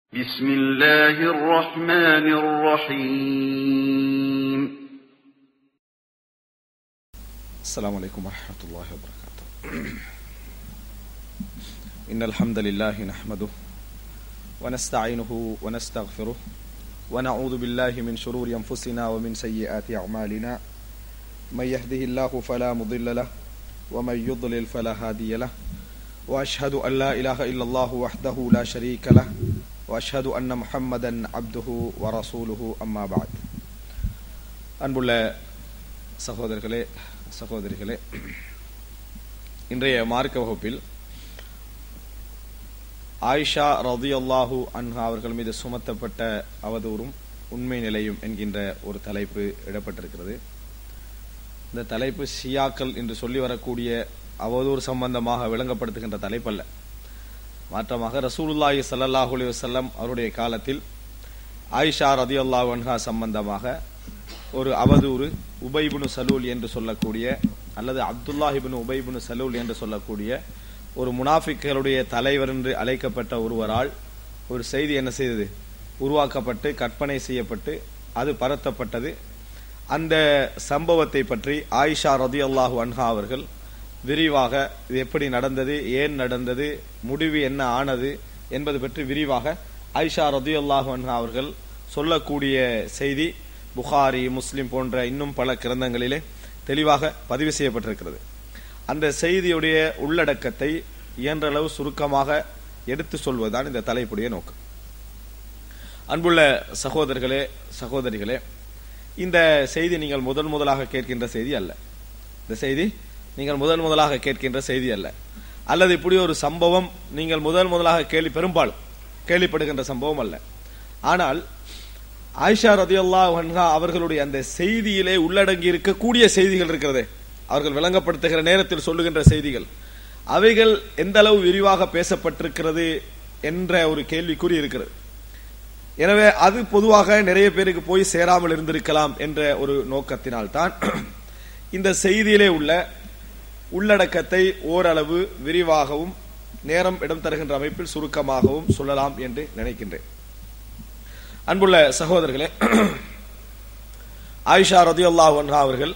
بسم الله الرحمن الرحيم السلام عليكم ورحمة الله وبركاته إن الحمد لله نحمده ونستعينه ونستغفره ونعوذ بالله من شرور أنفسنا ومن سيئات أعمالنا من يهده الله فلا مضل له ومن يضلل فلا هادي له وأشهد أن لا إله إلا الله وحده لا شريك له وأشهد أن محمدا عبده ورسوله أما بعد அன்புள்ள சகோதரர்களே சகோதரிகளே இன்றைய மார்க்க வகுப்பில் ஆயிஷா ரதியல்லாஹு அன்ஹா அவர்கள் மீது சுமத்தப்பட்ட அவதூறும் உண்மை நிலையும் என்கின்ற ஒரு தலைப்பு இடப்பட்டிருக்கிறது இந்த தலைப்பு ஷியாக்கள் என்று சொல்லி வரக்கூடிய அவதூறு சம்பந்தமாக விளங்கப்படுத்துகின்ற தலைப்பல்ல மாற்றமாக ரசூலுல்லாஹி ஸல்லல்லாஹு அலைஹி வஸல்லம் அவருடைய காலத்தில் ஆயிஷா ரதியல்லாஹு அன்ஹா சம்பந்தமாக ஒரு அவதூறு உபைபுனு சலூல் என்று சொல்லக்கூடிய அல்லது அப்துல்லாஹிபின் உபைபுனு சலூல் என்று சொல்லக்கூடிய ஒரு முனாஃபிக்களுடைய தலைவர் என்று அழைக்கப்பட்ட ஒருவரால் ஒரு செய்தி என்ன செய்தது உருவாக்கப்பட்டு கற்பனை செய்யப்பட்டு அது பரத்தப்பட்டது அந்த சம்பவத்தை பற்றி ஆயிஷா ரதி அல்லாஹு அன்ஹா அவர்கள் விரிவாக இது எப்படி நடந்தது ஏன் நடந்தது முடிவு என்ன ஆனது என்பது பற்றி விரிவாக ஆயிஷா ரதி அல்லாஹு அன்ஹா அவர்கள் சொல்லக்கூடிய செய்தி புகாரி முஸ்லிம் போன்ற இன்னும் பல கிரந்தங்களிலே தெளிவாக பதிவு செய்யப்பட்டிருக்கிறது அந்த செய்தியுடைய உள்ளடக்கத்தை இயன்றளவு சுருக்கமாக எடுத்து சொல்வதுதான் இந்த தலைப்புடைய நோக்கம் அன்புள்ள சகோதரர்களே சகோதரிகளே இந்த செய்தி நீங்கள் முதல் முதலாக கேட்கின்ற செய்தி அல்ல இந்த செய்தி நீங்கள் முதல் முதலாக கேட்கின்ற செய்தி அல்ல அல்லது இப்படி ஒரு சம்பவம் நீங்கள் முதல் முதலாக கேள்வி பெரும்பாலும் கேள்விப்படுகின்ற சம்பவம் அல்ல ஆனால் ஆயிஷா ரதியுல்லா வன்ஹா அவர்களுடைய அந்த செய்தியிலே உள்ளடங்கி இருக்கக்கூடிய செய்திகள் இருக்கிறதே அவர்கள் விளங்கப்படுத்துகிற நேரத்தில் சொல்லுகின்ற செய்திகள் அவைகள் எந்த அளவு விரிவாக பேசப்பட்டிருக்கிறது என்ற ஒரு கேள்விக்குறி இருக்கிறது எனவே அது பொதுவாக நிறைய பேருக்கு போய் சேராமல் இருந்திருக்கலாம் என்ற ஒரு நோக்கத்தினால் தான் இந்த செய்தியிலே உள்ள உள்ளடக்கத்தை ஓரளவு விரிவாகவும் நேரம் இடம் தருகின்ற அமைப்பில் சுருக்கமாகவும் சொல்லலாம் என்று நினைக்கின்றேன் அன்புள்ள சகோதரர்களே ஆயிஷா ரதி அல்லாஹ் அவர்கள்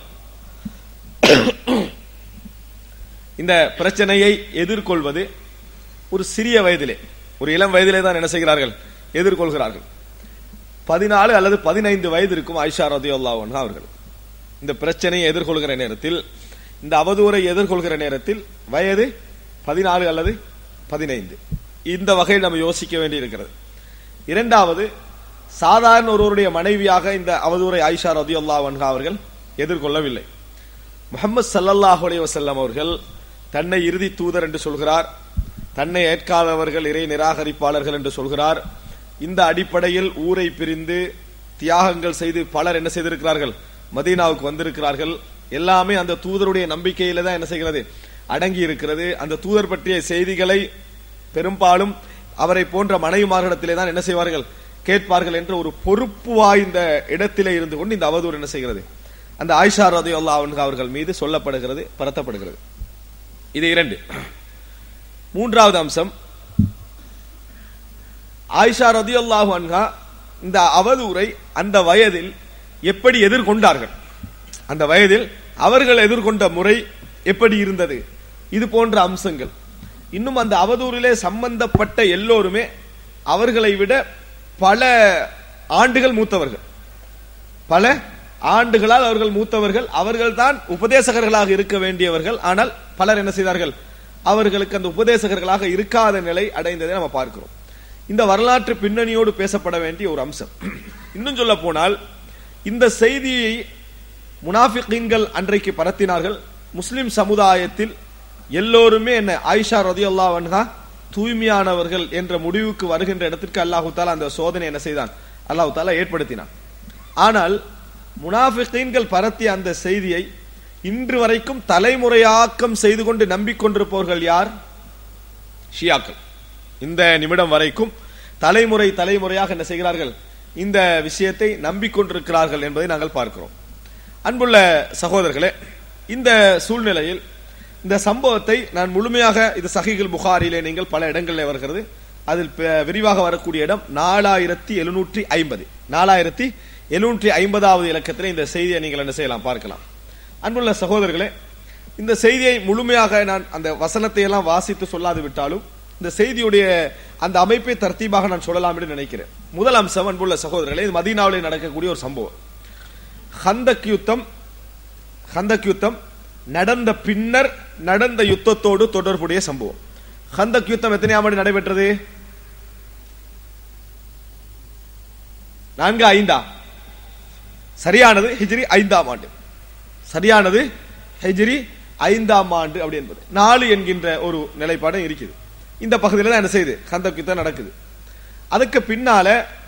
இந்த பிரச்சனையை எதிர்கொள்வது ஒரு சிறிய வயதிலே ஒரு இளம் வயதிலே தான் என்ன செய்கிறார்கள் எதிர்கொள்கிறார்கள் பதினாலு அல்லது பதினைந்து வயது இருக்கும் ஆயிஷா ரதி அல்லாஹ் அவர்கள் இந்த பிரச்சனையை எதிர்கொள்கிற நேரத்தில் இந்த அவதூறை எதிர்கொள்கிற நேரத்தில் வயது பதினாலு அல்லது பதினைந்து இந்த வகையில் நம்ம யோசிக்க வேண்டி இருக்கிறது இரண்டாவது சாதாரண ஒருவருடைய மனைவியாக இந்த அவதூரை ஆயிஷா ரதி அல்லாஹ் அவர்கள் எதிர்கொள்ளவில்லை முகமது சல்லல்லாஹ் அலி வசல்லம் அவர்கள் தன்னை இறுதி தூதர் என்று சொல்கிறார் தன்னை ஏற்காதவர்கள் இறை நிராகரிப்பாளர்கள் என்று சொல்கிறார் இந்த அடிப்படையில் ஊரை பிரிந்து தியாகங்கள் செய்து பலர் என்ன செய்திருக்கிறார்கள் மதீனாவுக்கு வந்திருக்கிறார்கள் எல்லாமே அந்த தூதருடைய நம்பிக்கையில தான் என்ன செய்கிறது அடங்கி இருக்கிறது அந்த தூதர் பற்றிய செய்திகளை பெரும்பாலும் அவரை போன்ற மனைவிமார்களிடத்திலே தான் என்ன செய்வார்கள் கேட்பார்கள் என்ற ஒரு பொறுப்பு வாய்ந்த இடத்திலே இருந்து கொண்டு இந்த அவதூறு என்ன செய்கிறது அந்த ஆயிஷா ரதி அல்லா அவர்கள் மீது சொல்லப்படுகிறது பரத்தப்படுகிறது இது இரண்டு மூன்றாவது அம்சம் ஆயிஷா ரதி அல்லாஹு அன்ஹா இந்த அவதூரை அந்த வயதில் எப்படி எதிர்கொண்டார்கள் அந்த வயதில் அவர்கள் எதிர்கொண்ட முறை எப்படி இருந்தது இது போன்ற அம்சங்கள் இன்னும் அந்த அவதூறிலே சம்பந்தப்பட்ட எல்லோருமே அவர்களை விட பல ஆண்டுகள் மூத்தவர்கள் பல ஆண்டுகளால் அவர்கள் மூத்தவர்கள் அவர்கள் தான் உபதேசகர்களாக இருக்க வேண்டியவர்கள் ஆனால் பலர் என்ன செய்தார்கள் அவர்களுக்கு அந்த உபதேசகர்களாக இருக்காத நிலை அடைந்ததை நம்ம பார்க்கிறோம் இந்த வரலாற்று பின்னணியோடு பேசப்பட வேண்டிய ஒரு அம்சம் இன்னும் சொல்ல போனால் இந்த செய்தியை முனாஃபிகீன்கள் அன்றைக்கு பரத்தினார்கள் முஸ்லிம் சமுதாயத்தில் எல்லோருமே என்ன ஆயிஷா ரதி அல்லா வன்ஹா தூய்மையானவர்கள் என்ற முடிவுக்கு வருகின்ற இடத்திற்கு அல்லாஹு தாலா அந்த சோதனை என்ன செய்தான் அல்லாஹு தாலா ஏற்படுத்தினான் ஆனால் முனாஃபிகீன்கள் பரத்திய அந்த செய்தியை இன்று வரைக்கும் தலைமுறையாக்கம் செய்து கொண்டு நம்பிக்கொண்டிருப்பவர்கள் யார் ஷியாக்கள் இந்த நிமிடம் வரைக்கும் தலைமுறை தலைமுறையாக என்ன செய்கிறார்கள் இந்த விஷயத்தை நம்பிக்கொண்டிருக்கிறார்கள் என்பதை நாங்கள் பார்க்கிறோம் அன்புள்ள சகோதரர்களே இந்த சூழ்நிலையில் இந்த சம்பவத்தை நான் முழுமையாக இது சஹிகள் புகாரிலே நீங்கள் பல இடங்களில் வருகிறது அதில் ப- விரிவாக வரக்கூடிய இடம் நாலாயிரத்தி எழுநூற்றி ஐம்பது நாலாயிரத்தி எழுநூற்றி ஐம்பதாவது இலக்கத்தில் இந்த செய்தியை நீங்கள் என்ன செய்யலாம் பார்க்கலாம் அன்புள்ள சகோதரர்களே இந்த செய்தியை முழுமையாக நான் அந்த வசனத்தை எல்லாம் வாசித்து சொல்லாது விட்டாலும் இந்த செய்தியுடைய அந்த அமைப்பை தர்த்தீபாக நான் சொல்லலாம் என்று நினைக்கிறேன் முதல் அம்சம் அன்புள்ள சகோதரர்களே இது மதீனாவிலே நடக்கக்கூடிய ஒரு சம்பவம் ஹந்தக் யுத்தம் ஹந்தக் யுத்தம் நடந்த பின்னர் நடந்த யுத்தத்தோடு தொடர்புடைய சம்பவம் ஹந்தக் யுத்தம் எத்தனையாம் ஆண்டு நடைபெற்றது நான்கு ஐந்தா சரியானது ஹிஜ்ரி ஐந்தாம் ஆண்டு சரியானது ஹிஜ்ரி ஐந்தாம் ஆண்டு அப்படி என்பது நாலு என்கின்ற ஒரு நிலைப்பாடு இருக்குது இந்த பகுதியில் தான் என்ன செய்யுது ஹந்தக் யுத்தம் நடக்குது அதுக்கு பின்னால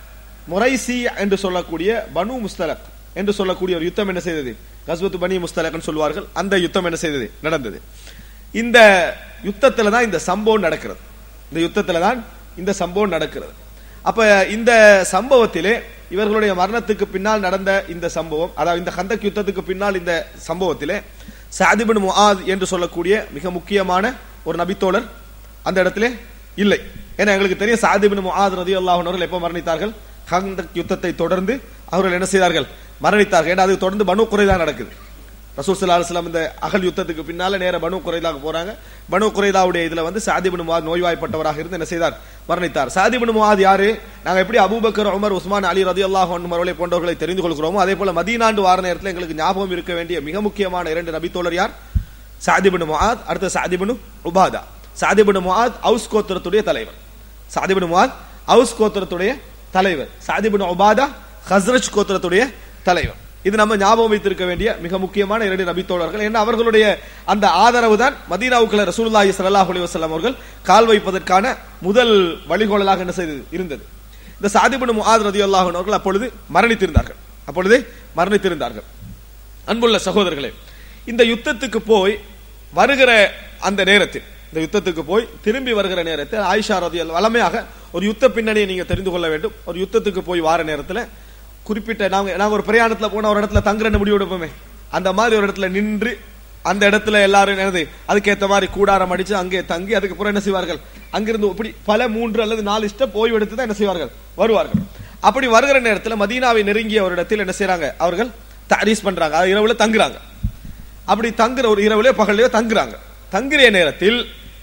முரைசி என்று சொல்லக்கூடிய பனு முஸ்தலக் என்று சொல்லக்கூடிய ஒரு யுத்தம் என்ன செய்தது கஸ்வத்து பனி முஸ்தலக்னு சொல்வார்கள் அந்த யுத்தம் என்ன செய்தது நடந்தது இந்த யுத்தத்துல தான் இந்த சம்பவம் நடக்கிறது இந்த யுத்தத்துல தான் இந்த சம்பவம் நடக்கிறது அப்ப இந்த சம்பவத்திலே இவர்களுடைய மரணத்துக்கு பின்னால் நடந்த இந்த சம்பவம் அதாவது இந்த கந்தக் யுத்தத்துக்கு பின்னால் இந்த சம்பவத்திலே சாதிபின் முஆத் என்று சொல்லக்கூடிய மிக முக்கியமான ஒரு நபித்தோழர் அந்த இடத்திலே இல்லை ஏன்னா எங்களுக்கு தெரியும் சாதிபின் முஆத் ரதியல்லாஹு அன்ஹு அவர்கள் எப்போ மரணித்தார்கள் கந்தக் யுத்தத்தை தொடர்ந்து அவர்கள் என்ன செய்தார்கள் மரணித்தார்கள் ஏன்னா அது தொடர்ந்து பனு குறைதா நடக்குது ரசூல் ஸல்லல்லாஹு அலைஹி வஸல்லம் இந்த அகல் யுத்தத்துக்கு பின்னால நேர பனு குறைதாக்கு போறாங்க பனு குறைதாவுடைய இதுல வந்து சாதிபின் முஆத் நோய்வாய்ப்பட்டவராக இருந்து என்ன செய்தார் மரணித்தார் சாதிபின் முஆத் யாரு நாங்க எப்படி அபூபக்கர் உமர் உஸ்மான் அலி ரதியல்லாஹு அன்ஹு அவர்களை போன்றவர்களை தெரிந்து கொள்கிறோமோ அதே போல மதீனாண்டு வார நேரத்தில் எங்களுக்கு ஞாபகம் இருக்க வேண்டிய மிக முக்கியமான இரண்டு நபித்தோழர் யார் சாதிபின் முஆத் அடுத்த சாதிபின் உபாதா சாதிபின் முஆத் அவுஸ் கோத்திரத்துடைய தலைவர் சாதிபின் முஆத் அவுஸ் கோத்திரத்துடைய தலைவர் சாதிபின் உபாதா ஹஸ்ரஜ் கோத்திரத்துடைய தலைவர் இது நம்ம ஞாபகம் வைத்திருக்க வேண்டிய மிக முக்கியமான இரண்டு நபித்தோழர்கள் ஏன்னா அவர்களுடைய அந்த ஆதரவு தான் மதீனாவுக்குள்ள ரசூலுல்லாஹி ஸல்லல்லாஹு அலைஹி வஸல்லம் அவர்கள் கால் வைப்பதற்கான முதல் வழிகோலலாக என்ன செய்தது இருந்தது இந்த சாதிபின் முஆத் ரதியல்லாஹு அன்ஹு அவர்கள் அப்பொழுது மரணித்திருந்தார்கள் அப்பொழுது மரணித்திருந்தார்கள் அன்புள்ள சகோதரர்களே இந்த யுத்தத்துக்கு போய் வருகிற அந்த நேரத்தில் இந்த யுத்தத்துக்கு போய் திரும்பி வருகிற நேரத்தில் ஆயிஷா ரதியல் வளமையாக ஒரு யுத்த பின்னணியை நீங்க தெரிந்து கொள்ள வேண்டும் ஒரு யுத்தத்துக்கு போய் வார நேரத்தில் குறிப்பிட்ட நாங்க நாங்க ஒரு பிரயாணத்துல போன ஒரு இடத்துல தங்குறன்னு முடிவு எடுப்போமே அந்த மாதிரி ஒரு இடத்துல நின்று அந்த இடத்துல எல்லாரும் என்னது அதுக்கேத்த மாதிரி கூடாரம் அடிச்சு அங்கே தங்கி அதுக்கப்புறம் என்ன செய்வார்கள் அங்கிருந்து இப்படி பல மூன்று அல்லது நாலு ஸ்டெப் ஓய்வு எடுத்து தான் என்ன செய்வார்கள் வருவார்கள் அப்படி வருகிற நேரத்தில் மதீனாவை நெருங்கிய ஒரு இடத்தில் என்ன செய்றாங்க அவர்கள் தாரீஸ் பண்றாங்க அது இரவுல தங்குறாங்க அப்படி தங்குற ஒரு இரவுல பகல்லையோ தங்குறாங்க தங்குற நேரத்தில்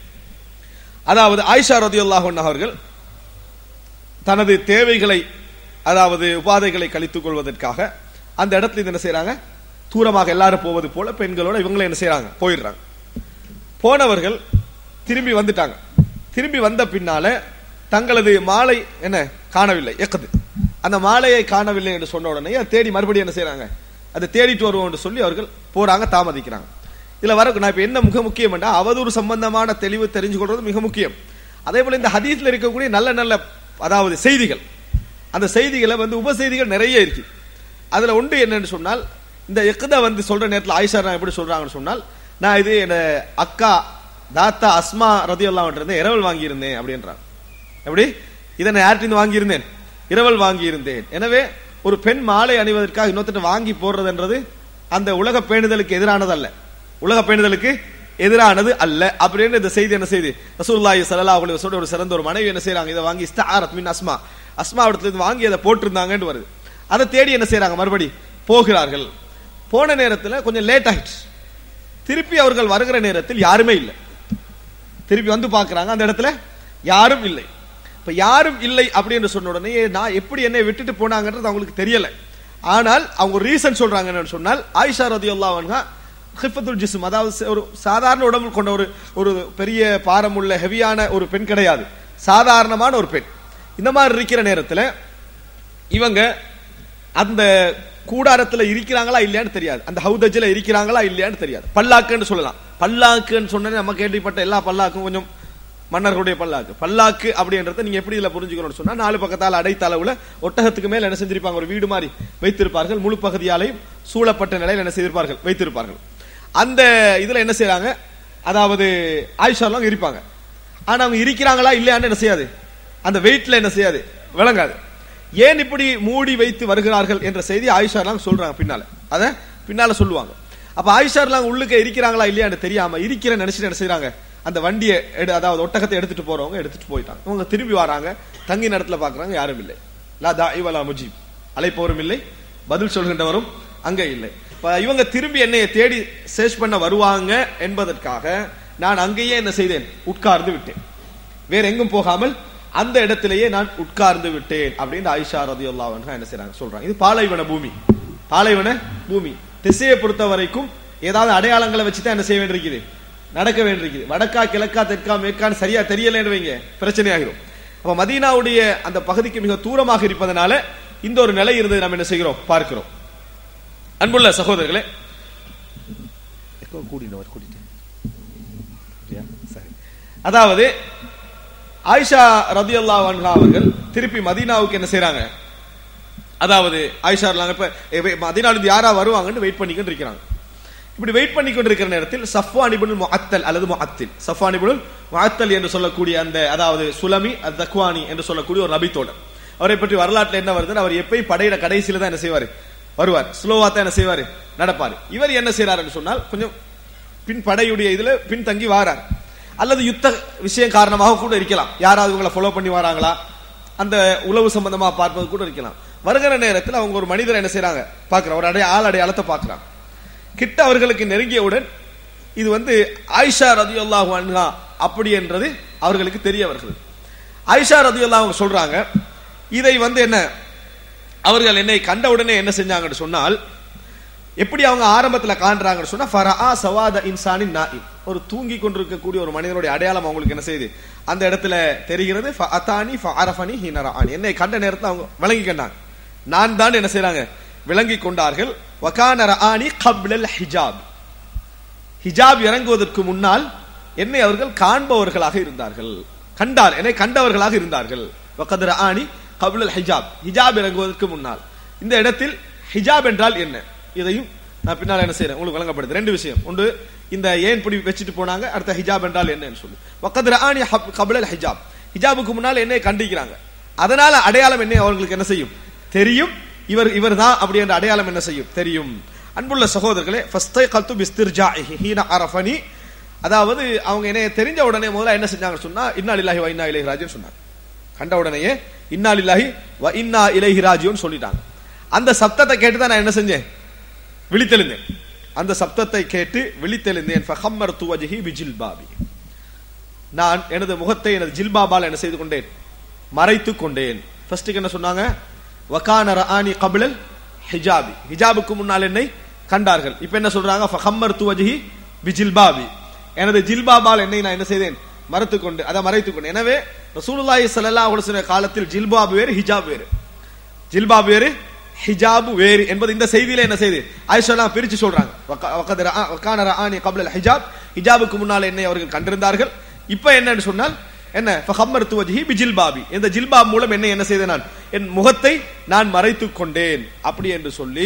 அதாவது ஆயிஷா ரதியுல்லாஹு அன்ஹா அவர்கள் தனது தேவைகளை அதாவது உபாதைகளை கழித்துக் கொள்வதற்காக அந்த இடத்துல இது என்ன செய்றாங்க தூரமாக எல்லாரும் போவது போல பெண்களோட இவங்களும் என்ன செய்றாங்க போயிடுறாங்க போனவர்கள் திரும்பி வந்துட்டாங்க திரும்பி வந்த பின்னால தங்களது மாலை என்ன காணவில்லை எக்குது அந்த மாலையை காணவில்லை என்று சொன்ன உடனே அதை தேடி மறுபடியும் என்ன செய்றாங்க அதை தேடிட்டு வருவோம் என்று சொல்லி அவர்கள் போறாங்க தாமதிக்கிறாங்க இதுல வர நான் இப்ப என்ன மிக முக்கியம் அவதூறு சம்பந்தமான தெளிவு தெரிஞ்சு கொள்வது மிக முக்கியம் அதே போல இந்த ஹதீஸ்ல இருக்கக்கூடிய நல்ல நல்ல அதாவது செய்திகள் அந்த செய்திகளை வந்து உப செய்திகள் நிறைய இருக்கு அதுல ஒன்று என்னன்னு சொன்னால் இந்த எக்குதா வந்து சொல்ற நேரத்தில் ஆயிஷா நான் எப்படி சொல்றாங்கன்னு சொன்னால் நான் இது என் அக்கா தாத்தா அஸ்மா ரதி இருந்து இரவல் வாங்கியிருந்தேன் அப்படின்றாங்க எப்படி இதை நான் யார்கிட்ட வாங்கியிருந்தேன் இரவல் வாங்கியிருந்தேன் எனவே ஒரு பெண் மாலை அணிவதற்காக இன்னொருத்தட்ட வாங்கி போடுறதுன்றது அந்த உலக பேணுதலுக்கு எதிரானது அல்ல உலக பேணுதலுக்கு எதிரானது அல்ல அப்படின்னு இந்த செய்தி என்ன செய்தி ரசூலுல்லாஹி ஸல்லல்லாஹு அலைஹி வஸல்லம் ஒரு சிறந்த ஒரு மனைவி என்ன செய்றாங்க இதை வாங்கி இஸ்தாரத் மின் அஸ்மா அஸ்மா இடத்துல இருந்து வாங்கி அதை போட்டிருந்தாங்கன்னு வருது அதை தேடி என்ன செய்றாங்க மறுபடி போகிறார்கள் போன நேரத்தில் கொஞ்சம் லேட் ஆயிடுச்சு திருப்பி அவர்கள் வருகிற நேரத்தில் யாருமே இல்லை திருப்பி வந்து பார்க்கறாங்க அந்த இடத்துல யாரும் இல்லை இப்ப யாரும் இல்லை அப்படின்னு சொன்ன உடனே நான் எப்படி என்னை விட்டுட்டு போனாங்கன்றது அவங்களுக்கு தெரியல ஆனால் அவங்க ஒரு ரீசன் சொல்றாங்க என்னன்னு சொன்னால் ஆயிஷா ரதியுல்லாஹு அன்ஹா ஹிஃபத்துல் ஜிஸ்ம் அதாவது ஒரு சாதாரண உடம்பு கொண்ட ஒரு ஒரு பெரிய பாரமுள்ள ஹெவியான ஒரு பெண் கிடையாது சாதாரணமான ஒரு பெண் இந்த மாதிரி இருக்கிற நேரத்தில் இவங்க அந்த கூடாரத்துல இருக்கிறாங்களா இல்லையான்னு தெரியாது அந்த ஹவுதஜில் இருக்கிறாங்களா இல்லையான்னு தெரியாது பல்லாக்குன்னு சொல்லலாம் பல்லாக்குன்னு சொன்னே நம்ம கேள்விப்பட்ட எல்லா பல்லாக்கும் கொஞ்சம் மன்னர்களுடைய பல்லாக்கு பல்லாக்கு அப்படின்றத நீங்க எப்படி இதுல புரிஞ்சுக்கணும்னு சொன்னா நாலு பக்கத்தால் அடைத்த அளவுல ஒட்டகத்துக்கு மேல என்ன செஞ்சிருப்பாங்க ஒரு வீடு மாதிரி வைத்திருப்பார்கள் முழு பகுதியாலையும் சூழப்பட்ட நிலையில் என்ன செய்திருப்பார்கள் வைத்திருப்பார்கள் அந்த இதுல என்ன செய்யறாங்க அதாவது ஆயிஷாலாம் இருப்பாங்க ஆனா அவங்க இருக்கிறாங்களா இல்லையான்னு என்ன செய்யாது அந்த வெயிட்ல என்ன செய்யாது விளங்காது ஏன் இப்படி மூடி வைத்து வருகிறார்கள் என்ற செய்தி ஆயிஷாலாம் சொல்றாங்க பின்னால அத பின்னால சொல்லுவாங்க அப்ப ஆயிஷாலாம் உள்ளுக்க இருக்கிறாங்களா இல்லையான்னு தெரியாம இருக்கிற நினைச்சு என்ன செய்றாங்க அந்த வண்டியை எடு- அதாவது ஒட்டகத்தை எடுத்துட்டு போறவங்க எடுத்துட்டு போயிட்டாங்க இவங்க திரும்பி வராங்க தங்கி இடத்துல பாக்குறாங்க யாரும் இல்லை லா தாஇ வலா முஜீப் அழைப்பவரும் இல்லை பதில் சொல்கின்றவரும் அங்க இல்லை இப்ப இவங்க திரும்பி என்னைய தேடி சர்ச் பண்ண வருவாங்க என்பதற்காக நான் அங்கேயே என்ன செய்தேன் உட்கார்ந்து விட்டேன் வேற எங்கும் போகாமல் அந்த இடத்திலேயே நான் உட்கார்ந்து விட்டேன் அப்படின்னு ஆயிஷா ரதியுல்லா என்ன செய்றாங்க சொல்றாங்க இது பாலைவன பூமி பாலைவன பூமி திசையை பொறுத்த வரைக்கும் ஏதாவது அடையாளங்களை வச்சு தான் என்ன செய்ய வேண்டியிருக்குது நடக்க வேண்டியிருக்குது வடக்கா கிழக்கா தெற்கா மேற்கான்னு சரியா தெரியலன்னு வைங்க பிரச்சனை ஆகிரும் அப்ப மதீனாவுடைய அந்த பகுதிக்கு மிக தூரமாக இருப்பதனால இந்த ஒரு நிலை இருந்தது நம்ம என்ன செய்கிறோம் பார்க்கிறோம் அன்புள்ள சகோதரர்களே எக்கோ கூட்டினவர் கூட்டிட்டு அப்படியா? சரி அதாவது ஆயிஷா ரதியல்லாஹு அன்ஹா அவர்கள் திருப்பி மதீனாவுக்கு என்ன செய்றாங்க அதாவது ஆயிஷா இருந்தாங்க இப்ப இப்ப மதீனால இருந்து யாரா வருவாங்கன்னு வெயிட் பண்ணிக்கிட்டு இருக்கிறாங்க இப்படி வெயிட் பண்ணிக்கொண்டு இருக்கிற நேரத்தில் சஃப்வான் இப்னு முஅத்தல் அல்லது முஅத்தில் சஃப்வான் இப்னு முஅத்தல் என்று சொல்லக்கூடிய அந்த அதாவது சுலமி அத் தக்வானி என்று சொல்லக்கூடிய ஒரு நபித்தோடர் அவரை பற்றி வரலாற்றுல என்ன வருது அவர் எப்பயும் படையில கடைசியில தான் என்ன செய்வாரு வருவார் ஸ்லோவா தான் என்ன செய்வாரு நடப்பாரு இவர் என்ன செய்யறாருன்னு சொன்னால் கொஞ்சம் பின் படையுடைய இதுல பின் தங்கி வாரார் அல்லது யுத்த விஷயம் காரணமாக கூட இருக்கலாம் யாராவது இவங்களை ஃபாலோ பண்ணி வராங்களா அந்த உளவு சம்பந்தமா பார்ப்பது கூட இருக்கலாம் வருகிற நேரத்தில் அவங்க ஒரு மனிதரை என்ன செய்றாங்க பாக்குறாங்க ஒரு அடைய ஆள் அடையாளத்தை பார்க்கறாங்க கிட்ட அவர்களுக்கு நெருங்கியவுடன் இது வந்து ஆயிஷா ரதியுல்லாஹு அன்ஹா அப்படி என்றது அவர்களுக்கு தெரிய வருகிறது ஆயிஷா ரதியுல்லாஹு அவங்க சொல்றாங்க இதை வந்து என்ன அவர்கள் என்னை கண்ட உடனே என்ன செஞ்சாங்கன்னு சொன்னால் எப்படி அவங்க ஆரம்பத்துல காண்றாங்கன்னு சொன்னா ஃபரஆ சவாத இன்சானின் நாயிம் ஒரு தூங்கி கொண்டிருக்கக்கூடிய ஒரு மனிதனுடைய அடையாளம் அவங்களுக்கு என்ன செய்யுது அந்த இடத்துல தெரிகிறது ஃபஅதானி ஃபஅரஃபனி ஹீனரானி என்னை கண்ட நேரத்துல அவங்க விளங்கி கண்டாங்க நான் தான் என்ன செய்றாங்க விளங்கி கொண்டார்கள் வகான ரஆனி கப்லல் ஹிஜாப் ஹிஜாப் இறங்குவதற்கு முன்னால் என்னை அவர்கள் காண்பவர்களாக இருந்தார்கள் கண்டார் என்னை கண்டவர்களாக இருந்தார்கள் வகத் ரஆனி கப்லல் ஹிஜாப் ஹிஜாப் இறங்குவதற்கு முன்னால் இந்த இடத்தில் ஹிஜாப் என்றால் என்ன இதையும் நான் பின்னால் என்ன செய்றேன் உங்களுக்கு வழங்கப்படுது ரெண்டு விஷயம் ஒன்று இந்த ஏன் இப்படி வச்சுட்டு போனாங்க அடுத்த ஹிஜாப் என்றால் என்னன்னு சொல்லி வகத் ரஆனி கப்லல் ஹிஜாப் ஹிஜாபுக்கு முன்னால் என்னை கண்டிக்கிறாங்க அதனால அடையாளம் என்ன அவர்களுக்கு என்ன செய்யும் தெரியும் இவர் இவர் தான் அப்படி என்ற அடையாளம் என்ன செய்யும் தெரியும் அன்புள்ள சகோதரர்களே ஃபஸ்தை கல்து பிஸ்திர்ஜாஇஹி ஹீன அரஃபனி அதாவது அவங்க என்ன தெரிஞ்ச உடனே முதல்ல என்ன செஞ்சாங்க சொன்னா இன்னா இல்லாஹி வ இன்னா இலைஹி ராஜின்னு சொன்னாங்க கண்ட உடனேயே இன்னா இல்லாஹி வ இன்னா இலைஹி ராஜின்னு சொல்லிட்டாங்க அந்த சப்தத்தை கேட்டு தான் நான் என்ன செஞ்சேன் விழித்தெழுந்தேன் அந்த சப்தத்தை கேட்டு விழித்தெழுந்தேன் ஃபஹம்மர் துவஜிஹி பிஜில்பாபி நான் எனது முகத்தை எனது ஜில்பாபால் என்ன செய்து கொண்டேன் மறைத்துக் கொண்டேன் ஃபர்ஸ்ட்டுக்கு என்ன சொன்னாங்க வகான ரஆனி கபிலல் ஹிஜாபி ஹிஜாபுக்கு முன்னால் என்னை கண்டார்கள் இப்ப என்ன சொல்றாங்க ஃபஹம்மர் துவஜிஹி பிஜில்பாபி எனது ஜில்பாபால் என்னை நான் என்ன செய்தேன் மறைத்துக் கொண்டு அதை மறைத்துக் கொண்டு எனவே ரசூலுல்லாஹி ஸல்லல்லாஹு அலைஹி வஸல்லம் காலத்தில் ஜில்பாப் வேறு ஹிஜாப் வேறு ஜில்பாப் வேறு ஹிஜாப் வேறு என்பது இந்த செய்தியில என்ன செய்து ஆயிஷா பிரிச்சு சொல்றாங்க வக- வகத் ரஆ- வகான ரஆனி கப்லல் ஹிஜாப் ஹிஜாபுக்கு முன்னால் என்னை அவர்கள் கண்டிருந்தார்கள் இப்ப என்னன்னு சொன்னால் என்ன ஃபஹம்மர் துவஜிஹி பிஜில்பாபி இந்த ஜில்பாப் மூலம் என்ன என்ன செய்தேன் நான் என் முகத்தை நான் மறைத்துக் கொண்டேன் அப்படி என்று சொல்லி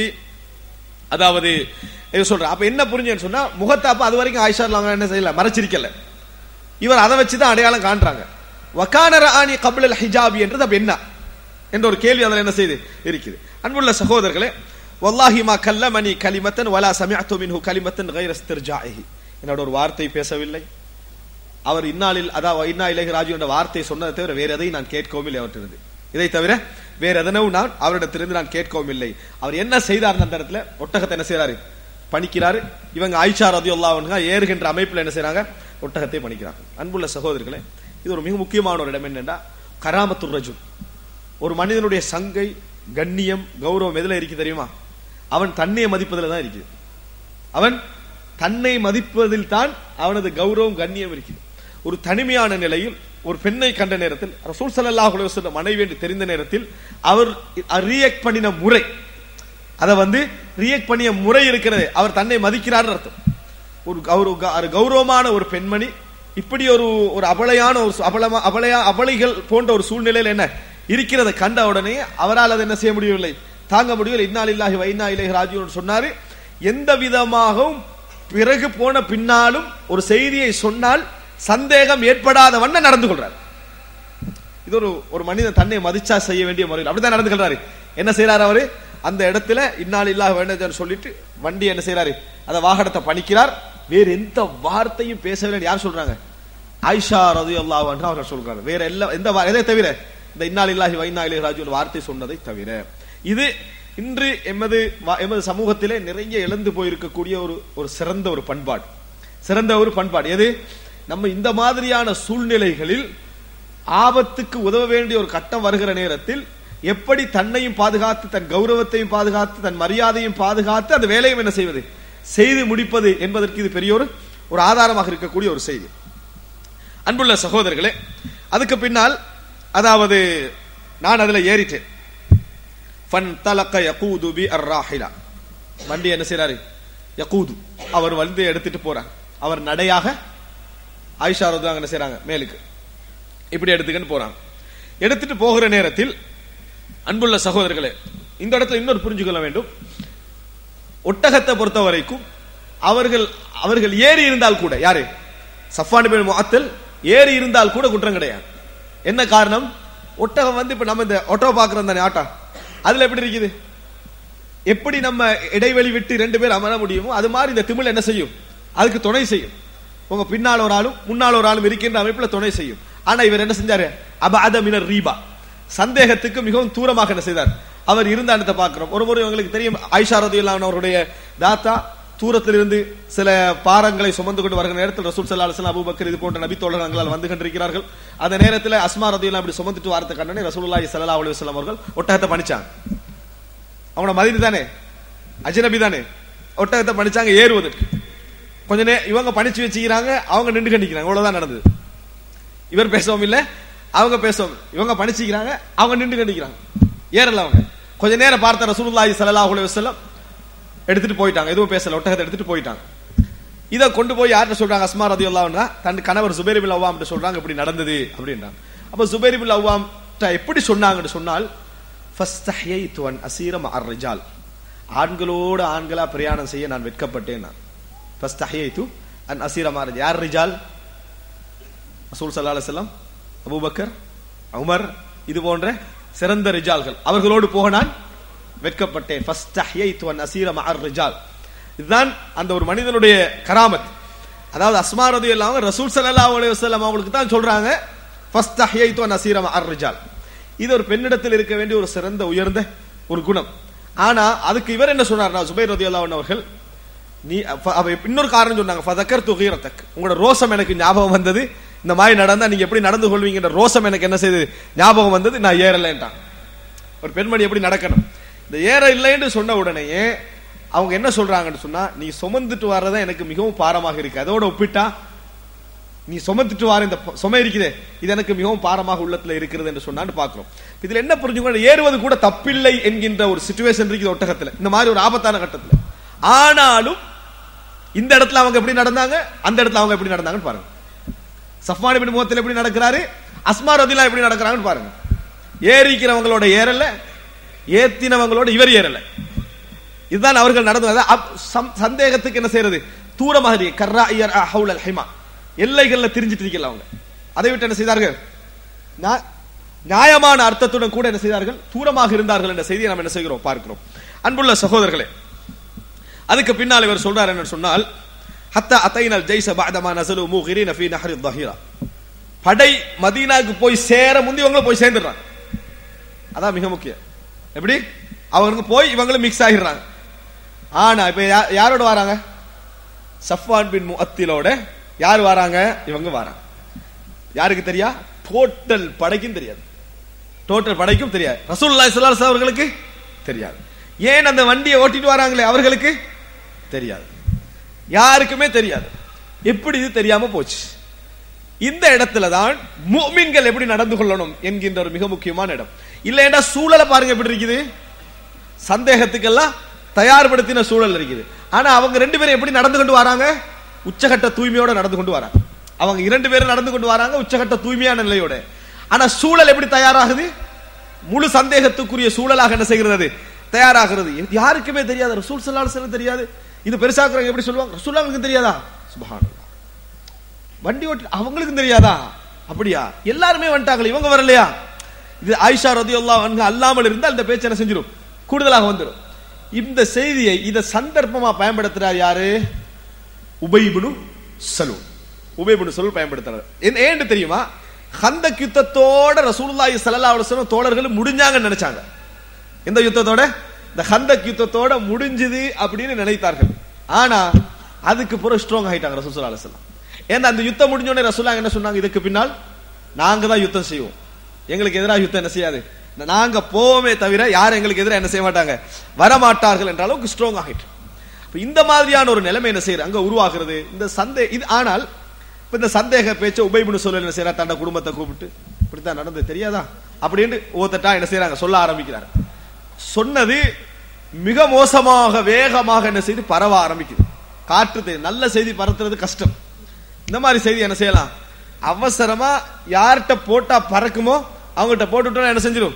அதாவது இது சொல்றேன் அப்ப என்ன புரிஞ்சேன்னு சொன்னா முகத்தை அப்ப அது வரைக்கும் ஆயிஷா அவங்க என்ன செய்யல மறைச்சிருக்கல இவர் அதை வச்சுதான் அடையாளம் காண்றாங்க வக்கான ரஆனி கபிலல் ஹிஜாபி என்றது அப்ப என்ன என்ற ஒரு கேள்வி அதில் என்ன செய்து இருக்குது அன்புள்ள சகோதரர்களே வல்லாஹி மா கல்லமனி கலிமத்தன் வலா சமிஅத்து மின்ஹு கலிமத்தன் கைர இஸ்திர்ஜாஇஹி என்னோட ஒரு வார்த்தை பேசவில்லை அவர் இந்நாளில் அதாவது இன்னா இலகி ராஜு என்ற வார்த்தை சொன்னதை தவிர வேற எதையும் நான் கேட்கவும் இல்லை அவற்றிருந்து இதை தவிர வேற எதனவும் நான் அவரிடத்திலிருந்து நான் கேட்கவும் இல்லை அவர் என்ன செய்தார் அந்த இடத்துல ஒட்டகத்தை என்ன செய்றாரு பணிக்கிறாரு இவங்க ஆயிஷா ரதியுல்லாஹு ஏறுகின்ற அமைப்புல என்ன செய்றாங்க ஒட்டகத்தை பணிக்கிறாங்க அன்புள்ள சகோதரர்களே இது ஒரு மிக முக்கியமான ஒரு இடம் என்னன்னா கராமத்துர் ரஜுல் ஒரு மனிதனுடைய சங்கை கண்ணியம் கௌரவம் எதுல இருக்கு தெரியுமா அவன் தன்னையை மதிப்பதில் தான் இருக்குது அவன் தன்னை மதிப்பதில் தான் அவனது கௌரவம் கண்ணியம் இருக்குது ஒரு தனிமையான நிலையில் ஒரு பெண்ணை கண்ட நேரத்தில் ரசூல் ஸல்லல்லாஹு அலைஹி வஸல்லம் மனைவி என்று தெரிந்த நேரத்தில் அவர் ரியாக்ட் பண்ணின முறை அத வந்து ரியாக்ட் பண்ணிய முறை இருக்கிறது அவர் தன்னை மதிக்கிறார் அர்த்தம் ஒரு கௌரவ ஒரு கௌரவமான ஒரு பெண்மணி இப்படி ஒரு ஒரு அபலையான ஒரு சு- அபலமா அபலையா அபலைகள் போன்ற ஒரு சூழ்நிலையில் என்ன இருக்கிறத கண்ட உடனே அவரால் அதை என்ன செய்ய முடியவில்லை தாங்க முடியவில்லை இன்னாலில்லாஹி வைனா இலைஹி ராஜியூன் சொன்னாரு எந்த விதமாகவும் பிறகு போன பின்னாலும் ஒரு செய்தியை சொன்னால் சந்தேகம் ஏற்படாத வண்ணம் நடந்து கொள்றார் இது ஒரு ஒரு மனிதன் தன்னை மதிச்சா செய்ய வேண்டிய முறையில் அப்படிதான் நடந்து கொள்றாரு என்ன செய்யறாரு அவரு அந்த இடத்துல இன்னால் இல்லாஹ் வேண்டதுன்னு சொல்லிட்டு வண்டி என்ன செய்யறாரு அந்த வாகனத்தை பணிக்கிறார் வேற எந்த வார்த்தையும் பேசவில்லை யார் சொல்றாங்க ஆயிஷா ரலியல்லாஹு அன்ஹா அவர்கள் சொல்றாங்க வேற எல்லாம் எந்த வா- எதை தவிர இந்த இன்னாலில்லாஹி வ இன்னா இலைஹி ராஜிஊன் வார்த்தை சொன்னதை தவிர இது இன்று எமது வா- எமது சமூகத்திலே நிறைய இழந்து போயிருக்கக்கூடிய ஒரு ஒரு சிறந்த ஒரு பண்பாடு சிறந்த ஒரு பண்பாடு எது நம்ம இந்த மாதிரியான சூழ்நிலைகளில் ஆபத்துக்கு உதவ வேண்டிய ஒரு கட்டம் வருகிற நேரத்தில் எப்படி தன்னையும் பாதுகாத்து தன் கௌரவத்தையும் பாதுகாத்து தன் மரியாதையும் பாதுகாத்து அந்த வேலையும் என்ன செய்வது செய்து முடிப்பது என்பதற்கு இது பெரிய ஒரு ஒரு ஆதாரமாக இருக்கக்கூடிய ஒரு செய்தி அன்புள்ள சகோதரர்களே அதுக்கு பின்னால் அதாவது நான் அதுல ஏறிட்டேன் ஃபன் தலக்க யகூது பி அர்ராஹிலா வண்டி என்ன செய்றாரு யகூது அவர் வந்து எடுத்துட்டு போறார் அவர் நடையாக ஆயிஷா ரது என்ன செய்றாங்க மேலுக்கு இப்படி எடுத்துக்கிட்டு போறாங்க எடுத்துட்டு போகிற நேரத்தில் அன்புள்ள சகோதரர்களே இந்த இடத்துல இன்னொரு புரிஞ்சுக்கொள்ள வேண்டும் ஒட்டகத்தை பொறுத்த வரைக்கும் அவர்கள் அவர்கள் ஏறி இருந்தால் கூட யாரு சஃபான் பின் முஅத்தல் ஏறி இருந்தால் கூட குற்றம் கிடையாது என்ன காரணம் ஒட்டகம் வந்து இப்ப நம்ம இந்த ஆட்டோ பாக்குறோம் தானே ஆட்டோ அதுல எப்படி இருக்குது எப்படி நம்ம இடைவெளி விட்டு ரெண்டு பேர் அமர முடியுமோ அது மாதிரி இந்த திமிழ் என்ன செய்யும் அதுக்கு துணை செய்யும் உங்க பின்னால் ஒரு ஆளும் முன்னால் ஒரு ஆளும் இருக்கின்ற அமைப்புல துணை செய்யும் ஆனா இவர் என்ன செஞ்சாரு அபாத மினர் ரீபா சந்தேகத்துக்கு மிகவும் தூரமாக என்ன செய்தார் அவர் இருந்த இடத்தை பார்க்கிறோம் ஒரு முறை உங்களுக்கு தெரியும் ஆயிஷா ரதியுல்லாஹு அவருடைய தாத்தா தூரத்திலிருந்து சில பாரங்களை சுமந்து கொண்டு வருகிற நேரத்தில் ரசூல் சல்லா அலுவலாம் அபூபக்கர் இது போன்ற நபி தோழர்களால் வந்து கொண்டிருக்கிறார்கள் அந்த நேரத்தில் அஸ்மா ரதியுல்லா அப்படி சுமந்துட்டு வாரத்தை கண்டனே ரசூலுல்லாஹி ஸல்லல்லாஹு அலைஹி வஸல்லம் அவர்கள் ஒட்டகத்தை பணிச்சாங்க அவங்கள மதினி தானே அஜனபி தானே ஒட்டகத்தை பணிச்சாங்க ஏறுவதற்கு கொஞ்ச நேரம் இவங்க பணிச்சு வச்சுக்கிறாங்க அவங்க நின்று கண்டிக்கிறாங்க இவ்வளவுதான் நடந்தது இவர் பேசவும் இல்ல அவங்க பேசவும் இல்ல. இவங்க பணிச்சுக்கிறாங்க அவங்க நின்று கண்டிக்கிறாங்க ஏறல அவங்க கொஞ்ச நேரம் பார்த்த ரசூலுல்லாஹி ஸல்லல்லாஹு அலைஹி வஸல்லம் எடுத்துட்டு போயிட்டாங்க எதுவும் பேசல ஒட்டகத்தை எடுத்துட்டு போயிட்டாங்க இதை கொண்டு போய் யார்கிட்ட சொல்றாங்க அஸ்மா ரதியுல்லாஹ்னா தன் கணவர் சுபைர் பின் அவ்வாம் சொல்றாங்க இப்படி நடந்தது அப்படின்றாங்க அப்ப சுபைர் பின் அவ்வாம் எப்படி சொன்னாங்கன்னு சொன்னால் ஃபஸ்தஹ்யைது அன் அசீர மஅர் ரிஜால் ஆண்களோடு ஆண்களா பிரயாணம் செய்ய நான் வெட்கப்பட்டேன் நான் ஃபஸ்தஹ்யைது அன் அசீர மஅர் யார் ரிஜால் ரசூல் ஸல்லல்லாஹு அலைஹி வஸல்லம் அபூபக்கர் உமர் இது போன்ற சிறந்த ரிஜால்கள் அவர்களோடு போக நான் வெட்கப்பட்டேன் ஃபஸ்தஹ்யைது அன் அசீர மஅர் ரிஜால் இதுதான் அந்த ஒரு மனிதனுடைய கராமத் அதாவது அஸ்மா ரதியல்லாஹு ரசூல் ஸல்லல்லாஹு அலைஹி வஸல்லம் அவங்களுக்கு தான் சொல்றாங்க ஃபஸ்தஹ்யைது அன் அசீர மஅர் ரிஜால் இது ஒரு பெண்ணிடத்தில் இருக்க வேண்டிய ஒரு சிறந்த உயர்ந்த ஒரு குணம் ஆனா அதுக்கு இவர் என்ன சொன்னார்னா சுபைர் ரதியல்லாஹு அவர்கள் நீ அப்ப- அவ இன்னொரு காரணம் சொன்னாங்க ஃபதக்கர் துகீரத்தக் உங்களோட ரோசம் எனக்கு ஞாபகம் வந்தது இந்த மாதிரி நடந்தா நீங்க எப்படி நடந்து கொள்வீங்கன்ற ரோசம் எனக்கு என்ன செய்தது ஞாபகம் வந்தது நான் ஏறலைன்ட்டான் ஒரு பெண்மணி எப்படி நடக்கணும் இந்த ஏற இல்லைன்னு சொன்ன உடனேயே அவங்க என்ன சொல்றாங்கன்னு சொன்னா நீ சுமந்துட்டு வர்றதா எனக்கு மிகவும் பாரமாக இருக்கு அதோட ஒப்பிட்டா நீ சுமந்துட்டு வார இந்த ப- சுமை இருக்குதே இது எனக்கு மிகவும் பாரமாக உள்ளத்துல இருக்கிறது என்று சொன்னான்னு பாக்குறோம் இதுல என்ன புரிஞ்சுக்கணும் ஏறுவது கூட தப்பில்லை என்கின்ற ஒரு சுச்சுவேஷன் இருக்குது ஒட்டகத்துல இந்த மாதிரி ஒரு ஆபத்தான கட்டத்துல ஆனாலும் இந்த இடத்துல அவங்க எப்படி நடந்தாங்க அந்த இடத்துல அவங்க எப்படி நடந்தாங்கன்னு பாருங்க சஃப்வான் பின் முகத்தில் எப்படி நடக்கிறாரு அஸ்மா ரதிலா எப்படி நடக்கிறாங்கன்னு பாருங்க ஏறிக்கிறவங்களோட ஏறல ஏத்தினவங்களோட இவர் ஏறல இதுதான் அவர்கள் நடந்தது அப்- சம்- சந்தேகத்துக்கு என்ன செய்யறது தூரமாக இருக்கு. கர்ரா இயர் ஹவுல் அல் ஹிமா எல்லைகள்ல திரிஞ்சிட்டு இருக்கல அவங்க அதை விட்டு என்ன செய்தார்கள் நா- நியாயமான அர்த்தத்துடன் கூட என்ன செய்தார்கள் தூரமாக இருந்தார்கள் என்ற செய்தியை நாம் என்ன செய்கிறோம் பார்க்கிறோம் அன்புள்ள சகோதரர்களே அதுக்கு பின்னால் இவர் சொல்றார் என்ன சொன்னால் ஹத்தா அத்தைனல் ஜெய்ச பாதமா நசலு மூகிரின ஃபீ நஹரி தஹீரா படை மதீனாக்கு போய் சேர முந்தி இவங்க போய் சேர்ந்துடுறாங்க அதான் மிக முக்கியம் எப்படி அவங்க போய் இவங்களும் மிக்ஸ் ஆகிடுறாங்க ஆனா இப்ப யா- யாரோட வராங்க சஃப்வான் பின் முஅத்திலோட யார் வராங்க இவங்க வராங்க யாருக்கு தெரியா டோட்டல் படைக்கும் தெரியாது டோட்டல் படைக்கும் தெரியாது ரசூலுல்லாஹி ஸல்லல்லாஹு அலைஹி வஸல்லம் அவர்களுக்கு தெரியாது ஏன் அந்த வண்டியை ஓட்டிட்டு வராங்களே அவர்களுக்கு தெரியாது யாருக்குமே தெரியாது எப்படி இது தெரியாம போச்சு இந்த இடத்துல தான் முஃமின்கள் எப்படி நடந்து கொள்ளணும் என்கின்ற ஒரு மிக முக்கியமான இடம் இல்லைன்னா சூழலை பாருங்க எப்படி இருக்குது சந்தேகத்துக்கெல்லாம் தயார்படுத்தின சூழல் இருக்குது ஆனா அவங்க ரெண்டு பேரும் எப்படி நடந்து கொண்டு வராங்க உச்சகட்ட தூய்மையோட நடந்து கொண்டு வராங்க அவங்க இரண்டு பேரும் நடந்து கொண்டு வராங்க உச்சகட்ட தூய்மையான நிலையோட ஆனா சூழல் எப்படி தயாராகுது முழு சந்தேகத்துக்குரிய சூழலாக என்ன செய்கிறது தயாராகிறது இது யாருக்குமே தெரியாது ரசூல் ஸல்லல்லாஹு அலைஹி வஸல்லம் தெரியாது இது பெருசாக்குறவங்க எப்படி சொல்லுவாங்க ரசூலுல்லாஹ்வுக்கு தெரியாதா சுப்ஹானல்லாஹ் வண்டி ஓட்டி அவங்களுக்கும் தெரியாதா அப்படியா எல்லாருமே வந்துட்டாங்களே இவங்க வரலையா இது ஆயிஷா ரதியுல்லாஹு அன்ஹா அல்லாமல் இருந்தால் இந்த பேச்சு என்ன செஞ்சிடும் கூடுதலாக வந்துடும் இந்த செய்தியை இத சந்தர்ப்பமா பயன்படுத்துறார் யாரு உபைபுனு சலூன் உபயபுன்னு சொல் பயன்படுத்துறாரு என்ன ஏன்னு தெரியுமா ஹந்தக் யுத்தத்தோட ரசூலுல்லாஹி ஸல்லல்லாஹு அலைஹி வஸல்லம் தோழர்கள் முடிஞ்சாங்கன்னு நினைச்சாங்க எந்த யுத்தத்தோட இந்த ஹந்தக் யுத்தத்தோட முடிஞ்சுது அப்படின்னு நினைத்தார்கள் ஆனா அதுக்கு பிறகு ஸ்ட்ராங் ஆயிட்டாங்க ரசூல் ஸல்லல்லாஹு அலைஹி வஸல்லம் ஏன்னா அந்த யுத்தம் முடிஞ்ச உடனே ரசூலுல்லாஹ் என்ன சொன்னாங்க இதுக்கு பின்னால் நாங்க தான் யுத்தம் செய்வோம் எங்களுக்கு எதிராக யுத்தம் என்ன செய்யாது நாங்க போவோமே தவிர யாரும் எங்களுக்கு எதிராக என்ன செய்ய மாட்டாங்க வரமாட்டார்கள் என்ற அளவுக்கு ஸ்ட்ராங் ஆகிட்டு இப்ப இந்த மாதிரியான ஒரு நிலைமை என்ன செய்யறது அங்க உருவாகிறது இந்த சந்தே இது ஆனால் இப்ப இந்த சந்தேக பேச்ச உபயபுன்னு சொல்ல என்ன செய்யறா தன்னை குடும்பத்தை கூப்பிட்டு இப்படித்தான் நடந்தது தெரியாதா அப்படின்னு ஒவ்வொருத்தட்டா என்ன செய்யறாங்க சொல்ல ஆரம்பிக்கிறாங்க சொன்னது மிக மோசமாக வேகமாக என்ன செய்து பரவ ஆரம்பிக்குது காற்று தெ- நல்ல செய்தி பரத்துறது கஷ்டம் இந்த மாதிரி செய்தி என்ன செய்யலாம் அவசரமா யார்கிட்ட போட்டா பறக்குமோ அவங்ககிட்ட போட்டுட்டோம்னா என்ன செஞ்சிடும்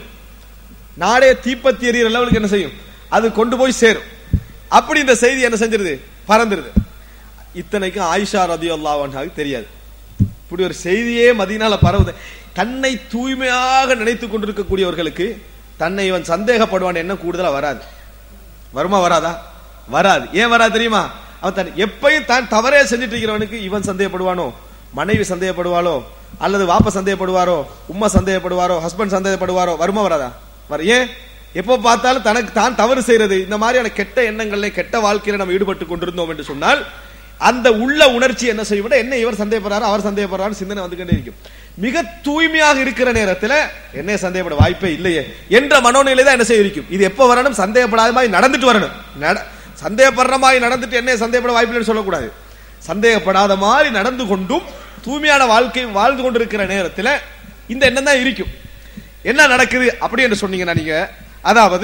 நாடே தீப்பத்தி எறிகிற லெவலுக்கு என்ன செய்யும் அது கொண்டு போய் சேரும் அப்படி இந்த செய்தி என்ன செஞ்சிருது பறந்துருது இத்தனைக்கும் ஆயிஷா ரதி அல்லாஹ் தெரியாது இப்படி ஒரு செய்தியே மதியனால பரவுது தன்னை தூய்மையாக நினைத்துக் கொண்டிருக்கக்கூடியவர்களுக்கு தன்னை இவன் சந்தேகப்படுவான் என்ன கூடுதலா வராது வருமா வராதா வராது ஏன் வராது தெரியுமா அவன் தன் எப்பயும் தான் தவறே செஞ்சுட்டு இருக்கிறவனுக்கு இவன் சந்தேகப்படுவானோ மனைவி சந்தேகப்படுவாளோ அல்லது வாப்ப சந்தேகப்படுவாரோ உம்மா சந்தேகப்படுவாரோ ஹஸ்பண்ட் சந்தேகப்படுவாரோ வருமா வராதா வர ஏன் எப்போ பார்த்தாலும் தனக்கு தான் தவறு செய்யறது இந்த மாதிரியான கெட்ட எண்ணங்கள்ல கெட்ட வாழ்க்கையில நம்ம ஈடுபட்டு கொண்டிருந்தோம் என்று சொன்னால் அந்த உள்ள உணர்ச்சி என்ன செய்யும் என்ன இவர் சந்தேகப்படுறாரு அவர் சந்தேகப்படுறாரு சிந்தனை வந்துகிட்டே இருக்கும் மிக தூய்மையாக இருக்கிற நேரத்தில் என்ன சந்தேகப்பட வாய்ப்பே இல்லையே என்ற மனோநிலை தான் என்ன செய்ய இருக்கும் இது எப்ப வரணும் சந்தேகப்படாத மாதிரி நடந்துட்டு வரணும் நட- சந்தேகப்படுற மாதிரி நடந்துட்டு என்ன சந்தேகப்பட வாய்ப்பில்லைன்னு சொல்லக்கூடாது சந்தேகப்படாத மாதிரி நடந்து கொண்டும் தூய்மையான வாழ்க்கை வாழ்ந்து கொண்டிருக்கிற நேரத்தில் இந்த எண்ணம் தான் இருக்கும் என்ன நடக்குது அப்படி என்று சொன்னீங்கன்னா நீங்க அதாவது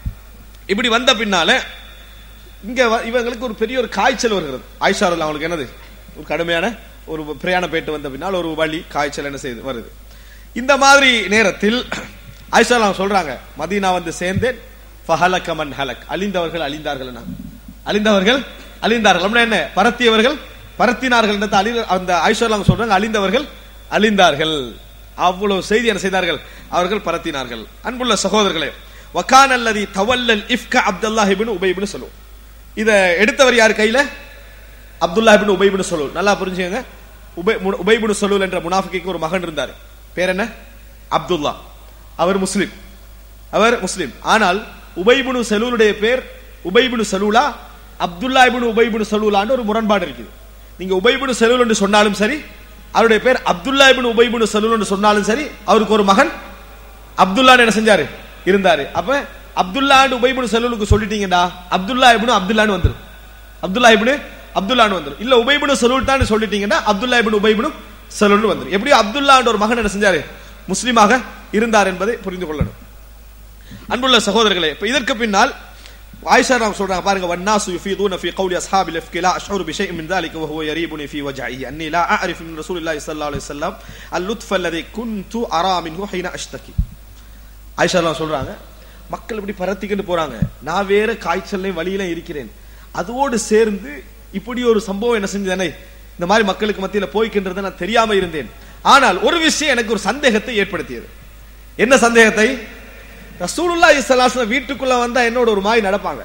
இப்படி வந்த பின்னால இங்க வ- இவங்களுக்கு ஒரு பெரிய ஒரு காய்ச்சல் வருகிறது ஆயிஷா ரலியல்லாஹு அவங்களுக்கு என்னது ஒரு கடுமையான ஒரு பிரயாணம் போயிட்டு வந்த பின்னால் ஒரு வலி காய்ச்சல் என்ன செய்யுது வருது இந்த மாதிரி நேரத்தில் ஆயிஷா ரலியல்லாஹு சொல்றாங்க மதீனா வந்து சேர்ந்தேன் ஃபஹலக மன் ஹலக் அழிந்தவர்கள் அழிந்தார்கள் அழிந்தவர்கள் அழிந்தார்கள் அப்படின்னா என்ன பரத்தியவர்கள் பரத்தினார்கள் என்ற அழி அந்த ஆயிஷா ரலியல்லாஹு சொல்றாங்க அழிந்தவர்கள் அழிந்தார்கள் அவ்வளவு செய்தி என்ன செய்தார்கள் அவர்கள் பரத்தினார்கள் அன்புள்ள சகோதரர்களே வக்கான் அல்லதி தவல்லல் இஃப்க அப்துல்லாஹ் இப்னு உபை இப்னு சொல்லுவோம் இத எடுத்தவர் யார் கையில அப்துல்லா இப்னு உபை இப்னு சொல்லுல் நல்லா புரிஞ்சுக்கங்க உபை மு- உபை இப்னு சொல்லுல் என்ற முனாஃபிக்கு ஒரு மகன் இருந்தார் பேர் என்ன அப்துல்லா அவர் முஸ்லிம் அவர் முஸ்லிம் ஆனால் உபைபுனு செலூலுடைய பேர் உபைபுனு செலூலா அப்துல்லா இப்னு உபைபுனு செலூலான்னு ஒரு முரண்பாடு இருக்குது நீங்க உபைபுனு செலூல் என்று சொன்னாலும் சரி அவருடைய பேர் அப்துல்லா இப்னு உபைபுனு செலூல் என்று சொன்னாலும் சரி அவருக்கு ஒரு மகன் அப்துல்லான்னு என்ன செஞ்சாரு இருந்தாரு அப்ப அப்துல்லான்னு உபைபுனு செலூலுக்கு சொல்லிட்டீங்கடா அப்துல்லா இப்னு அப்துல்லான்னு வந்துரும் அப்துல்லா இப்னு அப்துல்லான்னு வந்துரும் இல்ல உபைபுனு செலூல் தான் சொல்லிட்டீங்கன்னா அப்துல்லா இப்னு உபைபுனு செலூல்னு வந்துரும் எப்படியோ அப்துல்லான்ற ஒரு மகன் என்ன செஞ்சாரு முஸ்லிமாக இருந்தார் என்பதை புரிந்து கொள்ளணும் அன்புள்ள சகோதரர்களே இப்ப இதற்கு பின்னால் ஆயிஷா ராம் சொல்றாங்க பாருங்க வன்னாசு யுஃபீதுன ஃபீ கௌலி அஸ்ஹாபில் இஃப்கி லா அஷ்உரு பிஷைஇன் மின் ذلك وهو يريبني في وجعي اني لا اعرف من رسول الله صلى الله عليه وسلم اللطف الذي كنت ارى منه حين اشتكي ஆயிஷா ராம் சொல்றாங்க மக்கள் இப்படி பரத்திக்கிட்டு போறாங்க நான் வேற காய்ச்சல்லையும் வழியில இருக்கிறேன் அதோடு சேர்ந்து இப்படி ஒரு சம்பவம் என்ன செஞ்சதானே இந்த மாதிரி மக்களுக்கு மத்தியில போய்க்கின்றதை நான் தெரியாம இருந்தேன் ஆனால் ஒரு விஷயம் எனக்கு ஒரு சந்தேகத்தை ஏற்படுத்தியது என்ன சந்தேகத்தை ரசூலுல்லாஹி ஸல்லல்லாஹு அலைஹி வீட்டுக்குள்ள வந்தா என்னோட ஒரு மாதிரி நடப்பாங்க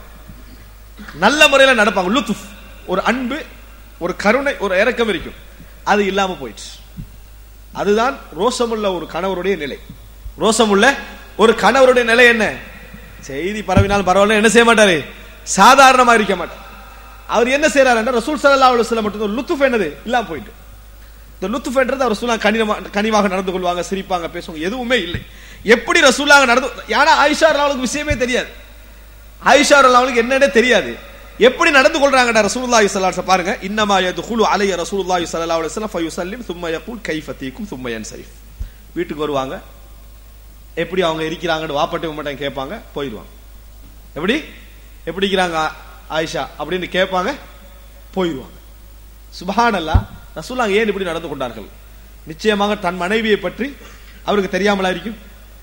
நல்ல முறையில நடப்பாங்க லுத்துஃப் ஒரு அன்பு ஒரு கருணை ஒரு இரக்கம் இருக்கும் அது இல்லாம போயிடுச்சு அதுதான் ரோசமுள்ள ஒரு கணவருடைய நிலை ரோசமுள்ள ஒரு கணவருடைய நிலை என்ன செய்தி பரவினாலும் பரவாயில்ல என்ன செய்ய மாட்டாரு சாதாரணமா இருக்க மாட்டார் அவர் என்ன செய்யறாரு ரசூல் ஸல்லல்லாஹு அலைஹி வஸல்லம் மட்டும் லுத்துஃப் என்னது இல்லாம போயிட்டு இந்த லுத்துஃப்ன்றது அவர் ரசூலா கனிமா கனிவாக நடந்து கொள்வாங்க சிரிப்பாங்க பேசுவாங்க எதுவுமே இல்லை எப்படி ரசூலாக நடந்து ஏன்னா ஆயிஷா அவளுக்கு விஷயமே தெரியாது ஆயிஷா அவளுக்கு என்னன்னே தெரியாது எப்படி நடந்து கொள்றாங்கடா ரசூலுல்லாஹி ஸல்லல்லாஹு அலைஹி வஸல்லம் பாருங்க இன்னமா யதுகுலு அலைய ரசூலுல்லாஹி ஸல்லல்லாஹு அலைஹி வஸல்லம் ஃபயுசல்லிம் சும்ம யகூல் கைஃப தீக்கும் சும்ம யன்சரிஃப் வீட்டுக்கு வருவாங்க எப்படி அவங்க இருக்கிறாங்கன்னு வாப்பட்டு மட்டும் கேட்பாங்க போயிடுவாங்க எப்படி எப்படி இருக்கிறாங்க ஆயிஷா அப்படின்னு கேட்பாங்க போயிடுவாங்க சுபஹானல்லா ரசூலாங்க ஏன் இப்படி நடந்து கொண்டார்கள் நிச்சயமாக தன் மனைவியை பற்றி அவருக்கு தெரியாமலா இருக்கும்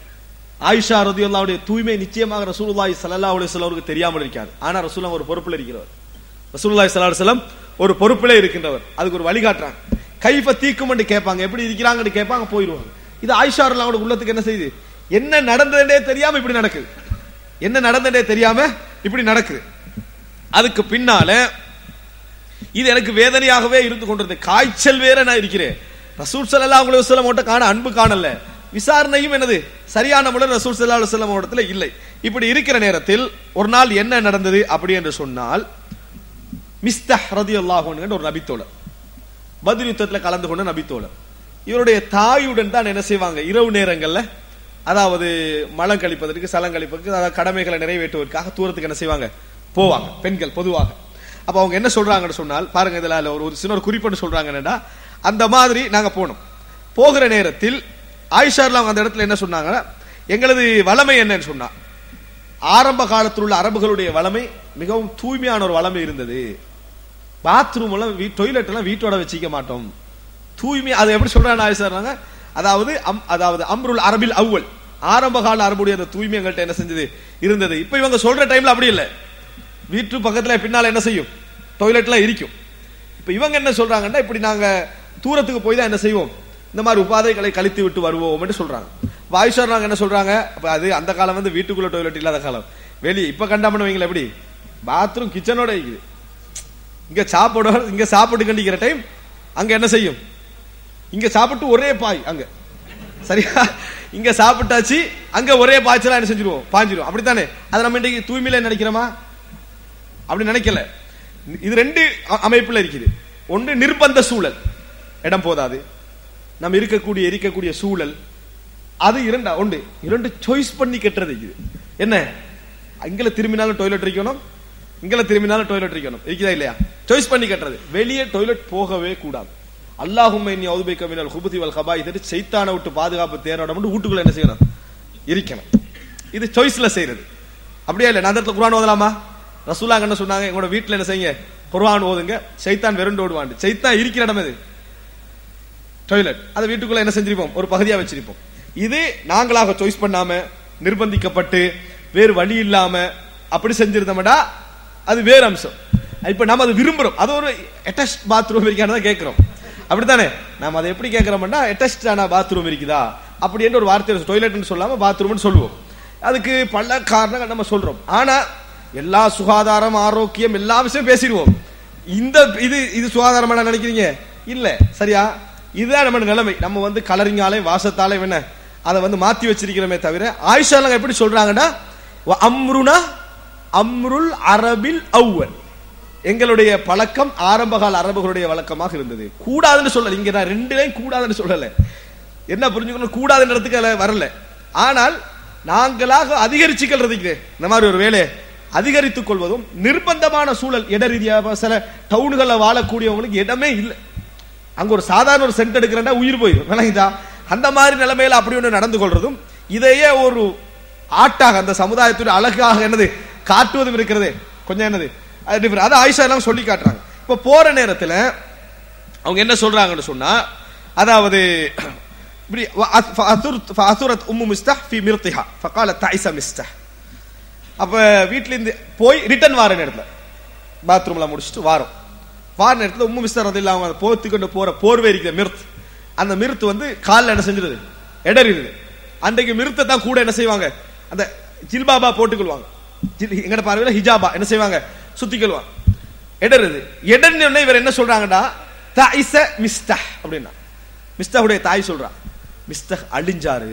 ஆயிஷா ரதியுல்லாவுடைய தூய்மை நிச்சயமாக ரசூலுல்லாஹி ஸல்லல்லாஹு அலைஹி வஸல்லம் அவருக்கு தெரியாமல் இருக்காது ஆனா ரசூலுல்லாஹ் ஒரு பொறுப்புல இருக்கிறவர் ரசூலுல்லாஹி ஸல்லல்லாஹு அலைஹி வஸல்லம் ஒரு பொறுப்பிலே இருக்கின்றவர் அதுக்கு ஒரு வழிகாட்டுறாங்க கைஃப தீக்கும் கேட்பாங்க எப்படி இருக்கிறாங்கன்னு கேட்பாங்க போயிடுவாங்க இது ஆயிஷா ரலியல்லாஹு உள்ளத்துக்கு என்ன செய்யுது என்ன நடந்ததே தெரியாம இப்படி நடக்குது என்ன நடந்ததே தெரியாம இப்படி நடக்குது அதுக்கு பின்னால இது எனக்கு வேதனையாகவே இருந்து கொண்டிருந்தது காய்ச்சல் வேற நான் இருக்கிறேன் ரசூல் ஸல்லல்லாஹு அலைஹி வஸல்லம் அவட்ட காண அன்பு காணல விசாரணையும் என்னது சரியான முறையில் ரசூல் ஸல்லல்லாஹு அலைஹி வஸல்லம் இடத்துல இல்லை இப்படி இருக்கிற நேரத்தில் ஒரு நாள் என்ன நடந்தது அப்படி என்று சொன்னால் மிஸ்தஹ் ரதியல்லாஹு அன்ஹு ஒரு நபித்தோழர் பத்ர் யுத்தத்தில் கலந்து கொண்ட நபித்தோழர் இவருடைய தாயுடன் தான் என்ன செய்வாங்க இரவு நேரங்கள்ல அதாவது மலம் கழிப்பதற்கு சலம் கழிப்பதற்கு அதாவது கடமைகளை நிறைவேற்றுவதற்காக தூரத்துக்கு என்ன செய்வாங்க போவாங்க பெண்கள் பொதுவாக அப்ப அவங்க என்ன சொல்றாங்கன்னு சொன்னால் பாருங்க இதுல ஒரு ஒரு சின்ன ஒரு குறிப்பிட்டு சொல்றாங்க என்னடா அந்த மாதிரி நாங்க போனோம் போகிற நேரத்தில் ஆயிஷார்ல அவங்க அந்த இடத்துல என்ன சொன்னாங்க எங்களது வளமை என்னன்னு சொன்னா ஆரம்ப காலத்தில் உள்ள அரபுகளுடைய வளமை மிகவும் தூய்மையான ஒரு வளமை இருந்தது பாத்ரூம் எல்லாம் டொய்லெட் எல்லாம் வீட்டோட வச்சிக்க மாட்டோம் தூய்மை அது எப்படி சொல்றாங்க ஆயிஷார்னாங்க அதாவது அம் அதாவது அம்ருல் அரபில் அவ்வல் ஆரம்ப கால அரபுடைய அந்த தூய்மை எங்கள்கிட்ட என்ன செஞ்சது இருந்தது இப்ப இவங்க சொல்ற டைம்ல அப்படி இல்லை வீட்டு பக்கத்துல பின்னால என்ன செய்யும் டொய்லெட்லாம் இருக்கும் இப்ப இவங்க என்ன சொல்றாங்கன்னா இப்படி நாங்க தூரத்துக்கு போய் தான் என்ன செய்வோம் இந்த மாதிரி உபாதைகளை கழித்து விட்டு வருவோம் என்று சொல்றாங்க வாய்ஷார் நாங்க என்ன சொல்றாங்க அப்ப அது அந்த காலம் வந்து வீட்டுக்குள்ள டொய்லெட் இல்லாத காலம் வெளியே இப்ப கண்டாமன்னு வைங்களேன் எப்படி பாத்ரூம் கிச்சனோட இருக்குது இங்க சாப்பிட இங்க சாப்பிட்டு கண்டிக்கிற டைம் அங்க என்ன செய்யும் இங்க சாப்பிட்டு ஒரே பாய் அங்க சரியா இங்க சாப்பிட்டாச்சு அங்க ஒரே பாய்ச்சலா என்ன செஞ்சிருவோம் பாஞ்சிரும் அப்படித்தானே அதை நம்ம இன்றைக்கு தூய்மையில நினைக்கிறோமா அப்படி நினைக்கல இது ரெண்டு அ- அமைப்புல இருக்குது ஒன்று நிர்பந்த சூழல் இடம் போதாது நம்ம இருக்கக்கூடிய இருக்கக்கூடிய சூழல் அது இரண்டா ஒன்று இரண்டு சாய்ஸ் பண்ணி கட்டுறது இது என்ன இங்கல திரும்பினாலும் டாய்லெட் இருக்கணும் இங்கல திரும்பினாலும் டாய்லெட் இருக்கணும் இருக்குதா இல்லையா சாய்ஸ் பண்ணி கட்டுறது வெளியே டாய்லெட் போகவே கூடாது அல்லாஹும் இன்னி அவுதுபைக்க மினல் குபுதி வல் கபாய் தெரிஞ்சு சைத்தான விட்டு பாதுகாப்பு தேரோட மட்டும் வீட்டுக்குள்ள என்ன செய்யணும் இருக்கணும் இது சாய்ஸ்ல செய்யறது அப்படியே இல்ல நான் அந்த இடத்துல குர்ஆன் ஓதலாமா ரசூலாங்க என்ன சொன்னாங்க எங்களோட வீட்டுல என்ன செய்யுங்க குர்ஆன் ஓதுங்க சைத்தான் வெறுண்டு ஓடுவான் சைத்தான் இருக்கிற இடம் இது டாய்லெட் அதை வீட்டுக்குள்ள என்ன செஞ்சிருப்போம் ஒரு பகுதியா வச்சிருப்போம் இது நாங்களாக சாய்ஸ் பண்ணாம நிர்பந்திக்கப்பட்டு வேறு வழி இல்லாம அப்படி செஞ்சிருந்தோம்டா அது வேறு அம்சம் இப்ப நாம அது விரும்புறோம் அது ஒரு அட்டாச் பாத்ரூம் இருக்கான்னு கேட்கிறோம் அப்படித்தானே நாம அதை எப்படி கேட்கிறோம்னா அட்டாச் ஆன பாத்ரூம் இருக்குதா அப்படி என்று ஒரு வார்த்தை டாய்லெட்னு சொல்லாம பாத்ரூம்னு சொல்லுவோம் அதுக்கு பல காரணங்கள் நம்ம சொல்றோம் ஆனா எல்லா சுகாதாரம் ஆரோக்கியம் எல்லா விஷயம் பேசிடுவோம் இந்த இது இது சுகாதாரமா நினைக்கிறீங்க இல்ல சரியா இதுதான் நம்ம நிலைமை நம்ம வந்து கலரிங்காலே வாசத்தாலே என்ன அதை வந்து மாத்தி வச்சிருக்கிறோமே தவிர ஆயிஷாலங்க எப்படி சொல்றாங்கன்னா "வ அம்ருனா அம்ருல் அரபில் அவ்வல் எங்களுடைய பழக்கம் ஆரம்பகால அரபுகளுடைய வழக்கமாக இருந்தது கூடாதுன்னு சொல்லல இங்க நான் ரெண்டுலையும் கூடாதுன்னு சொல்லல என்ன புரிஞ்சுக்கணும் கூடாதுன்றதுக்கு அதுல வரல ஆனால் நாங்களாக அதிகரிச்சுக்கிறதுக்கு இந்த மாதிரி ஒரு வேலையை அதிகரித்துக் கொள்வதும் நிர்பந்தமான சூழல் இட ரீதியாக சில டவுன்கள்ல வாழக்கூடியவங்களுக்கு இடமே இல்லை அங்க ஒரு சாதாரண ஒரு சென்ட் எடுக்கிறேன்னா உயிர் போயிடும் விளங்குதா அந்த மாதிரி நிலைமையில அப்படி ஒன்று நடந்து கொள்றதும் இதையே ஒரு ஆட்டாக அந்த சமுதாயத்துடைய அழகாக என்னது காட்டுவதும் இருக்கிறது கொஞ்சம் என்னது அது different. அது ஆயிஷா எல்லாம் சொல்லி காட்டுறாங்க இப்ப போற நேரத்துல அவங்க என்ன சொல்றாங்கன்னு சொன்னா அதாவது இப்படி وأث- فأثرت فأثرت أم مستح في مرطها فقالت تعس مستح அப்ப வீட்ல இருந்து போய் ரிட்டர்ன் வார நேரத்துல பாத்ரூம்ல முடிச்சுட்டு வாரம் வார நேரத்துல உம்மு மிஸ்டர் அது இல்லாம அதை போர்த்து கொண்டு போற போர்வை இருக்கிற மிருத் அந்த மிருத்து வந்து கால்ல என்ன செஞ்சிருது இடறிடுது அன்றைக்கு மிருத்தை தான் கூட என்ன செய்வாங்க அந்த ஜில்பாபா போட்டுக்கொள்வாங்க ஜில்- எங்கட பார்வையில ஹிஜாபா என்ன செய்வாங்க சுத்திக்கொள்வாங்க இடருது இடர்னு உடனே இவர் என்ன சொல்றாங்கடா தாயிச மிஸ்தஹ் அப்படின்னா மிஸ்தஹுடைய தாய் சொல்றா மிஸ்தஹ் அழிஞ்சாரு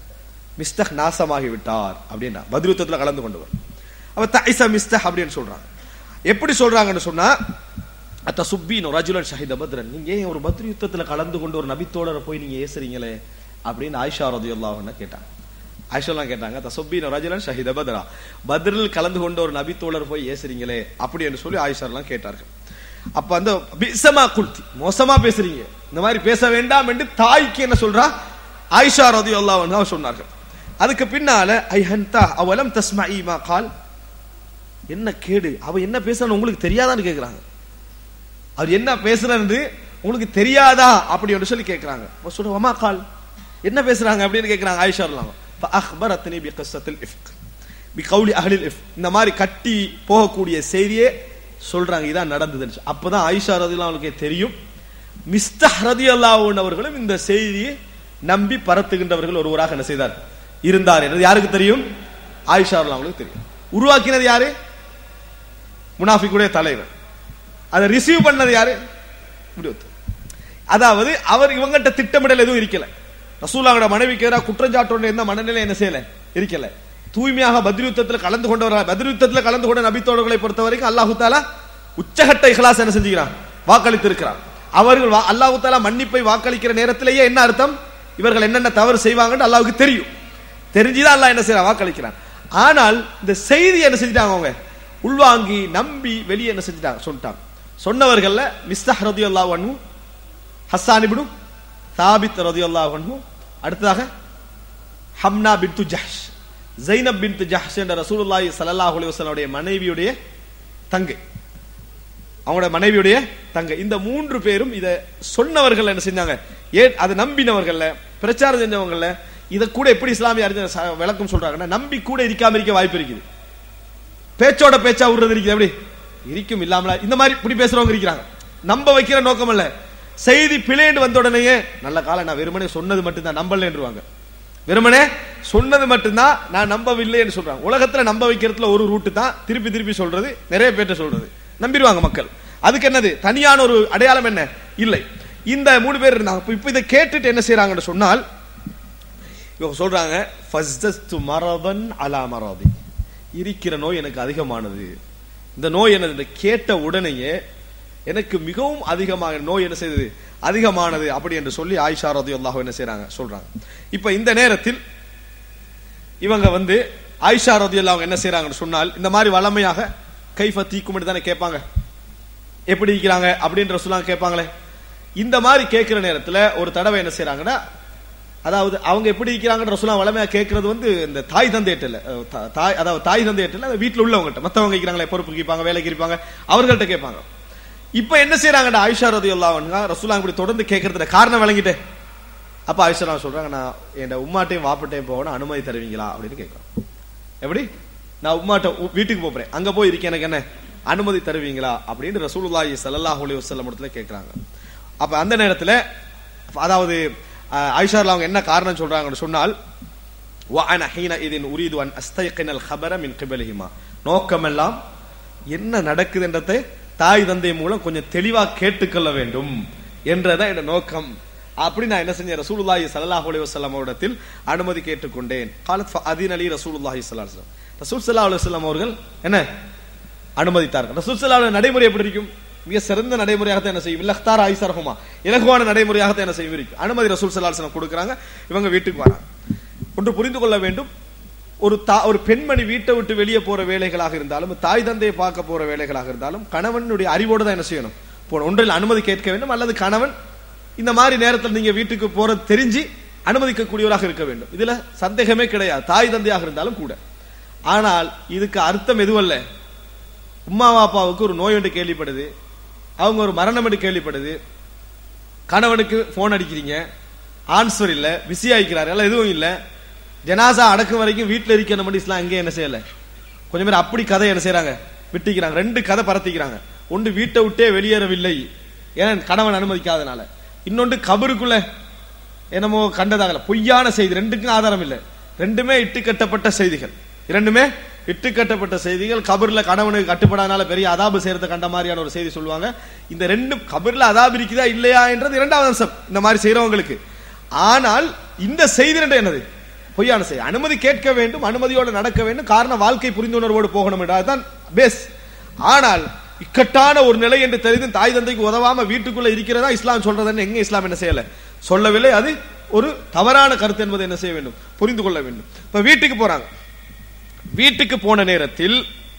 மிஸ்தஹ் நாசமாகி விட்டார் அப்படின்னா பதிலுத்தத்துல கலந்து கொண்டவர் அவ தாயிச மிஸ்தஹ் அப்படின்னு சொல்றாங்க எப்படி சொல்றாங்கன்னு சொன்னா அத்த சுப்பீனோ ரஜுலன் ஷஹித பத்ரன் நீங்க ஏன் ஒரு பத்ரு யுத்தத்துல கலந்து கொண்டு ஒரு நபித்தோழரை போய் நீங்க ஏசுறீங்களே அப்படின்னு ஆயிஷா ரதியுல்லாஹ்னு கேட்டாங்க ஆயிஷாலாம் கேட்டாங்க த சுப்பீனோ ரஜுலன் ஷஹித பத்ரா பத்ரில் கலந்து கொண்ட ஒரு நபித்தோழர் போய் ஏசுறீங்களே அப்படி என்று சொல்லி ஆயிஷாலாம் கேட்டார்கள் அப்ப அந்த பிசமா குல்தி மோசமா பேசுறீங்க இந்த மாதிரி பேச வேண்டாம் என்று தாய்க்கு என்ன சொல்றா ஆயிஷா ரதியுல்லாஹ் அவர் சொன்னார்கள் அதுக்கு பின்னால ஐ ஹந்தா அவலம் தஸ்மஇ மா கால் என்ன கேடு அவ என்ன பேசுறான்னு உங்களுக்கு தெரியாதான்னு கேக்குறாங்க அவர் என்ன பேசுறாரு உங்களுக்கு தெரியாதா அப்படி என்று சொல்லி கேக்குறாங்க அப்ப சொல்ற வமா கால் என்ன பேசுறாங்க அப்படின்னு கேக்குறாங்க ஆயிஷா ரலியல்லாஹு அன்ஹா அஹ்பரத்னி பி கிஸ்ஸத்தில் இஃப்க் பி கௌலி அஹ்லில் இஃப் இந்த மாதிரி கட்டி போகக்கூடிய செய்தியே சொல்றாங்க இதான் நடந்ததுன்னு சொல்லி. அப்பதான் ஆயிஷா ரதியல்லாஹு அவங்களுக்கு தெரியும் மிஸ்தஹ் ரதியல்லாஹு அன்ஹு அவர்களும் இந்த செய்தியை நம்பி பரத்துகின்றவர்கள் ஒருவராக என்ன செய்தார் இருந்தார் என்று யாருக்கு தெரியும் ஆயிஷா ரலியல்லாஹு அவங்களுக்கு தெரியும் உருவாக்கினது யாரு முனாஃபிக்குடைய தலைவர் அதை ரிசீவ் பண்ணது யாரு இப்படி ஒருத்தர். அதாவது அவர் இவங்கிட்ட திட்டமிடல் எதுவும் இருக்கல ரசூலாவோட மனைவிக்கு எதிராக குற்றஞ்சாட்டோட எந்த மனநிலை என்ன செய்யல இருக்கல தூய்மையாக பத்ர் யுத்தத்தில் கலந்து கொண்டவர் பத்ர் யுத்தத்தில் கலந்து கொண்ட நபித்தோழர்களை பொறுத்த வரைக்கும் அல்லாஹு தாலா உச்சகட்ட இஹ்லாஸ் என்ன செஞ்சுக்கிறான் வாக்களித்து இருக்கிறான் அவர்கள் வா- அல்லாஹு தாலா மன்னிப்பை வாக்களிக்கிற நேரத்திலேயே என்ன அர்த்தம் இவர்கள் என்னென்ன தவறு செய்வாங்கன்னு அல்லாஹ்வுக்கு தெரியும் தெரிஞ்சுதான் அல்லாஹ் என்ன செய்யறான் வாக்களிக்கிறான் ஆனால் இந்த செய்தி என்ன செஞ்சிட்டாங்க அவங்க உள்வாங்கி நம்பி வெளியே என்ன செஞ்சிட்டாங்க சொல்லிட்டாங்க சொன்னவர்கள்ல மிஸ்தஹ் ரதியல்லாஹு அன்ஹு ஹஸ்ஸான் இப்னு சாபித் ரதியல்லாஹு அன்ஹு அடுத்ததாக ஹம்னா பின்து ஜஹ்ஷ் ஜைனப் பின்து ஜஹ்ஷ் என்ற ரசூலுல்லாஹி ஸல்லல்லாஹு அலைஹி வஸல்லுடைய மனைவியுடைய தங்கை அவங்களோட மனைவியுடைய தங்கை இந்த மூன்று பேரும் இத சொன்னவர்கள் என்ன செஞ்சாங்க ஏ அதை நம்பினவர்கள்ல பிரச்சாரம் செஞ்சவங்கல்ல இத கூட எப்படி இஸ்லாமிய அறிஞர் ச- விளக்கம் சொல்றாங்கன்னா நம்பி கூட இருக்காம இருக்க வாய்ப்பு இருக்குது பேச்சோட பேச்சா விடுறது இருக்குது எப்படி இருக்கும் இல்லாமல இந்த மாதிரி இப்படி பேசுறவங்க இருக்கிறாங்க நம்ப வைக்கிற நோக்கம் இல்ல செய்தி பிளேண்டு வந்த உடனேயே நல்ல காலம் நான் வெறுமனே சொன்னது மட்டும்தான் நம்பலன்றுவாங்க வெறுமனே சொன்னது மட்டும்தான் நான் நம்பவில்லைன்னு சொல்றாங்க உலகத்துல நம்ப வைக்கிறதுல ஒரு ரூட்டு தான் திருப்பி திருப்பி சொல்றது நிறைய பேர்ட்ட சொல்றது நம்பிடுவாங்க மக்கள் அதுக்கு என்னது தனியான ஒரு அடையாளம் என்ன இல்லை இந்த மூணு பேர் இருந்தாங்க இப்ப- இப்ப இதை கேட்டுட்டு என்ன செய்யறாங்கன்னு சொன்னால் இவங்க சொல்றாங்க ஃபஸ்தஸ்து மரபன் அலா மரபி இருக்கிற நோய் எனக்கு அதிகமானது இந்த நோய் என்னது இந்த கேட்ட உடனேயே எனக்கு மிகவும் அதிகமாக நோய் என்ன செய்தது அதிகமானது அப்படி என்று சொல்லி ஆயிஷா ரதியல்லாஹு என்ன செய்றாங்க சொல்றாங்க இப்ப இந்த நேரத்தில் இவங்க வந்து ஆயிஷா ரதியல்லாஹு என்ன செய்றாங்கன்னு சொன்னால் இந்த மாதிரி வளமையாக கைஃப தீக்கும் தானே கேட்பாங்க எப்படி இருக்கிறாங்க அப்படின்ற சொல்லாங்க கேட்பாங்களே இந்த மாதிரி கேட்கிற நேரத்துல ஒரு தடவை என்ன செய்றாங்கன்னா அதாவது அவங்க எப்படி இருக்கிறாங்கன்ற ரசூலா வளமையா கேட்கறது வந்து இந்த தாய் தந்தையிட்ட அஹ், தா- தாய் அதாவது தாய் தந்தையிட்ட வீட்டுல உள்ளவங்ககிட்ட மத்தவங்க இருக்கிறாங்களே பொறுப்பு இருப்பாங்க வேலைக்கு இருப்பாங்க அவர்கள்ட்ட கேட்பாங்க இப்ப என்ன செய்யறாங்கடா ஆயிஷா ரதியுல்லாஹு ரசூலா இப்படி தொடர்ந்து கேட்கறதுல காரணம் விளங்கிட்டே அப்ப ஆயிஷா நான் சொல்றாங்க நான் என் உம்மாட்டையும் வாப்பட்டையும் போகணும் அனுமதி தருவீங்களா அப்படின்னு கேட்கறேன் எப்படி நான் உம்மாட்ட உ- வீட்டுக்கு போறேன் அங்க போய் இருக்கேன் எனக்கு என்ன அனுமதி தருவீங்களா அப்படின்னு ரசூலுல்லாஹி ஸல்லல்லாஹு அலைஹி வஸல்லம் இடத்துல கேக்குறாங்க அப்ப அந்த நேரத்துல அதாவது அஹ், ஆயிஷா அவங்க என்ன காரணம் சொல்றாங்கன்னு சொன்னால் وأنا حينئذ أريد أن أستيقن الخبر من قبلهما நோக்கமெல்லாம் என்ன நடக்குதுன்றதை தாய் தந்தை மூலம் கொஞ்சம் தெளிவா கேட்டுக்கொள்ள வேண்டும் என்றதான் என் நோக்கம் அப்படி நான் என்ன செஞ்சேன் ரசூலுல்லாஹி ஸல்லல்லாஹு அலைஹி வஸல்லம் அவரிடத்தில் அனுமதி கேட்டுக்கொண்டேன் காலத் ஃபஅதீன் அலி ரசூலுல்லாஹி ஸல்லல்லாஹு அலைஹி வஸல்லம் ரசூல் ஸல்லல்லாஹு அலைஹி வஸல்லம் அவர்கள் என்ன அனுமதித்தார்கள் ரசூல் ஸல்லல்லாஹு அலைஹி நடைமுறை எப்படி இருக்கும் மிக சிறந்த நடைமுறையாக என்ன செய்யும் இல்லக்தார் ஐசர்ஹுமா இலகுவான நடைமுறையாக என்ன செய்யும் இருக்கும் அனுமதி ரசூல் ஸல்லல்லாஹு அலைஹி வஸல்லம் கொடுக்கறாங்க இவங்க வீட்டுக்கு வராங்க ஒன்று புரிந்து கொள்ள வேண்டும் ஒரு தா ஒரு பெண்மணி வீட்டை விட்டு வெளியே போற வேலைகளாக இருந்தாலும் தாய் தந்தையை பார்க்க போற வேலைகளாக இருந்தாலும் கணவனுடைய அறிவோடு தான் என்ன செய்யணும் போன ஒன்றில் அனுமதி கேட்க வேண்டும் அல்லது கணவன் இந்த மாதிரி நேரத்தில் நீங்க வீட்டுக்கு போறது தெரிஞ்சு அனுமதிக்கக்கூடியவராக இருக்க வேண்டும் இதுல சந்தேகமே கிடையாது தாய் தந்தையாக இருந்தாலும் கூட ஆனால் இதுக்கு அர்த்தம் எதுவல்ல உம்மா அப்பாவுக்கு ஒரு நோய் ஒன்று கேள்விப்படுது அவங்க ஒரு மரணம் என்று கேள்விப்படுது கணவனுக்கு போன் அடிக்கிறீங்க ஆன்சர் இல்ல பிஸி ஆயிக்கிறாரு எல்லாம் எதுவும் இல்ல ஜனாசா அடக்கும் வரைக்கும் வீட்டுல இருக்க நம்ம இஸ்லாம் எங்கே என்ன செய்யல கொஞ்சம் பேர் அப்படி கதை என்ன செய்யறாங்க விட்டிக்கிறாங்க ரெண்டு கதை பரத்திக்கிறாங்க ஒன்று வீட்டை விட்டே வெளியேறவில்லை ஏன்னா கணவன் அனுமதிக்காதனால இன்னொன்று கபருக்குள்ள என்னமோ கண்டதாகல பொய்யான செய்தி ரெண்டுக்கும் ஆதாரம் இல்லை ரெண்டுமே இட்டு கட்டப்பட்ட செய்திகள் இரண்டுமே இட்டு கட்டப்பட்ட செய்திகள் கபர்ல கணவனுக்கு கட்டுப்படாதனால பெரிய அதாபு செய்யறத கண்ட மாதிரியான ஒரு செய்தி சொல்லுவாங்க இந்த ரெண்டு கபர்ல அதாபு இருக்குதா இல்லையா என்றது இரண்டாவது அம்சம் இந்த மாதிரி செய்யறவங்களுக்கு ஆனால் இந்த செய்தி ரெண்டு என்னது பொய்யான செய்தி அனுமதி கேட்க வேண்டும் அனுமதியோடு நடக்க வேண்டும் காரணம் வாழ்க்கை புரிந்துணர்வோடு போகணும் என்றால் பேஸ் ஆனால் இக்கட்டான ஒரு நிலை என்று தெரிந்து தாய் தந்தைக்கு உதவாம வீட்டுக்குள்ள இருக்கிறதா இஸ்லாம் சொல்றதுன்னு எங்க இஸ்லாம் என்ன செய்யல சொல்லவில்லை அது ஒரு தவறான கருத்து என்பதை என்ன செய்ய வேண்டும் புரிந்து கொள்ள வேண்டும் இப்ப வீட்டுக்கு போறாங்க வீட்டுக்கு போன நேரத்தில்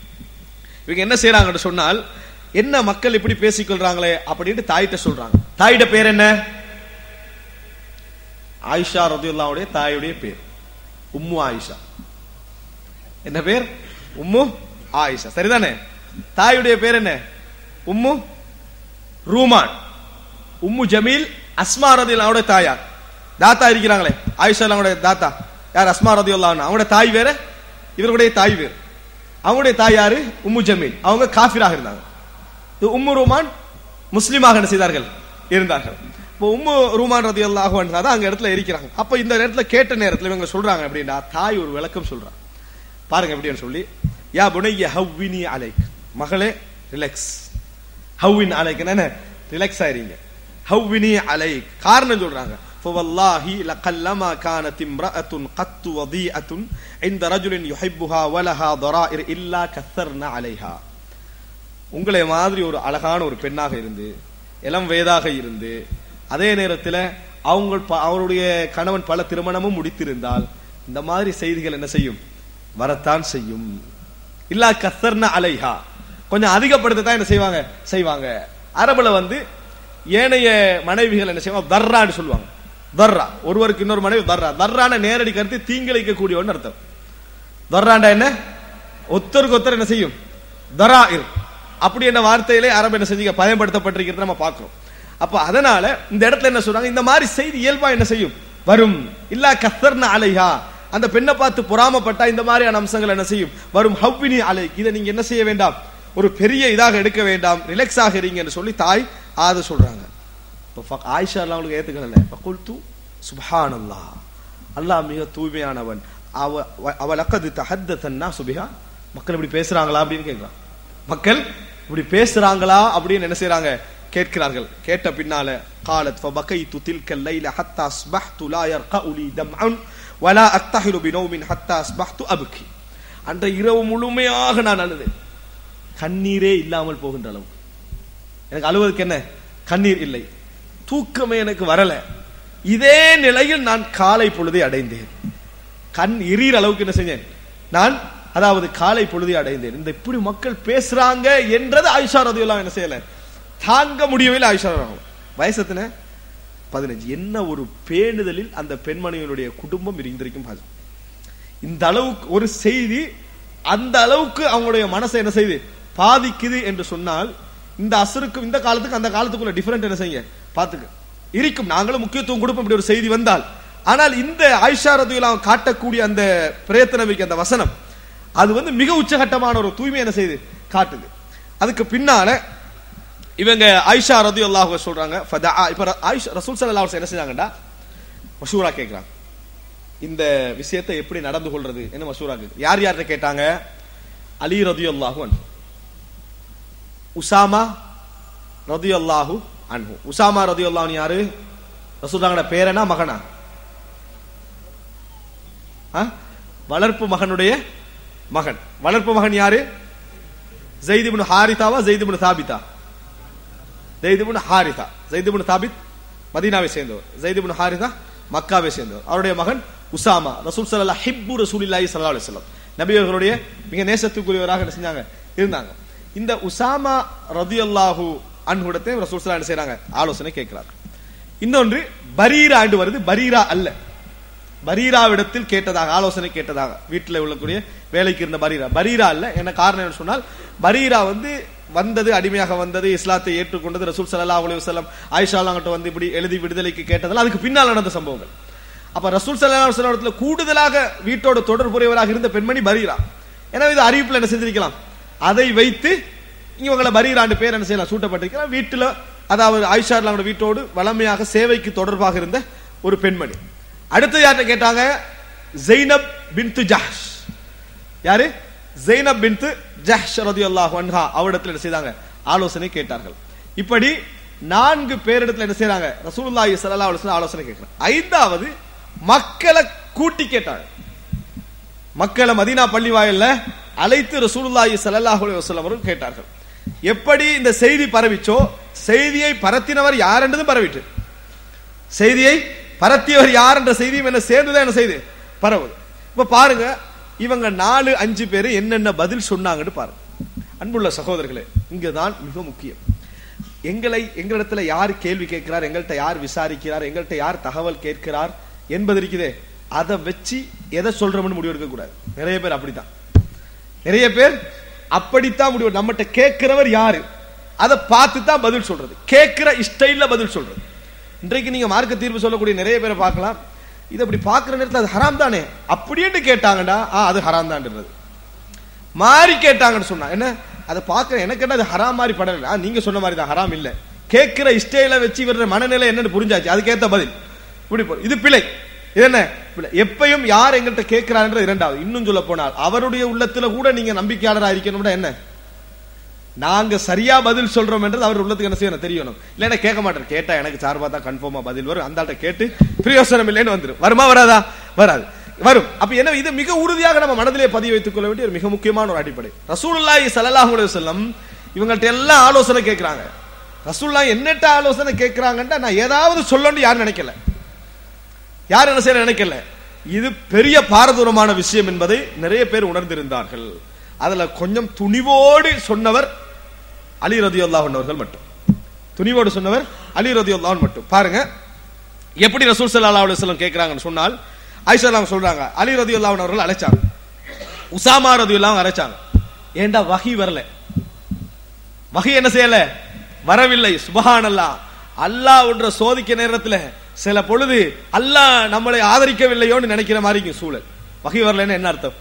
இவங்க என்ன செய்யறாங்கன்னு சொன்னால் என்ன மக்கள் இப்படி பேசிக்கொள்றாங்களே அப்படின்ட்டு தாயிட்ட சொல்றாங்க தாயிட்ட பேர் என்ன ஆயிஷா ரதியுல்லாவுடைய தாயுடைய பேர் உம்மு ஆயிஷா என்ன பேர் உம்மு ஆயிஷா சரிதானே தாயுடைய பேர் என்ன உம்மு ரூமான் உம்மு ஜமீல் அஸ்மா ரதியுல்லாவுடைய தாயார் தாத்தா இருக்கிறாங்களே ஆயிஷா அவங்களுடைய தாத்தா யார் அஸ்மா ரதியுல்லா அவங்களுடைய தாய் வேற இவருடைய தாய் வேறு அவங்களுடைய தாய் யாரு உம்மு ஜமீல் அவங்க காஃபிராக இருந்தாங்க இது உம்மு ரூமான் முஸ்லீமாக என்ன செய்தார்கள் இருந்தார்கள் இப்போ உம்மு ரூமான் ரதி அல்லாஹ் தான் அங்க இடத்துல இருக்கிறாங்க அப்ப இந்த நேரத்துல கேட்ட நேரத்துல இவங்க சொல்றாங்க அப்படின்னா தாய் ஒரு விளக்கம் சொல்றாங்க பாருங்க எப்படின்னு சொல்லி யா புனைய ஹவ்வினி அலைக் மகளே ரிலாக்ஸ் ஹவ்வின் அலைக் என்ன ரிலாக்ஸ் ஆயிருங்க ஹவ்வினி அலை காரணம் சொல்றாங்க فوالله لقلما كانت امرأة قط وضيئة عند رجل يحبها ولها ضرائر إلا كثرنا عليها உங்களை மாதிரி ஒரு அழகான ஒரு பெண்ணாக இருந்து இளம் வயதாக இருந்து அதே நேரத்தில் அவங்க ப- அவருடைய கணவன் பல திருமணமும் முடித்திருந்தால் இந்த மாதிரி செய்திகள் என்ன செய்யும் வரத்தான் செய்யும் இல்லா கசர்ன அலைஹா கொஞ்சம் அதிகப்படுத்தத்தான் என்ன செய்வாங்க செய்வாங்க அரபுல வந்து ஏனைய மனைவிகள் என்ன செய்வாங்க தர்ரான்னு சொல்லுவாங்க தர்ரா ஒருவருக்கு இன்னொரு மனைவி தர்ரா தர்ரான நேரடி கருத்து தீங்கிழைக்கக்கூடியவன் அர்த்தம் தர்ராண்டா என்ன ஒத்தருக்கு ஒத்தர் என்ன செய்யும் தராயிர் அப்படி என்ற வார்த்தையிலே அரபு என்ன செஞ்சீங்க பயன்படுத்தப்பட்டிருக்கிறது நம்ம பார்க்கிறோம் அப்ப அதனால இந்த இடத்துல என்ன சொல்றாங்க இந்த மாதிரி செய்தி இயல்பா என்ன செய்யும் வரும் இல்லா கத்தர்ன அலைஹா அந்த பெண்ணை பார்த்து பொறாமப்பட்டா இந்த மாதிரியான அம்சங்கள் என்ன செய்யும் வரும் ஹவ்வினி அலை இதை நீங்க என்ன செய்ய வேண்டாம் ஒரு பெரிய இதாக எடுக்க வேண்டாம் ரிலாக்ஸ் ஆகிறீங்கன்னு சொல்லி தாய் ஆத சொல்றாங்க இப்ப ஃப- ஆயிஷா எல்லாம் அவங்களுக்கு ஏத்துக்கல ஃபகுல்து சுப்ஹானல்லாஹ் அல்லாஹ் மிக தூய்மையானவன் அவ வ- அவ லக்கது தஹத்தன்னா சுபிஹா மக்கள் இப்படி பேசுறாங்களா அப்படின்னு கேட்கலாம் மக்கள் இப்படி பேசுறாங்களா அப்படின்னு என்ன செய்றாங்க கேட்கிறார்கள் கேட்ட பின்னால قالت فبكيت تلك الليلة حتى أصبحت لا يرقأ لي دمع ولا أكتحل بنوم حتى أصبحت أبكي அன்ற இரவு முழுமையாக நான் அழுதேன் கண்ணீரே இல்லாமல் போகின்ற அளவுக்கு எனக்கு அழுவதற்கு என்ன கண்ணீர் இல்லை தூக்கமே எனக்கு வரல இதே நிலையில் நான் காலை பொழுதை அடைந்தேன் கண் எரியற அளவுக்கு என்ன செஞ்சேன் நான் அதாவது காலை பொழுதை அடைந்தேன் இந்த இப்படி மக்கள் பேசுறாங்க என்றது ஆயிஷா ரதியெல்லாம் என்ன செய்யல தாங்க முடியவில்லை ஆயிஷா ரதியல்லாஹு. வயசு எத்தனை பதினஞ்சு என்ன ஒரு பேணுதலில் அந்த பெண்மணியினுடைய குடும்பம் இருந்திருக்கும் பாரு இந்த அளவுக்கு ஒரு செய்தி அந்த அளவுக்கு அவங்களுடைய மனசை என்ன செய்யுது பாதிக்குது என்று சொன்னால் இந்த அசருக்கு இந்த காலத்துக்கு அந்த காலத்துக்குள்ள டிஃபரெண்ட் என்ன செய்யுங்க பாத்துக்க இருக்கும் நாங்களும் முக்கியத்துவம் கொடுப்போம் இப்படி ஒரு செய்தி வந்தால் ஆனால் இந்த ஆயிஷா ரதியுல்லாம் காட்டக்கூடிய அந்த பிரயத்தனமிக்கு அந்த வசனம் அது வந்து மிக உச்சகட்டமான ஒரு தூய்மை என்ன செய்யுது காட்டுது அதுக்கு பின்னால இவங்க ஆயிஷா ரதி அல்லாஹ் சொல்றாங்க ஃபதா இப்ப ர- ஆயிஷா ரசூல் ஸல்லல்லாஹு அலைஹி வஸல்லம் என்ன செஞ்சாங்கடா மஷூரா கேக்குறாங்க இந்த விஷயத்தை எப்படி நடந்து கொள்றது என்ன மசூரா கேக்குது யார் யார்கிட்ட கேட்டாங்க அலி ரதியல்லாஹு அன்ஹு உசாமா ரதியல்லாஹு அன்ஹு உசாமா ரதியல்லாஹு யாரு ரசூலுல்லாஹோட பேரனா மகனா ஆ? வளர்ப்பு மகனுடைய மகன் வளர்ப்பு மகன் யாரு ஜெயித் இப்னு ஹாரிதாவா ஜெயித் இப்னு தாபிதா ஜெயித் இப்னு ஹாரிதா ஜெயித் இப்னு தாபித் மதீனாவை சேர்ந்தவர் ஜெயித் இப்னு ஹாரிதா மக்காவை சேர்ந்தவர் அவருடைய மகன் உசாமா ரசூல் ஸல்லல்லாஹு ஹிப்பு ரசூலில்லாஹி ஸல்லல்லாஹு அலைஹி வஸல்லம் நபி அவர்களுடைய மிக நேசத்துக்குரியவராக என்ன செஞ்சாங்க இருந்தாங்க இந்த உசாமா ரதியல்லாஹு அன்ஹுடத்தை ரசூல் ஸல்லல்லாஹு என்ன செய்றாங்க ஆலோசனை கேட்கிறார் இன்னொன்று பரீரா ஆண்டு வருது பரீரா அல்ல பரீராவிடத்தில் கேட்டதாக ஆலோசனை கேட்டதாக வீட்டில் உள்ளக்கூடிய வேலைக்கு இருந்த பரீரா பரீரா அல்ல என்ன காரணம் என்ன சொன்னால் பரீரா வந்து வந்தது அடிமையாக வந்தது இஸ்லாத்தை ஏற்றுக்கொண்டது ரசூல் ஸல்லல்லாஹு அலைஹி வஸல்லம் ஆயிஷா கிட்ட வந்து இப்படி எழுதி விடுதலைக்கு கேட்டதால் அதுக்கு பின்னால் நடந்த சம்பவங்கள் அப்ப ரசூல் ஸல்லல்லாஹு அலைஹி வஸல்லம் இடத்துல கூடுதலாக வீட்டோட தொடர்புடையவராக இருந்த பெண்மணி பரீரா எனவே இது அறிவிப்புல என்ன செஞ்சிருக்கலாம் அதை வைத்து இவங்களை பரீராண்டு பேர் என்ன செய்யலாம் சூட்டப்பட்டிருக்கலாம் வீட்டுல அதாவது ஆயிஷா அவங்களோட வீட்டோடு வளமையாக சேவைக்கு தொடர்பாக இருந்த ஒரு பெண்மணி அடுத்து யார்கிட்ட கேட்டாங்க ஜெய்னப் பின்து ஜஹ்ஷ் யாரு ஜெய்னப் பின்து ஜஹ்ஷ் ரதியல்லாஹு அன்ஹா அவரிடத்துல என்ன செய்தாங்க ஆலோசனை கேட்டார்கள் இப்படி நான்கு பேரிடத்துல என்ன செய்றாங்க ரசூலுல்லாஹி ஸல்லல்லாஹு அலைஹி வஸல்லம் ஆலோசனை கேட்கிறாங்க ஐந்தாவது மக்களை கூட்டி கேட்டாங்க மக்களை மதீனா பள்ளி வாயில்ல அழைத்து ரசூலுல்லாஹி ஸல்லல்லாஹு அலைஹி வஸல்லம் அவர்கள் கேட்டார்கள் எப்படி இந்த செய்தி பரவிச்சோ செய்தியை பரத்தினவர் யார் என்றதும் பரவிட்டு செய்தியை பரத்தியவர் யார் என்ற செய்தியும் என்ன சேர்ந்துதான் என்ன செய்து பரவுது இப்ப பாருங்க இவங்க நாலு அஞ்சு பேர் என்னென்ன பதில் சொன்னாங்கன்னு பாருங்க அன்புள்ள சகோதரர்களே இங்கதான் மிக முக்கியம் எங்களை எங்களிடத்துல யார் கேள்வி கேட்கிறார் எங்கள்கிட்ட யார் விசாரிக்கிறார் எங்கள்கிட்ட யார் தகவல் கேட்கிறார் என்பது இருக்குதே அதை வச்சு எதை சொல்றோம்னு முடிவு எடுக்க கூடாது நிறைய பேர் அப்படித்தான் நிறைய பேர் அப்படித்தான் முடிவு நம்மகிட்ட கேட்கிறவர் யாரு அதை பார்த்து தான் பதில் சொல்றது கேட்கிற ஸ்டைல்ல பதில் சொல்றது இன்றைக்கு நீங்க மார்க்க தீர்ப்பு சொல்லக்கூடிய நிறைய பேரை பார்க்கலாம் இது அப்படி பார்க்கிற நேரத்தில் அது ஹராம் தானே அப்படின்ட்டு கேட்டாங்கடா ஆ அது ஹராம் தான்ன்றது மாறி கேட்டாங்கன்னு சொன்னா என்ன அதை பார்க்க எனக்கு என்ன அது ஹராம் மாதிரி படல ஆ, நீங்க சொன்ன மாதிரி தான் ஹராம் இல்ல கேட்கிற ஸ்டைல வச்சு இவர மனநிலை என்னன்னு புரிஞ்சாச்சு அதுக்கேத்த பதில் இப்படி போ இது பிழை இது என்ன பிழை எப்பயும் யார் எங்கள்கிட்ட கேட்கிறாருன்ற இரண்டாவது இன்னும் சொல்ல போனால் அவருடைய உள்ளத்துல கூட நீங்க நம்பிக்கையாளராக இருக்கணும்னா என்ன நாங்க சரியா பதில் சொல்றோம் என்றது அவர் உள்ளத்துக்கு என்ன செய்யணும் தெரியணும் இல்லைன்னா கேட்க மாட்டேன் கேட்டா எனக்கு சார்பா தான் கன்ஃபார்மா பதில் வரும் அந்த ஆள்கிட்ட கேட்டு பிரயோசனம் இல்லைன்னு வந்துரும் வருமா வராதா வராது வரும் அப்ப என்ன இது மிக உறுதியாக நம்ம மனதிலே பதிய வைத்துக் கொள்ள வேண்டிய ஒரு மிக முக்கியமான ஒரு அடிப்படை ரசூலுல்லாஹி ஸல்லல்லாஹு அலைஹி வஸல்லம் இவங்கள்ட்ட எல்லாம் ஆலோசனை கேட்கறாங்க ரசூல்லா என்னட்ட ஆலோசனை கேட்கறாங்கன்றா நான் ஏதாவது சொல்லணும்னு யாரும் நினைக்கல யார் என்ன செய்ய நினைக்கல இது பெரிய பாரதூரமான விஷயம் என்பதை நிறைய பேர் உணர்ந்திருந்தார்கள் அதுல கொஞ்சம் துணிவோடு சொன்னவர் அலி ரதியுல்லாஹ் அவர்கள் மட்டும் துணிவோடு சொன்னவர் அலி ரதியுல்லாஹ் மட்டும் பாருங்க எப்படி ரசூல் ஸல்லல்லாஹு அலைஹி வஸல்லம் கேக்குறாங்கன்னு சொன்னால் ஆயிஷா அவங்க சொல்றாங்க அலி ரதியுல்லாஹ் அவர்கள் அழைச்சாங்க உசாமா ரதியுல்லாஹ் அழைச்சாங்க ஏண்டா வஹி வரல வகை என்ன செய்யல வரவில்லை சுபஹானல்லா அல்லாஹ் ஒன்ற சோதிக்க நேரத்துல சில பொழுது அல்லாஹ் நம்மளை ஆதரிக்கவில்லையோன்னு நினைக்கிற மாதிரி இருக்கும் சூழல் வகை வரலன்னு என்ன அர்த்தம்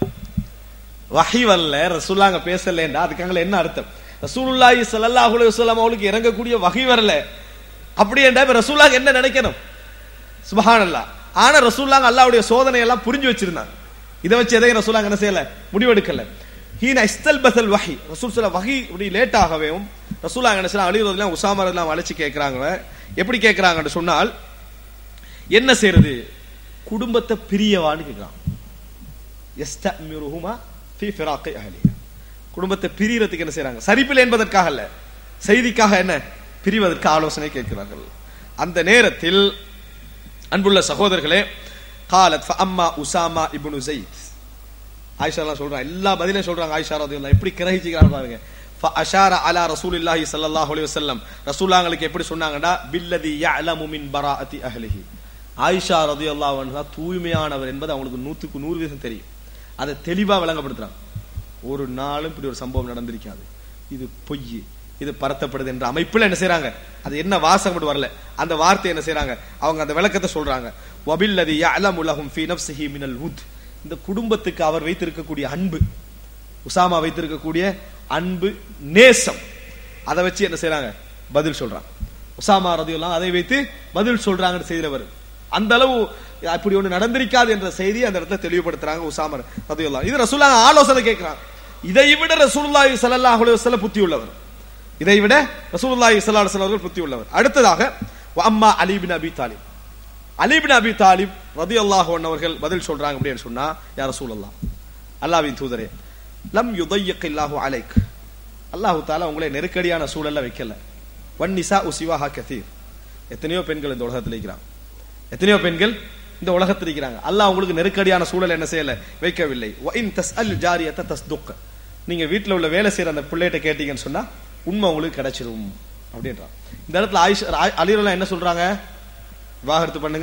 வகை வரல ரசூல்லாங்க பேசலன்றா அதுக்காக என்ன அர்த்தம் ரசூலுல்லாஹி ஸல்லல்லாஹு அலைஹி வஸல்லம் அவங்களுக்கு இறங்கக்கூடிய வகை வரல அப்படி என்றா இப்ப ரசூல்லாங்க என்ன நினைக்கணும் சுபஹானல்லா ஆனா ரசூல்லாங்க அல்லாஹ்வுடைய சோதனை எல்லாம் புரிஞ்சு வச்சிருந்தாங்க இதை வச்சு எதையும் ரசூல்லாங்க என்ன செய்யல முடிவெடுக்கல ஹீன இஸ்தல் பசல் வஹி ரசூல் சொல்ல வஹி இப்படி லேட் ஆகவும் ரசூலா என்ன செய்யலாம் அலி ரதிலாம் உசாமா ரதிலாம் அழைச்சு கேட்கறாங்க எப்படி கேட்கறாங்கன்னு சொன்னால் என்ன செய்யறது குடும்பத்தை பிரியவான்னு கேட்கறான் எஸ்தமிருஹுமா ஃபி ஃபிராக்கி அஹலிஹா குடும்பத்தை பிரியறதுக்கு என்ன செய்றாங்க சரிப்பில் என்பதற்காக அல்ல செய்திக்காக என்ன பிரிவதற்கு ஆலோசனை கேட்கிறார்கள் அந்த நேரத்தில் அன்புள்ள சகோதரர்களே காலத் அம்மா உசாமா இப்னு ஜெயித் ஆயிஷா எல்லாம் சொல்றாங்க எல்லா பதிலையும் சொல்றாங்க ஆயிஷா ரதியல்லாஹு எப்படி கிரகிச்சுக்கிறாங்க பாருங்க அஷார அலா ரசூலில்லாஹி ஸல்லல்லாஹு அலைஹி வஸல்லம் ரசூலாங்களுக்கு எப்படி சொன்னாங்கடா பில்லதி யஅலமு மின் பராஅத்தி அஹ்லிஹி ஆயிஷா ரதியல்லாஹு அன்ஹா தூய்மையானவர் என்பது அவங்களுக்கு நூத்துக்கு நூறு வீதம் தெரியும் அதை தெளிவா விளங்கப்படுத்துறாங்க ஒரு நாளும் இப்படி ஒரு சம்பவம் நடந்திருக்காது இது பொய் இது பரத்தப்படுது என்ற அமைப்புல என்ன செய்றாங்க அது என்ன வாசகம் மட்டும் வரல அந்த வார்த்தை என்ன செய்றாங்க அவங்க அந்த விளக்கத்தை சொல்றாங்க வபில்லதி யஅலமு லஹும் ஃபீ நஃப்ஸிஹி மினல் உத் இந்த குடும்பத்துக்கு அவர் வைத்திருக்கக்கூடிய அன்பு உசாமா வைத்திருக்கக்கூடிய அன்பு நேசம் அதை வச்சு என்ன செய்றாங்க பதில் சொல்றாங்க உசாமா ரதியுல்லாம் அதை வைத்து பதில் சொல்றாங்கன்னு செய்தியில வரும் அந்த அளவு அப்படி ஒண்ணு நடந்திருக்காது என்ற செய்தி அந்த இடத்துல தெளிவுபடுத்துறாங்க உசாமர் ரதியுல்லாம் இது ரசூல்லா ஆலோசனை கேட்கிறாங்க இதை விட ரசூலுல்லாஹி ஸல்லல்லாஹு அலைஹி வஸல்லம் புத்தி உள்ளவர் இதை விட ரசூலுல்லாஹி ஸல்லல்லாஹு அலைஹி வஸல்லம் அவர்கள் புத்தி உள்ளவர் அடுத்ததாக அம்மா அலி பின் அபி தாலிப் அலி பின் அபி தாலிப் ரதியல்லாஹு அன்ஹு அவர்கள் பதில் சொல்றாங்க அப்படின்னு சொன்னா யா ரசூலல்லாஹ் அல்லாஹ்வின் தூதரே லம் யுதையக் இல்லாஹு அலைக் அல்லாஹு தாலா உங்களை நெருக்கடியான சூழல்ல வைக்கல வன் நிசா உசிவாஹா கதீர் எத்தனையோ பெண்கள் இந்த உலகத்தில் இருக்கிறாங்க எத்தனையோ பெண்கள் இந்த உலகத்தில் இருக்கிறாங்க அல்லாஹ் உங்களுக்கு நெருக்கடியான சூழல் என்ன செய்யல வைக்கவில்லை இன் தஸ் அல் ஜாரியத்தை தஸ்துக் நீங்க வீட்டுல உள்ள வேலை செய்யற அந்த பிள்ளைகிட்ட கேட்டீங்கன்னு சொன்னா உண்மை உங்களுக்கு கிடைச்சிரும் அப்படின்றான் இந்த இடத்துல ஆயிஷ் அலிரலாம் என்ன சொல்றாங்க விவாகரத்து பண்ணுங்க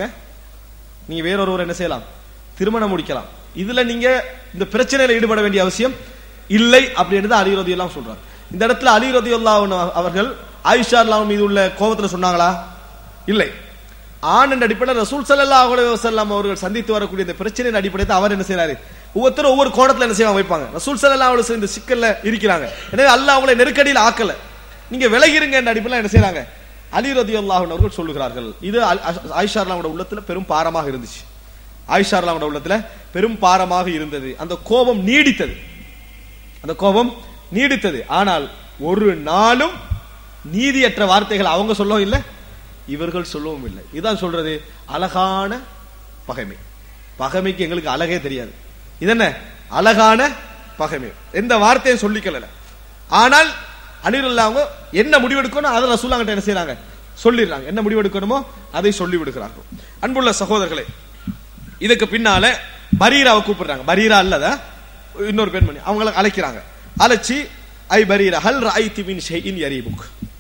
நீங்க வேறொருவர் என்ன செய்யலாம் திருமணம் முடிக்கலாம் இதுல நீங்க இந்த பிரச்சனையில ஈடுபட வேண்டிய அவசியம் இல்லை அப்படின்றது அலி ரதி எல்லாம் சொல்றாங்க இந்த இடத்துல அலி ரதி அவர்கள் ஆயிஷா அல்லாஹ் மீது உள்ள கோபத்துல சொன்னாங்களா இல்லை ஆண் என்ற அடிப்படையில் ரசூல் ஸல்லல்லாஹு அலைஹி வஸல்லம் அவர்கள் சந்தித்து வரக்கூடிய இந்த பிரச்சனையின் அடிப்படையில் அவர் என்ன செய்யறாரு ஒவ்வொருத்தரும் ஒவ்வொரு கோணத்துல என்ன செய்வாங்க வைப்பாங்க ரசூல் ஸல்லல்லாஹு அலைஹி வஸல்லம் இந்த சிக்கல்ல இருக்கிறாங்க எனவே அல்லாஹ் அவங்களை நெருக்கடியில் ஆக்கல நீங்க விலகிருங்க என்ற அடிப்படையில் என்ன செய்யறாங்க அலி ரதியுல்லாஹு அவர்கள் சொல்லுகிறார்கள் இது ஆயிஷா அல்லாஹ்வோட உள்ளத்துல பெரும் பாரமாக இருந்துச்சு ஆயிஷா அல்லாஹ்வோட உள்ளத்துல பெரும் பாரமாக இருந்தது அந்த கோபம் நீடித்தது அந்த கோபம் நீடித்தது ஆனால் ஒரு நாளும் நீதியற்ற வார்த்தைகள் அவங்க சொல்லவும் இல்லை இவர்கள் சொல்லவும் இல்லை இதான் சொல்றது அழகான பகைமை பகைமைக்கு எங்களுக்கு அழகே தெரியாது இதென்ன அழகான பகைமை எந்த வார்த்தையும் சொல்லிக்கல ஆனால் அனிருல்லா அவங்க என்ன முடிவெடுக்கணும் அதை ரசூலாங்கிட்ட என்ன செய்யறாங்க சொல்லிடுறாங்க என்ன முடிவெடுக்கணுமோ அதை சொல்லி விடுகிறாங்க அன்புள்ள சகோதரர்களே இதுக்கு பின்னால பரீராவை கூப்பிடுறாங்க பரீரா அல்லத இன்னொரு பெண்மணி அவங்கள அழைக்கிறாங்க அழைச்சி ஐ பரீரா ஹல் ராய்தி மின் ஷைஇன் யரீபுக்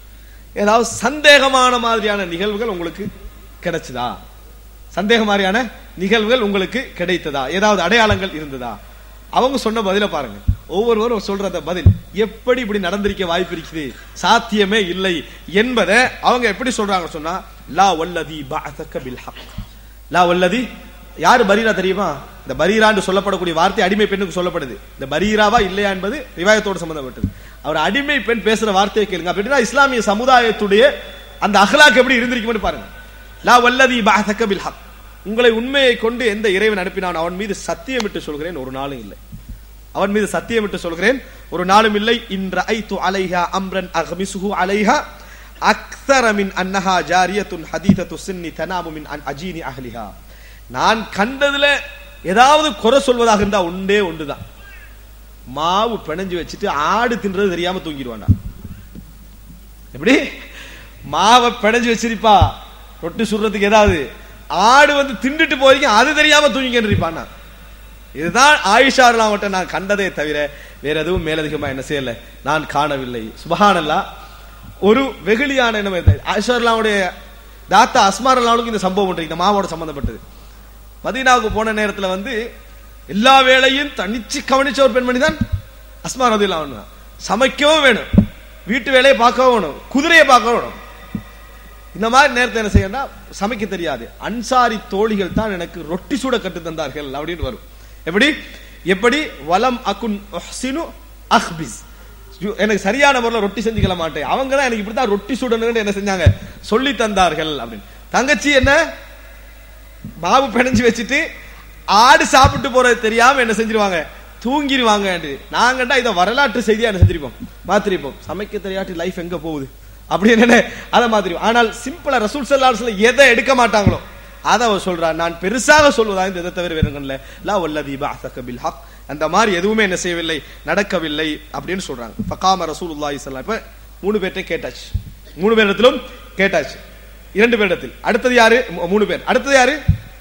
ஏதாவது சந்தேகமான மாதிரியான நிகழ்வுகள் உங்களுக்கு கிடைச்சதா சந்தேக மாதிரியான நிகழ்வுகள் உங்களுக்கு கிடைத்ததா ஏதாவது அடையாளங்கள் இருந்ததா அவங்க சொன்ன பதில பாருங்க ஒவ்வொருவரும் சொல்ற அந்த பதில் எப்படி இப்படி நடந்திருக்க வாய்ப்பு இருக்குது சாத்தியமே இல்லை என்பதை அவங்க எப்படி சொல்றாங்க சொன்னா லா வல்லதி பஅதக பில் ஹக் லா வல்லதி யாரு பரீரா தெரியுமா இந்த பரீரான்னு சொல்லப்படக்கூடிய வார்த்தை அடிமை பெண்ணுக்கு சொல்லப்படுது இந்த பரீராவா இல்லையா என்பது ரிவாயத்தோடு சம்பந்தப்பட்டது அவர் அடிமை பெண் பேசுற வார்த்தையை கேளுங்க அப்படின்னா இஸ்லாமிய சமுதாயத்துடைய அந்த அஹ்லாக் எப்படி இருந்திருக்கும்னு பாருங்க லா வல்லதி பஅதக பில் ஹக் உங்களை உண்மையை கொண்டு எந்த இறைவன் அனுப்பினான் அவன் மீது சத்தியமிட்டு சொல்கிறேன் ஒரு நாளும் இல்லை அவன் மீது சத்தியமிட்டு சொல்கிறேன் ஒரு நாளும் இல்லை இன்ற ஐத்து அலைஹா அம்ரன் அஹ்மிசுஹு அலைஹா அக்ஸர மின் அன்னஹா ஜாரியத்துன் ஹதீதத்து சின்னி தனாமு மின் அன் அஜீனி அஹ்லிஹா நான் கண்டதுல ஏதாவது குறை சொல்வதாக இருந்தா உண்டே ஒன்றுதான் மாவு பிணைஞ்சு வச்சுட்டு ஆடு தின்றது தெரியாம தூங்கிடுவான்டா எப்படி மாவை பிணைஞ்சு வச்சிருப்பா ரொட்டி சுடுறதுக்கு ஏதாவது ஆடு வந்து திண்டுட்டு போறீங்க அது தெரியாம தூங்கிக்கிட்டு இருப்பான் இதுதான் ஆயிஷா அவட்ட நான் கண்டதே தவிர வேற எதுவும் மேலதிகமா என்ன செய்யல நான் காணவில்லை சுபஹானல்லா ஒரு வெகுளியான என்ன ஆயிஷாவுடைய தாத்தா அஸ்மார் அல்லாவுக்கு இந்த சம்பவம் உண்டு இந்த மாவோட சம்பந்தப்பட்டது மதீனாவுக்கு போன நேரத்துல வந்து எல்லா வேலையும் தனிச்சு கவனிச்ச ஒரு பெண்மணி தான் அஸ்மா ரதில்லா சமைக்கவும் வேணும் வீட்டு வேலையை பார்க்கவும் வேணும் குதிரையை பார்க்கவும் வேணும் இந்த மாதிரி நேரத்தை என்ன செய்யணும் சமைக்க தெரியாது அன்சாரி தோழிகள் தான் எனக்கு ரொட்டி சூட கட்டு தந்தார்கள் அப்படின்னு வரும் எப்படி எப்படி வலம் அகுன் அஹ்சினு அஹ்பிஸ் எனக்கு சரியான முறையில் ரொட்டி செஞ்சுக்கல மாட்டேன் அவங்க தான் எனக்கு இப்படிதான் ரொட்டி சுடணும்னு என்ன செஞ்சாங்க சொல்லி தந்தார்கள் அப்படின்னு தங்கச்சி என்ன மாவு பிணைஞ்சு வச்சுட்டு ஆடு சாப்பிட்டு போறது தெரியாம என்ன செஞ்சிருவாங்க தூங்கிடுவாங்க நாங்கண்டா இதை வரலாற்று செய்தியா என்ன செஞ்சிருப்போம் மாத்திருப்போம் சமைக்க தெரியாட்டி லைஃப் எங்க போகுது அப்படின்னு அதை மாதிரி ஆனால் சிம்பிளா ரசூல் சல்லாஸ்ல எதை எடுக்க மாட்டாங்களோ அதை அவர் சொல்றார் நான் பெருசாக சொல்வதா இந்த இதை தவிர வேறுங்கள்ல லா வல்லதி பாசக பில் ஹக் அந்த மாதிரி எதுவுமே என்ன செய்யவில்லை நடக்கவில்லை அப்படின்னு சொல்றாங்க ஃபகாம ரசூலுல்லாஹி ஸல்லல்லாஹு இப்ப மூணு பேர்ட்ட கேட்டாச்சு மூணு பேரிடத்திலும் கேட்டாச்சு இரண்டு பேரிடத்தில் அடுத்தது யாரு மூணு பேர் அடுத்தது யாரு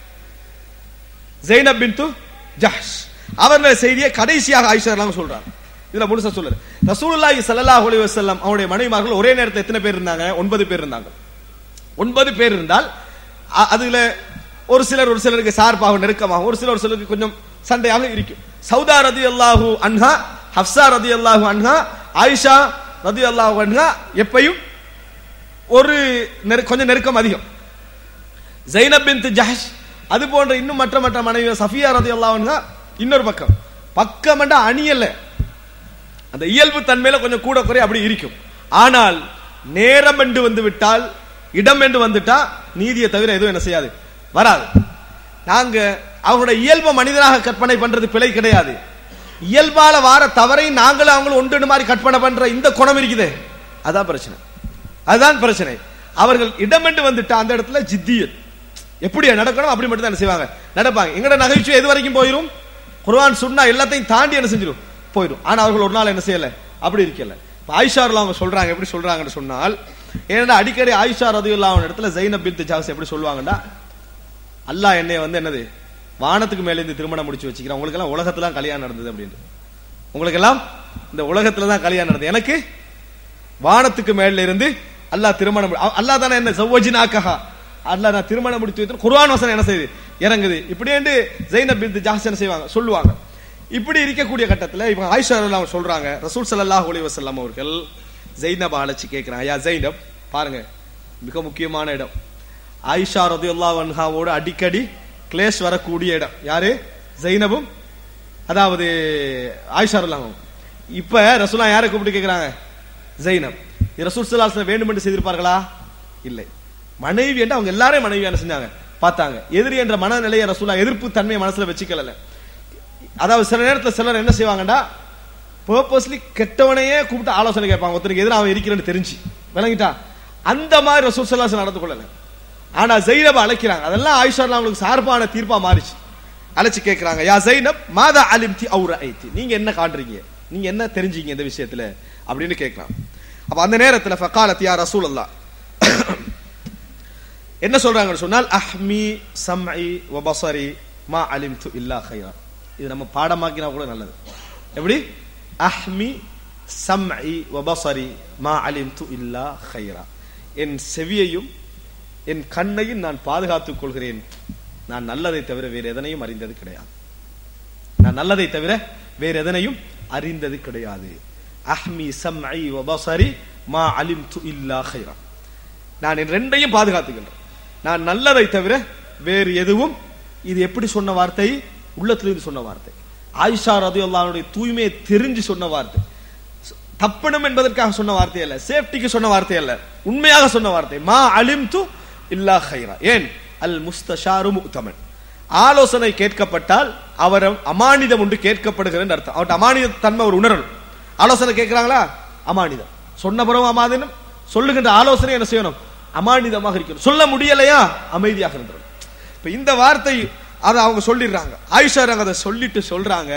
ஜெய்னப் பின்து ஜஹ்ஷ் அவர்கள் செய்தியை கடைசியாக ஆயிஷா சொல்றாங்க இதுல முழுசா சொல்லுது ரசூலுல்லாஹி ஸல்லல்லாஹு அலைஹி வஸல்லம் அவருடைய மனைவிமார்கள் ஒரே நேரத்தில் எத்தனை பேர் இருந்தாங்க ஒன்பது பேர் இருந்தாங்க ஒன்பது பேர் இருந்தால் அதுல ஒரு சிலர் ஒரு சிலருக்கு சார்பாக நெருக்கமாக ஒரு சிலர் ஒரு சிலருக்கு கொஞ்சம் சண்டையாக இருக்கும் சவுதா ரதி அல்லாஹூ அன்ஹா ஹப்சா ரதி அல்லாஹூ அன்ஹா ஆயிஷா ரதி அல்லாஹூ அன்ஹா எப்பையும் ஒரு கொஞ்சம் நெருக்கம் அதிகம் ஜைனப் பின் ஜஹஷ் அது போன்ற இன்னும் மற்ற மற்ற மனைவி சஃபியா ரதி அல்லாஹ் இன்னொரு பக்கம் பக்கம் அணியல்ல அந்த இயல்பு தன்மையில கொஞ்சம் கூட குறை அப்படி இருக்கும் ஆனால் நேரம் என்று வந்து விட்டால் இடம் என்று வந்துட்டா நீதியை தவிர எதுவும் என்ன செய்யாது வராது நாங்க அவங்களுடைய இயல்பு மனிதனாக கற்பனை பண்றது பிழை கிடையாது இயல்பால வார தவறை நாங்களும் அவங்களும் ஒன்று மாதிரி கற்பனை பண்ற இந்த குணம் இருக்குது அதான் பிரச்சனை அதுதான் பிரச்சனை அவர்கள் இடம் என்று வந்துட்டா அந்த இடத்துல ஜித்தியத் எப்படி நடக்கணும் அப்படி மட்டும் தான் என்ன செய்வாங்க நடப்பாங்க எங்கட நகைச்சுவை எது வரைக்கும் போயிடும் குர்ஆன் சொன்னா எல்லாத்தையும் தாண்டி என்ன செஞ்சிடும் போயிடும் ஆனா அவர்கள் ஒரு நாள் என்ன செய்யல அப்படி இருக்கல ஆயிஷாரில் அவங்க சொல்றாங்க எப்படி சொல்றாங்கன்னு சொன்னால் ஏன்னா அடிக்கடி ஆயிஷா ரதியுல்லா இடத்துல ஜைனப் பின் ஜாஸ் எப்படி சொல்லுவாங்கன்னா அல்லாஹ் என்னைய வந்து என்னது வானத்துக்கு மேல இருந்து திருமணம் முடிச்சு வச்சுக்கிறேன் உங்களுக்கு எல்லாம் உலகத்துல தான் கல்யாணம் நடந்தது அப்படின்னு உங்களுக்கு எல்லாம் இந்த உலகத்துல தான் கல்யாணம் நடந்தது எனக்கு வானத்துக்கு மேல இருந்து அல்லாஹ் திருமணம் அல்லாஹ் தானே என்ன சௌவஜினாக்கஹா அல்லாஹ் நான் திருமணம் முடித்து வைத்து குர்ஆன் வசனம் என்ன செய்யுது இறங்குது இப்படியே ஜைனப் பின் ஜாஸ் என்ன செய்வாங்க சொல்லுவாங்க இப்படி இருக்கக்கூடிய கட்டத்தில் இவங்க ஆயிஷா அவங்க சொல்றாங்க ரசூல் சல்லாஹ் அலி வசல்லாம் அவர்கள் ஜெய்னப் அழைச்சி கேட்கிறாங்க யா ஜெய்னப் பாருங்க மிக முக்கியமான இடம் ஆயிஷா ரதியுல்லா வன்ஹாவோடு அடிக்கடி கிளேஷ் வரக்கூடிய இடம் யாரு ஜெய்னபும் அதாவது ஆயிஷா ரல்லாவும் இப்ப ரசூலா யாரை கூப்பிட்டு கேட்கிறாங்க ஜெய்னப் ரசூல் சல்லாஹ் வேண்டும் என்று செய்திருப்பார்களா இல்லை மனைவி என்று அவங்க எல்லாரையும் மனைவி என்ன செஞ்சாங்க பார்த்தாங்க எதிரி என்ற மனநிலையை ரசூலா எதிர்ப்பு தன்மையை மனசுல வச்சுக்கல அதாவது சில நேரத்தில் சிலர் என்ன செய்வாங்கடா பர்பஸ்லி கெட்டவனையே கூப்பிட்டு ஆலோசனை கேட்பாங்க ஒருத்தருக்கு எதிராக அவன் இருக்கிறேன்னு தெரிஞ்சு விளங்கிட்டா அந்த மாதிரி ரசூல் சல்லாஸ் நடந்து கொள்ளல ஆனா ஜெயினப் அழைக்கிறாங்க அதெல்லாம் ஆயிஷா அவங்களுக்கு சார்பான தீர்ப்பா மாறிச்சு அழைச்சு கேட்கிறாங்க யா ஜெயினப் மாதா அலிம்தி அவுர ஐத்தி நீங்க என்ன காண்றீங்க நீங்க என்ன தெரிஞ்சீங்க இந்த விஷயத்துல அப்படின்னு கேட்கலாம் அப்ப அந்த நேரத்துல ஃபகாலத் யா ரசூல் அல்லா என்ன சொல்றாங்கன்னு சொன்னால் அஹ்மி சம்ஐ வபசரி மா அலிம்து இல்லா ஹைரா இது நம்ம பாடமாக்கினா கூட நல்லது எப்படி அஹ்மி சம்ஐ வபசரி மா அலிம்து இல்லா ஹைரா என் செவியையும் என் கண்ணையும் நான் பாதுகாத்துக் கொள்கிறேன் நான் நல்லதை தவிர வேறு எதனையும் அறிந்தது கிடையாது நான் நல்லதை தவிர வேறு எதனையும் அறிந்தது கிடையாது அஹ்மி சம்ஐ வபசரி மா அலிம்து இல்லா ஹைரா நான் என் ரெண்டையும் பாதுகாத்துக்கின்றேன் நான் நல்லதை தவிர வேறு எதுவும் இது எப்படி சொன்ன வார்த்தை உள்ளத்திலிருந்து சொன்ன வார்த்தை ஆயிஷா ரதி அல்லாவுடைய தூய்மையை தெரிஞ்சு சொன்ன வார்த்தை தப்பணும் என்பதற்காக சொன்ன வார்த்தை அல்ல சேஃப்டிக்கு சொன்ன வார்த்தை அல்ல உண்மையாக சொன்ன வார்த்தை மா அலிம் து இல்லா ஹைரா ஏன் அல் முஸ்தஷாரு முக்தமன் ஆலோசனை கேட்கப்பட்டால் அவர் அமானிதம் ஒன்று கேட்கப்படுகிறது அர்த்தம் அவர்கிட்ட அமானித தன்மை ஒரு உணரணும் ஆலோசனை கேட்கிறாங்களா அமானிதம் சொன்ன பிறகு அமானிதம் சொல்லுகின்ற ஆலோசனை என்ன செய்யணும் அமானிதமாக இருக்கணும் சொல்ல முடியலையா அமைதியாக இருந்துடும் இப்ப இந்த வார்த்தை அதை அவங்க சொல்லிடுறாங்க ஆயிஷா அவங்க அதை சொல்லிட்டு சொல்றாங்க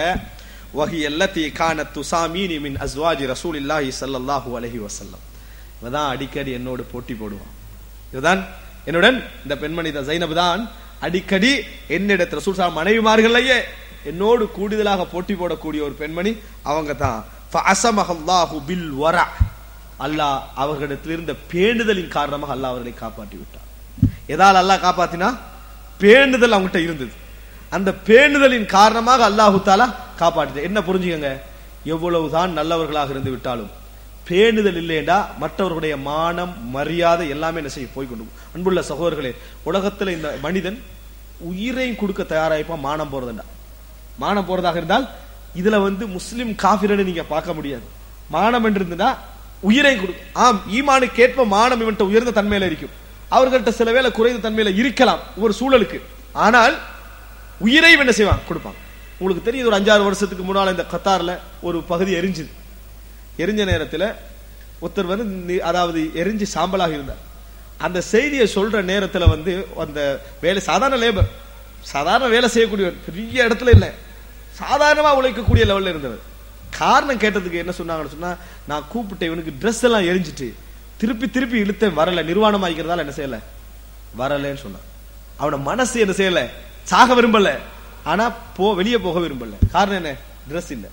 வஹி அல்லத்தி கான துசாமீனி மின் அஸ்வாஜி ரசூலில்லாஹி ஸல்லல்லாஹு அலைஹி வஸல்லம் இவதான் அடிக்கடி என்னோடு போட்டி போடுவான் இதுதான் என்னுடன் இந்த பெண்மணி தான் ஜைனப் தான் அடிக்கடி என்னிடத்தில் ரசூல் சாஹ் மனைவிமார்களையே என்னோடு கூடுதலாக போட்டி போடக்கூடிய ஒரு பெண்மணி அவங்க தான் ஃபஅஸமஹல்லாஹு பில் வரா அல்லாஹ் அவர்களிடத்தில் இருந்த பேணுதலின் காரணமாக அல்லாஹ் அவர்களை காப்பாற்றி விட்டார் எதால் அல்லாஹ் காப்பாத்தினா பேணுதல் அவங்ககிட்ட இருந்தது அந்த பேணுதலின் காரணமாக அல்லாஹு தாலா காப்பாற்றினார் என்ன புரிஞ்சுக்கங்க எவ்வளவுதான் நல்லவர்களாக இருந்து விட்டாலும் பேணுதல் இல்லையேண்டா மற்றவர்களுடைய மானம் மரியாதை எல்லாமே என்ன செய்ய போய் கொண்டு போகும். அன்புள்ள சகோதரர்களே உலகத்துல இந்த மனிதன் உயிரையும் கொடுக்க தயாராயிருப்பான் மானம் போறதுண்டா மானம் போறதாக இருந்தால் இதுல வந்து முஸ்லிம் காபிரன்னு நீங்க பார்க்க முடியாது மானம் என்று இருந்ததுன்னா உயிரை கொடு ஆம் ஈமானுக்கேற்ப மானம் இவன்ட்ட உயர்ந்த தன்மையில இருக்கும் அவர்கள்ட்ட சில வேளை குறைந்த தன்மையில இருக்கலாம் ஒரு சூழலுக்கு ஆனால் உயிரை என்ன செய்வான் கொடுப்பான் உங்களுக்கு தெரியுது ஒரு அஞ்சாறு வருஷத்துக்கு முன்னால இந்த கத்தார்ல ஒரு பகுதி எரிஞ்சுது எரிஞ்ச நேரத்துல ஒருத்தர் வந்து நி- அதாவது எரிஞ்சு சாம்பலாக இருந்தார் அந்த செய்தியை சொல்ற நேரத்துல வந்து அந்த வேலை சாதாரண லேபர் சாதாரண வேலை செய்யக்கூடியவர் பெரிய இடத்துல இல்ல சாதாரணமா உழைக்கக்கூடிய லெவல்ல இருந்தவர் காரணம் கேட்டதுக்கு என்ன சொன்னாங்கன்னு சொன்னா நான் கூப்பிட்டேன் இவனுக்கு Dress எல்லாம் எரிஞ்சிட்டு திருப்பி திருப்பி இழுத்தேன் வரல நிர்வாணம் ஆகிக்கிறதால என்ன செய்யல வரலன்னு சொன்னான் அவன மனசு என்ன செய்யல சாக விரும்பல ஆனா போ வெளியே போக விரும்பல காரணம் என்ன Dress இல்ல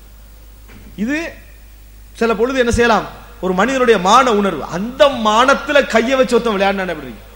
இது சில பொழுது என்ன செய்யலாம் ஒரு மனிதனுடைய மான உணர்வு அந்த மானத்துல கைய வச்சு ஒருத்தன் விளையாடினான் எப்படி இருக்கு?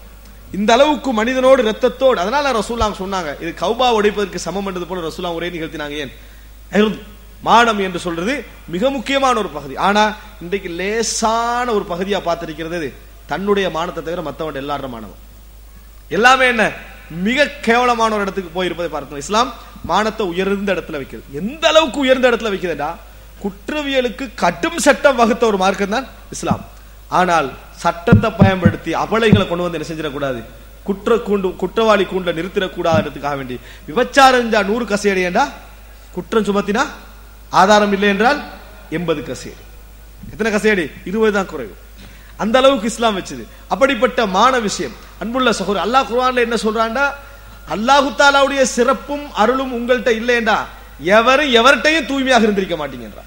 இந்த அளவுக்கு மனிதனோடு ரத்தத்தோடு அதனால ரசூல்லாம் சொன்னாங்க இது கௌபா உடைப்பதற்கு சமம் என்றது போல ரசூலாம் ஒரே நிகழ்த்தினாங்க ஏன் அஹ், மானம் என்று சொல்றது மிக முக்கியமான ஒரு பகுதி ஆனா இன்றைக்கு லேசான ஒரு பகுதியா பார்த்திருக்கிறது இது. தன்னுடைய மானத்தை தவிர மத்தவன் எல்லாரோட மானவன் எல்லாமே என்ன மிக கேவலமான ஒரு இடத்துக்கு போயிருப்பதை பார்த்தோம் இஸ்லாம் மானத்தை உயர்ந்த இடத்துல வைக்கிறது எந்த அளவுக்கு உயர்ந்த இடத்துல வைக்கிறதுடா குற்றவியலுக்கு கடும் சட்டம் வகுத்த ஒரு மார்க்கம் தான் இஸ்லாம் ஆனால் சட்டத்தை பயன்படுத்தி அபலைகளை கொண்டு வந்து என்ன செஞ்சிடக்கூடாது குற்ற கூண்டு குற்றவாளி கூண்டுல நிறுத்திடக்கூடாதுன்றதுக்காக வேண்டி விபச்சாரம் செஞ்சா நூறு கசையடியேண்டா குற்றம் சுமத்தினா ஆதாரம் இல்லை என்றால் எண்பது கசையடி எத்தனை கசையடி இருபது தான் குறைவு அந்த அளவுக்கு இஸ்லாம் வச்சது அப்படிப்பட்ட மான விஷயம் அன்புள்ள சகோதரர் அல்லாஹ் குர்ஆன்ல என்ன சொல்றான்டா அல்லாஹு தாலாவுடைய சிறப்பும் அருளும் உங்கள்கிட்ட இல்லையேண்டா எவரும் எவர்கிட்டையும் தூய்மையாக இருந்திருக்க மாட்டீங்கன்றான்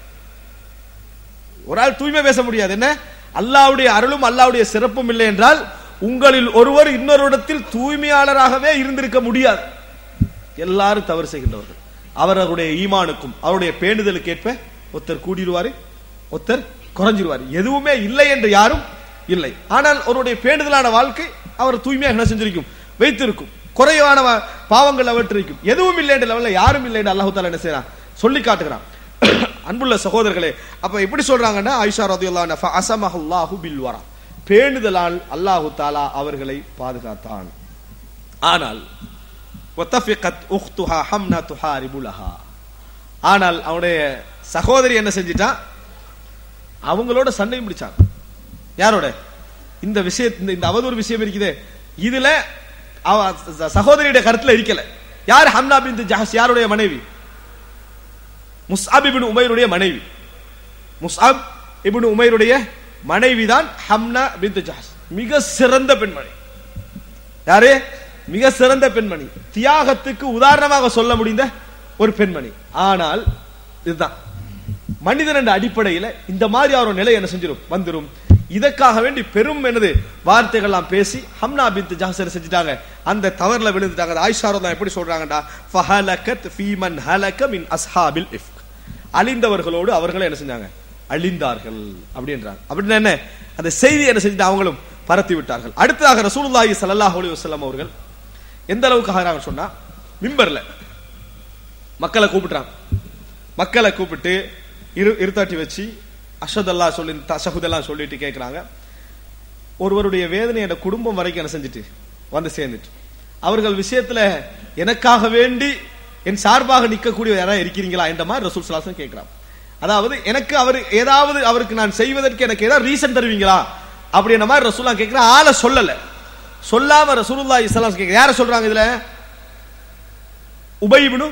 ஒரு ஆள் தூய்மை பேச முடியாது என்ன அல்லாஹ்வுடைய அருளும் அல்லாஹ்வுடைய சிறப்பும் இல்லை என்றால் உங்களில் ஒருவர் இன்னொரு இடத்தில் தூய்மையாளராகவே இருந்திருக்க முடியாது எல்லாரும் தவறு செய்கின்றவர்கள் அவர்களுடைய ஈமானுக்கும் அவருடைய பேணுதலுக்கு ஏற்ப ஒருத்தர் கூடிடுவாரு ஒருத்தர் குறைஞ்சிருவார் எதுவுமே இல்லை என்று யாரும் இல்லை ஆனால் அவருடைய பேணுதலான வாழ்க்கை அவர் தூய்மையாக என்ன செஞ்சிருக்கும் வைத்திருக்கும் குறைவான வ- பாவங்கள் அவற்றிருக்கும் எதுவும் இல்லை என்ற லெவல்ல யாரும் இல்லை என்று அல்லாஹு தாலா என்ன செய்யறான் சொல்லி காட்டுகிறான் அன்புள்ள சகோதரர்களே அப்ப எப்படி சொல்றாங்கன்னா ஆயிஷா ரதியுல்லாஹு அன்ஹா அசமஹல்லாஹு பில் வரா பேணுதலால் அல்லாஹு தாலா அவர்களை பாதுகாத்தான் ஆனால் وَتَفِقَتْ أُخْتُهَا حَمْنَةُ تُحَارِبُ لَهَا ஆனால் அவனுடைய சகோதரி என்ன செஞ்சிட்டான் அவங்களோட சண்டையும் பிடிச்சாங்க யாரோட இந்த விஷய இந்த இந்த அவதூறு விஷயம் இருக்குதே இதுல அவ ச- சகோதரியுடைய கருத்துல இருக்கல யார் ஹம்னா பின் ஜஹஸ் யாருடைய மனைவி முஸ்அப் இப்னு உமைருடைய மனைவி முஸ்அப் இப்னு உமைருடைய மனைவி தான் ஹம்னா பின் ஜஹஸ் மிக சிறந்த பெண்மணி யாரு மிக சிறந்த பெண்மணி தியாகத்துக்கு உதாரணமாக சொல்ல முடிந்த ஒரு பெண்மணி ஆனால் இதுதான் மனிதன் என்ற அடிப்படையில இந்த மாதிரி ஒரு நிலை என்ன செஞ்சிடும் வந்துரும் இதற்காக வேண்டி பெரும் என்னது வார்த்தைகள்லாம் பேசி ஹம்னா பின் ஜாசர் செஞ்சுட்டாங்க அந்த தவறுல விழுந்துட்டாங்க அது ஆயிஷா தான் எப்படி சொல்றாங்கடா ஃபஹலகத் ஃபீமன் ஹலக மின் அஸ்ஹாபில் இஃப்க் அழிந்தவர்களோடு அவர்கள் என்ன செஞ்சாங்க அழிந்தார்கள் அப்படின்றாங்க அப்படின்னா என்ன அந்த செய்தி என்ன செஞ்சுட்டு அவங்களும் பரத்தி விட்டார்கள் அடுத்ததாக ரசூலுல்லாஹி ஸல்லல்லாஹு அலைஹி வஸல்லம் அவர்கள் எந்த அளவுக்கு ஆகிறாங்க சொன்னா மிம்பர்ல மக்களை கூப்பிடுறாங்க மக்களை கூப்பிட்டு இரு இருத்தாட்டி வச்சு அஷதல்லா சொல்லி தஷகுதெல்லாம் சொல்லிட்டு கேட்குறாங்க ஒருவருடைய வேதனை என் குடும்பம் வரைக்கும் என்ன செஞ்சுட்டு வந்து சேர்ந்துட்டு அவர்கள் விஷயத்துல எனக்காக வேண்டி என் சார்பாக நிற்கக்கூடிய யாராவது இருக்கிறீங்களா என்ற மாதிரி ரசூல் சலாசன் கேட்கிறான் அதாவது எனக்கு அவர் ஏதாவது அவருக்கு நான் செய்வதற்கு எனக்கு ஏதாவது ரீசன் தருவீங்களா அப்படின்ற மாதிரி ரசூல்லா கேட்கிறேன் ஆளை சொல்லல சொல்லாம ரசூலுல்லாஹி ஸல்லல்லாஹு அலைஹி கேட்க யார சொல்றாங்க இதுல உபைபினு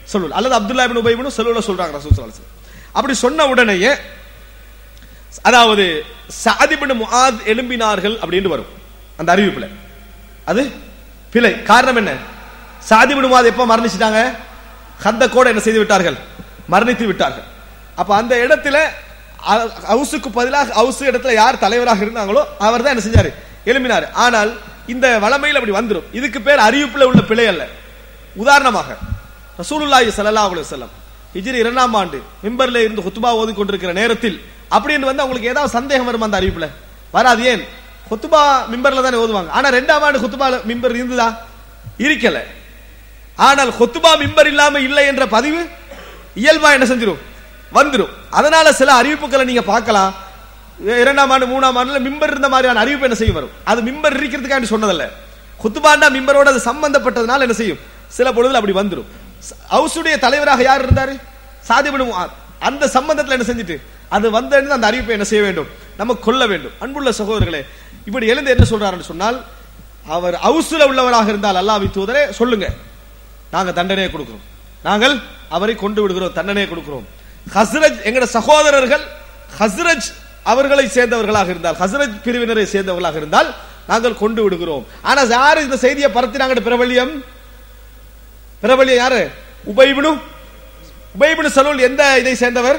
சலூல் அல்லது அப்துல்லா இப்னு உபை இப்னு சலூல சொல்றாங்க ரசூல் ஸல்லல்லாஹு அலைஹி வஸல்லம் அப்படி சொன்ன உடனேயே அதாவது சாதிபின் முஆத் எழும்பினார்கள் அப்படின்னு வரும் அந்த அறிவிப்புல அது பிழை காரணம் என்ன சாதிபின் முஆத் எப்ப மரணிச்சிட்டாங்க கந்த கூட என்ன செய்து விட்டார்கள் மரணித்து விட்டார்கள் அப்ப அந்த இடத்துல அ- ஹவுஸுக்கு பதிலாக ஹவுஸ் இடத்துல யார் தலைவராக இருந்தாங்களோ அவர் தான் என்ன செஞ்சாரு எழுப்பினார் ஆனால் இந்த வளமையில் அப்படி வந்துடும் இதுக்கு பேர் அறிவிப்புல உள்ள பிழை அல்ல உதாரணமாக ரசூலுல்லாஹி ஸல்லல்லாஹு அலைஹி வஸல்லம் ஹிஜ்ரி இரண்டாம் ஆண்டு மிம்பர்ல இருந்து ஹுத்பா ஓதி கொண்டிருக்கிற நேரத்தில் அப்படின்னு வந்து உங்களுக்கு ஏதாவது சந்தேகம் வருமா அந்த அறிவிப்புல வராது ஏன் ஹுத்பா மிம்பர்ல தானே ஓதுவாங்க ஆனா ரெண்டாம் ஆண்டு ஹுத்பா மிம்பர் இருந்ததா இருக்கல ஆனால் ஹுத்பா மிம்பர் இல்லாம இல்லை என்ற பதிவு இயல்பா என்ன செஞ்சிரும் வந்துரும் அதனால சில அறிவிப்புகளை நீங்க பார்க்கலாம் இரண்டாம் ஆண்டு மூணாம் ஆண்டுல மிம்பர் இருந்த மாதிரியான அறிவிப்பு என்ன செய்யும் வரும் அது மிம்பர் இருக்கிறதுக்காண்டி சொன்னதல்ல குத்துபாண்டா மிம்பரோட அது சம்பந்தப்பட்டதுனால என்ன செய்யும் சில பொழுதுல அப்படி வந்துரும் ஹவுஸுடைய தலைவராக யார் இருந்தாரு சாதிபனு முஆத். அந்த சம்பந்தத்துல என்ன செஞ்சுட்டு அது வந்த அந்த அறிவிப்பை என்ன செய்ய வேண்டும் நம்ம கொள்ள வேண்டும் அன்புள்ள சகோதரர்களே இப்படி எழுந்து என்ன சொல்றாருன்னு சொன்னால் அவர் ஹவுஸ்ல உள்ளவராக இருந்தால் அல்லாஹ் தூதரே சொல்லுங்க நாங்க தண்டனையை கொடுக்கிறோம் நாங்கள் அவரை கொண்டு விடுகிறோம் தண்டனையை கொடுக்கிறோம் ஹஸ்ரஜ் எங்கட சகோதரர்கள் ஹஸ்ரஜ் அவர்களை சேர்ந்தவர்களாக இருந்தால் ஹஸ்ரஜ் பிரிவினரை சேர்ந்தவர்களாக இருந்தால் நாங்கள் கொண்டு விடுகிறோம் ஆனா யாரு இந்த செய்தியை பரத்தினாங்க பிரபல்யம் பிரபல்யம் யாரு உபைபினு உபைபினு சலூல் எந்த இதை சேர்ந்தவர்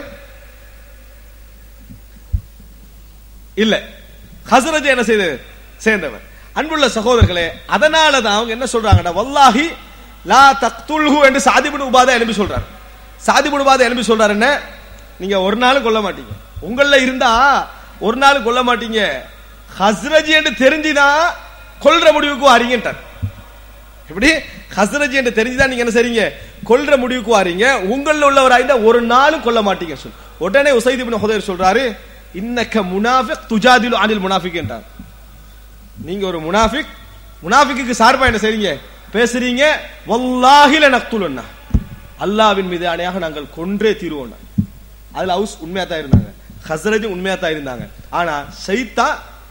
இல்ல ஹசரஜ் என்ன செய்து சேர்ந்தவர் அன்புள்ள சகோதரர்களே அதனால தான் அவங்க என்ன சொல்றாங்கன்னா வல்லாஹி லா தக்துல்ஹு என்று சாதிபுன் உபாத எழுப்பி சொல்றாரு சாதிபுன் உபாத எழுப்பி சொல்றாரு என்ன நீங்க ஒரு நாள் கொல்ல மாட்டீங்க உங்கள இருந்தா ஒரு நாள் கொல்ல மாட்டீங்க ஹஸ்ரஜ் என்று தெரிஞ்சுதான் கொல்ற முடிவுக்கு வாரீங்கன்றார் எப்படி ஹஸ்ரஜ் என்று தெரிஞ்சுதான் நீங்க என்ன செய்றீங்க கொல்ற முடிவுக்கு வாரீங்க உங்கள உள்ளவராயிருந்தா ஒரு நாளும் கொல்ல மாட்டீங்க சொல் உடனே உசைத் இப்னு ஹுதைர் சொல்றாரு இன்னக்க முனாஃபிக் துஜாதிலு அனில் முனாஃபிக் என்றார் நீங்க ஒரு முனாஃபிக் முனாஃபிக்கு சார்பா என்ன செய்றீங்க பேசுறீங்க வல்லாஹில நக்துலுன்னா அல்லாஹ்வின் மீது அணையாக நாங்கள் கொன்றே தீருவோம் அதுல ஹவுஸ் உண்மையா தான் இருந்தாங்க ஹஸ்ரஜும் உண்மையா தான் இருந்தாங்க ஆனா சைத்தா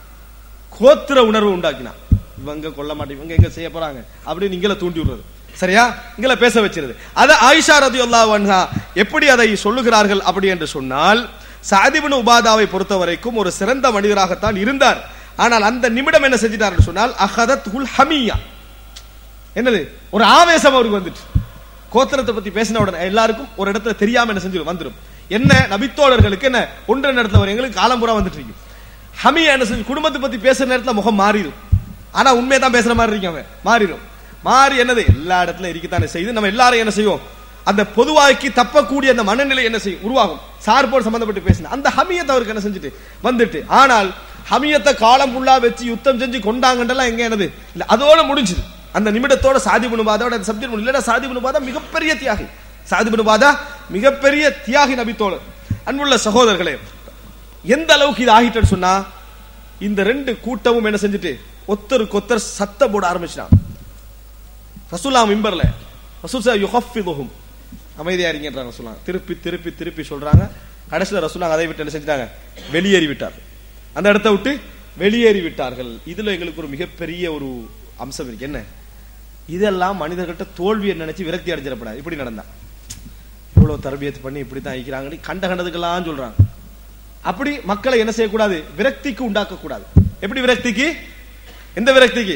கோத்திர உணர்வு உண்டாக்கினா இவங்க கொல்ல மாட்டேன் இவங்க எங்க செய்ய போறாங்க அப்படின்னு இங்கல தூண்டி விடுறது சரியா இங்கல பேச வச்சிருது அத ஆயிஷா ரதியுல்லாஹு அன்ஹா எப்படி அதை சொல்லுகிறார்கள் அப்படி என்று சொன்னால் சாதிபின் உபாதாவை பொறுத்த வரைக்கும் ஒரு சிறந்த மனிதராகத்தான் இருந்தார் ஆனால் அந்த நிமிடம் என்ன செஞ்சிட்டார் சொன்னால் அஹதத் ஹுல் ஹமியா என்னது ஒரு ஆவேசம் அவருக்கு வந்துட்டு கோத்திரத்தை பத்தி பேசின உடனே எல்லாருக்கும் ஒரு இடத்துல தெரியாம என்ன செஞ்சிடும் வந்துடும் என்ன நபித்தோழர்களுக்கு என்ன ஒன்றரை நேரத்துல வரும் எங்களுக்கு காலம் பூரா வந்துட்டு இருக்கு ஹமியா என்ன செஞ்சு குடும்பத்தை பத்தி பேசுற நேரத்துல முகம் மாறிடும் ஆனா உண்மையை தான் பேசுற மாதிரி இருக்கு அவன் மாறிடும் மாறி என்னது எல்லா இடத்துல இருக்கத்தானே செய்து நம்ம எல்லாரும் என்ன செய்வோம் அந்த பொதுவாக்கி தப்பக்கூடிய அந்த மனநிலை என்ன செய்யும் உருவாகும் சார்போடு சம்பந்தப்பட்டு பேசின அந்த ஹமியத்தை அவருக்கு என்ன செஞ்சுட்டு வந்துட்டு ஆனால் ஹமியத்தை காலம் ஃபுல்லா வச்சு யுத்தம் செஞ்சு கொண்டாங்கன்றலாம் எங்க என்னது இல்ல அதோட முடிஞ்சுது அந்த நிமிடத்தோட சாதி புனுபாதோட அந்த சப்ஜெக்ட் இல்லைன்னா சாதி புனுபாதா மிகப்பெரிய தியாகி சாதி புனுபாதா மிகப்பெரிய தியாகி நபித்தோழர் அன்புள்ள சகோதரர்களே எந்த அளவுக்கு இது ஆகிட்டன்னு சொன்னா இந்த ரெண்டு கூட்டமும் என்ன செஞ்சுட்டு ஒத்தருக்கு ஒத்தர் சத்தம் போட ஆரம்பிச்சிட்டான் ரசூல்லா மிம்பர்ல ரசூல் சார் யுஹஃபிதுஹும் அமைதியா இருங்கன்றாங்க ரசூலா திருப்பி திருப்பி திருப்பி சொல்றாங்க கடைசியில் ரசூலா அதை விட்டு என்ன செஞ்சிட்டாங்க வெளியேறி விட்டார் அந்த இடத்த விட்டு வெளியேறி விட்டார்கள் இதுல எங்களுக்கு ஒரு மிகப்பெரிய ஒரு அம்சம் இருக்கு என்ன இதெல்லாம் மனிதர்கள்ட்ட தோல்வியை நினைச்சு விரக்தி அடைஞ்சிடப்படாது இப்படி நடந்தா இவ்வளவு தரபியத்து பண்ணி இப்படி தான் இருக்கிறாங்கன்னு கண்ட கண்டதுக்கெல்லாம் சொல்றாங்க அப்படி மக்களை என்ன செய்யக்கூடாது விரக்திக்கு உண்டாக்க கூடாது எப்படி விரக்திக்கு எந்த விரக்திக்கு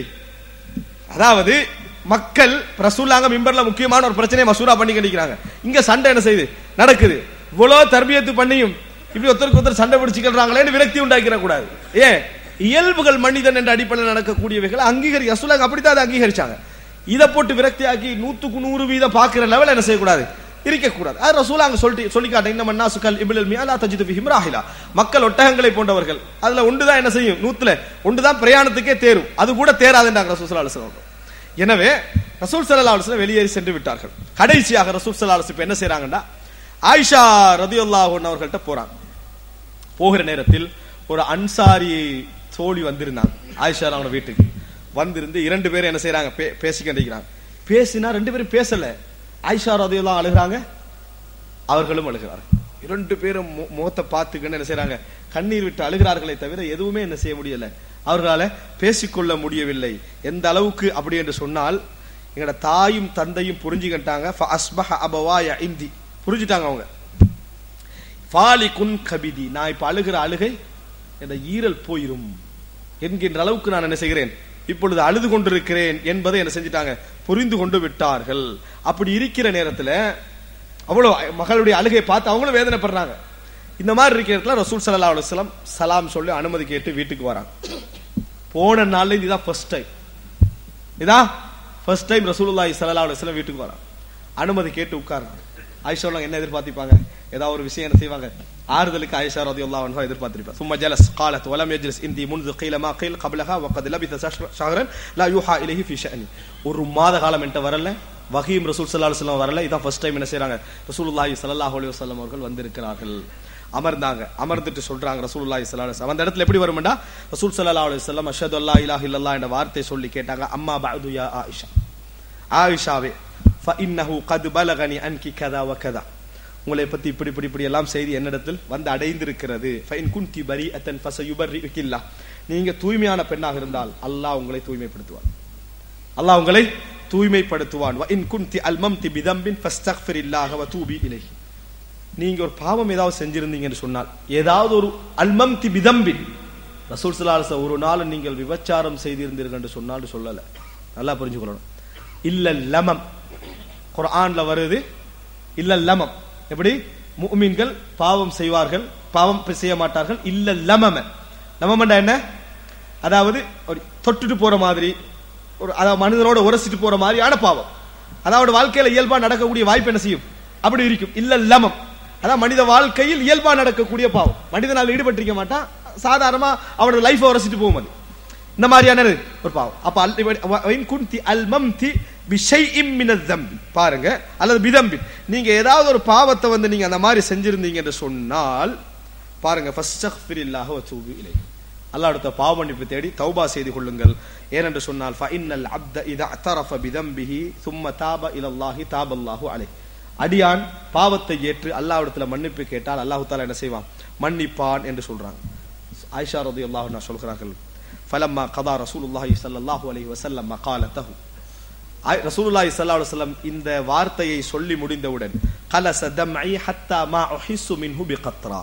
அதாவது மக்கள் ரசூலாங்க மிம்பர்ல முக்கியமான ஒரு பிரச்சனையை மசூரா பண்ணி கண்டிக்கிறாங்க இங்க சண்டை என்ன செய்யுது நடக்குது இவ்வளவு தர்பியத்து பண்ணியும் இப்படி ஒருத்தருக்கு ஒருத்தர் சண்டை பிடிச்சிக்கிறாங்களேன்னு விரக்தி உண்டாக்கிட கூடாது ஏன் இயல்புகள் மனிதன் என்ற அடிப்படையில் நடக்கக்கூடியவைகளை அங்கீகரி ரசூலாங்க அப்படித்தான் அதை அங்கீகரிச்சாங்க இதை போட்டு விரக்தியாக்கி நூத்துக்கு நூறு வீதம் பாக்குற லெவல் என்ன செய்யக்கூடாது இருக்கக்கூடாது அது ரசூலாங்க சொல்லிட்டு சொல்லி காட்ட இந்த மன்னா சுக்கல் இபில் மியாலா தஜிது பிஹிம் ராஹிலா மக்கள் ஒட்டகங்களை போன்றவர்கள் அதுல ஒன்றுதான் என்ன செய்யும் நூத்துல ஒன்றுதான் பிரயாணத்துக்கே தேரும் அது கூட தேராதுன்றாங்க ரசூல் சல்லா அலுவலம் எனவே ரசூல் சல்லா அலுவலம் வெளியேறி சென்று விட்டார்கள் கடைசியாக ரசூல் சல்லா அலுவலம் இப்ப என்ன செய்யறாங்கன்னா ஆயிஷா ரதியுல்லாஹன் அவர்கள்ட்ட போறாங்க போகிற நேரத்தில் ஒரு அன்சாரி தோழி வந்திருந்தாங்க ஆயிஷா அவங்க வீட்டுக்கு வந்திருந்து இரண்டு பேரும் என்ன செய்யறாங்க பேசிக்கிட்டு பேசினா ரெண்டு பேரும் பேசல ஆயிஷா ரதியெல்லாம் அழுகிறாங்க அவர்களும் அழுகிறார்கள் இரண்டு பேரும் முகத்தை பார்த்துக்கின்னு என்ன செய்யறாங்க கண்ணீர் விட்டு அழுகிறார்களே தவிர எதுவுமே என்ன செய்ய முடியல அவர்களால பேசிக்கொள்ள முடியவில்லை எந்த அளவுக்கு அப்படி என்று சொன்னால் எங்கட தாயும் தந்தையும் புரிஞ்சுக்கிட்டாங்க ஃபஅஸ்பஹ அபவாய இந்தி புரிஞ்சுட்டாங்க அவங்க ஃபாலி குன் கபிதி நான் இப்ப அழுகிற அழுகை என்ற ஈரல் போயிரும் என்கின்ற அளவுக்கு நான் என்ன செய்கிறேன் இப்பொழுது அழுது கொண்டிருக்கிறேன் என்பதை என்ன செஞ்சிட்டாங்க புரிந்து கொண்டு விட்டார்கள் அப்படி இருக்கிற நேரத்துல அவ்வளவு மகளுடைய அழுகையை பார்த்து அவங்களும் வேதனைப்படுறாங்க இந்த மாதிரி இருக்கிற இடத்துல ரசூல் சல்லா அலுவலம் சலாம் சொல்லி அனுமதி கேட்டு வீட்டுக்கு வராங்க போன நாள்ல இதுதான் ஃபர்ஸ்ட் டைம் இதான் ஃபர்ஸ்ட் டைம் ரசூலுல்லாஹி ஸல்லல்லாஹு அலைஹி வஸல்லம் வீட்டுக்கு வரான் அனுமதி கேட்டு உட்கார்றாங்க ஆயிஷா அவங்க என்ன எதிர்பார்த்திருப்பாங்க ஏதாவது ஒரு விஷயம் என்ன செய்வாங்க ஆறுதலுக்கு ஆயிஷா ரலியல்லாஹு அன்ஹா எதிர்பார்த்திருப்பாங்க சும்மா ஜலஸ் قالت ولم يجلس عندي منذ قيل ما قيل قبلها وقد لبث شهرا لا يوحى اليه في شأني ஒரு மாத காலம் என்கிட்ட வரல வஹீம் ரசூல் ஸல்லல்லாஹு அலைஹி வஸல்லம் வரல இதான் ஃபர்ஸ்ட் டைம் என்ன செய்றாங்க ரசூலுல்லாஹி ஸல்லல்லாஹு அலைஹி வஸல்லம் அவர்கள் வந்திருக்கிறார்கள் அமர்ந்தாங்க அமர்ந்துட்டு சொல்றாங்க ரசூலுல்லாஹி ஸல்லல்லாஹு அலைஹி வஸல்லம் அந்த இடத்துல எப்படி வரும்டா ரசூல் ஸல்லல்லாஹு அலைஹி வஸல்லம் அஷ்ஹது அல்லா இலாஹ இல்லல்லாஹ் என்ற வார்த்தை சொல்லி கேட்டாங்க அம்மா பஅது யா ஆயிஷா ஆயிஷாவே فإنه قد بلغني أنك كذا وكذا உங்களை பத்தி இப்படி இப்படி இப்படி எல்லாம் செய்தி என்னிடத்தில் வந்து அடைந்திருக்கிறது ஃபைன் குந்தி பரி அத்தன் ஃபசயுபர்ரிகில்லா நீங்க தூய்மையான பெண்ணாக இருந்தால் அல்லாஹ் உங்களை தூய்மைப்படுத்துவான் அல்லாஹ் உங்களை தூய்மைப்படுத்துவான் வ இன் குந்தி அல்மம்தி பிதம்பின் ஃபஸ்தக்ஃபிரில்லாஹ வ தூபி இலைஹி நீங்க ஒரு பாவம் ஏதாவது செஞ்சிருந்தீங்கன்னு சொன்னால் ஏதாவது ஒரு அல்மம்தி பிதம்பின் ரசூல் ஸல்லல்லாஹு அலைஹி வஸல்லம் ஒரு நாள் நீங்கள் விபச்சாரம் செய்திருந்தீர்கள் என்று சொன்னால் சொல்லல நல்லா புரிஞ்சுக்கணும் இல்ல லமம் குர்ஆன்ல வருது இல்ல லமம் எப்படி முஃமின்கள் பாவம் செய்வார்கள் பாவம் செய்ய மாட்டார்கள் இல்ல லமம லமம்டா என்ன அதாவது ஒரு தொட்டுட்டு போற மாதிரி ஒரு அதாவது மனிதனோட உரசிட்டு போற மாதிரியான பாவம் அதாவது வாழ்க்கையில இயல்பா நடக்கக்கூடிய வாய்ப்பு என்ன செய்யும் அப்படி இருக்கும் இல்ல லமம் அதான் மனித வாழ்க்கையில் இயல்பா நடக்கக்கூடிய பாவம் மனிதனால் ஈடுபட்டிருக்க மாட்டான் சாதாரணமா அவனோட லைஃப் உரசிட்டு போகும் அது இந்த மாதிரியான ஒரு பாவம் அப்ப அல் இவ- வ- வைன் குந்தி அல் மம்தி பிஷைஇம் மினத் தம்பி பாருங்க அல்லது பிதம்பி நீங்க ஏதாவது ஒரு பாவத்தை வந்து நீங்க அந்த மாதிரி செஞ்சிருந்தீங்க என்று சொன்னால் பாருங்க ஃபஸ்டக்ஃபிரில்லாஹ வ தூபு இலைஹி அல்லாஹ் அடுத்த பாவ மன்னிப்பு தேடி தௌபா செய்து கொள்ளுங்கள் ஏனென்று சொன்னால் ஃபஇன்னல் அப்த இதா அத்தரஃப பிதம்பிஹி சும்ம தாப இலல்லாஹி தாபல்லாஹு அலைஹி அடியான் பாவத்தை ஏற்று அல்லாஹ்விடத்துல மன்னிப்பு கேட்டால் அல்லாஹ் தஆலா என்ன செய்வான் மன்னிப்பான் என்று சொல்றாங்க ஆயிஷா ரலியல்லாஹு அன்ஹா சொல்கிறார்கள் ஃபலம்மா கதா ரசூலுல்லாஹி ஸல்லல்லாஹு அலைஹி வஸல்லம் மகாலத்தஹு ஆய்- ரசூலுல்லாஹி ஸல்லல்லாஹு அலைஹி வஸல்லம் இந்த வார்த்தையை சொல்லி முடிந்தவுடன் கலச தம்ஐ ஹத்தா மா உஹிஸ்ஸு மின்ஹு பிகத்ரா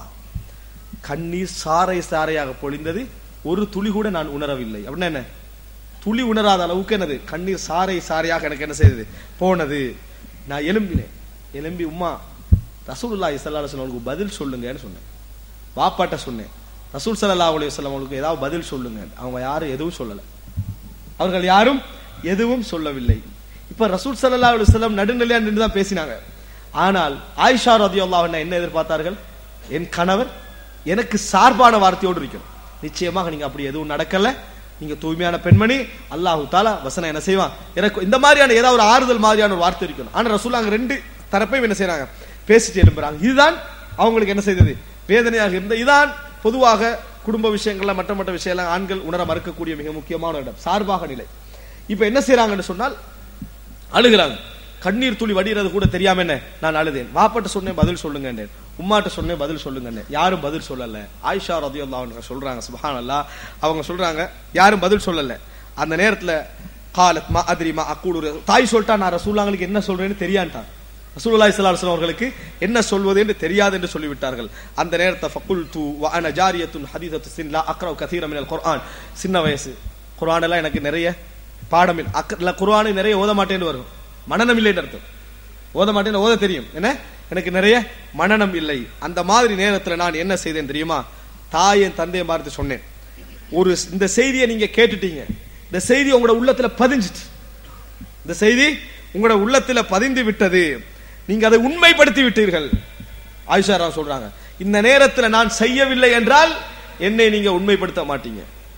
கண்ணீர் சாறை சாறையாக பொழிந்தது ஒரு துளி கூட நான் உணரவில்லை அப்படின்னா என்ன துளி உணராத அளவுக்கு என்னது கண்ணீர் சாறை சாறையாக எனக்கு என்ன செய்தது போனது நான் எலும்பினேன் எலும்பி உம்மா ரசூலுல்லாஹி ஸல்லல்லாஹு அலைஹி வஸல்லம் அவங்களுக்கு பதில் சொல்லுங்கன்னு சொன்னேன் வாப்பாட்ட சொன்னேன் ரசூல் ஸல்லல்லாஹு அலைஹி வஸல்லம் அவங்களுக்கு ஏதாவது பதில் சொல்லுங்க அவங்க யாரும் எதுவும் சொல்லல அவர்கள் யாரும் எதுவும் சொல்லவில்லை இப்ப ரசூல் ஸல்லல்லாஹு அலைஹி வஸல்லம் நடுநிலையா நின்று தான் பேசினாங்க ஆனால் ஆயிஷா ரதியல்லாஹு அன்ஹா என்ன எதிர்பார்த்தார்கள் என் கணவர் எனக்கு சார்பான வார்த்தையோடு இருக்கணும் நிச்சயமாக நீங்க அப்படி எதுவும் நடக்கல நீங்க தூய்மையான பெண்மணி அல்லாஹு தாலா வசனம் என்ன செய்வான் எனக்கு இந்த மாதிரியான ஏதாவது ஒரு ஆறுதல் மாதிரியான ஒரு வார்த்தை இருக்கணும் ஆனா ரசூல் அங்க ரெண்டு தரப்பையும் என்ன செய்றாங்க பேசிட்டு எழும்புறாங்க இதுதான் அவங்களுக்கு என்ன செய்தது வேதனையாக இருந்த இதான் பொதுவாக குடும்ப விஷயங்கள்ல மற்ற மற்ற விஷயம்லாம் ஆண்கள் உணர மறுக்கக்கூடிய மிக முக்கியமான இடம் சார்பாக நிலை இப்ப என்ன செய்றாங்கன்னு சொன்னால் அழுகிறாங்க கண்ணீர் துளி வடிகிறது கூட தெரியாம என்ன நான் அழுதேன் வாப்பாட்ட சொன்னேன் பதில் சொல்லுங்க உம்மாட்ட சொன்னேன் பதில் சொல்லுங்க யாரும் பதில் சொல்லல ஆயிஷா ரதியுல்லாஹு அன்ஹா சொல்றாங்க சுப்ஹானல்லாஹ் அவங்க சொல்றாங்க யாரும் பதில் சொல்லல அந்த நேரத்துல காலத் மா அதிரி மா அக்கூடு தாய் சொல்லிட்டா நான் ரசூலுல்லாஹ்களுக்கு என்ன சொல்றேன்னு தெரியான்ட்டான் ரசூலுல்லாஹி ஸல்லல்லாஹு அலைஹி வஸல்லம் அவர்களுக்கு என்ன சொல்வது என்று தெரியாது என்று சொல்லிவிட்டார்கள் அந்த நேரத்தை ஃபகுல்து வ அன ஜாரியத்துன் ஹதீதத்து சின் லா அக்ரவு கதீர மினல் குர்ஆன் சின்ன வயசு குர்ஆன் எல்லாம் எனக்கு நிறைய பாடம் இல்ல அக்க- இல்ல குர்ஆனு நிறைய ஓத மாட்டேன்னு வரும் மனநம் இல்லைன்னு அர்த்தம் ஓத மாட்டேன்னு ஓத தெரியும் என்ன எனக்கு நிறைய மனநம் இல்லை அந்த மாதிரி நேரத்துல நான் என்ன செய்தேன் தெரியுமா தாயின் தந்தையை பார்த்து சொன்னேன் ஒரு இந்த செய்தியை நீங்க கேட்டுட்டீங்க இந்த செய்தி உங்களோட உள்ளத்துல பதிஞ்சிட்டு இந்த செய்தி உங்களோட உள்ளத்துல பதிந்து விட்டது நீங்க அதை உண்மைப்படுத்தி விட்டீர்கள் ஆயிஷா ராவ் சொல்றாங்க இந்த நேரத்துல நான் செய்யவில்லை என்றால் என்னை நீங்க உண்மைப்படுத்த மாட்டீங்க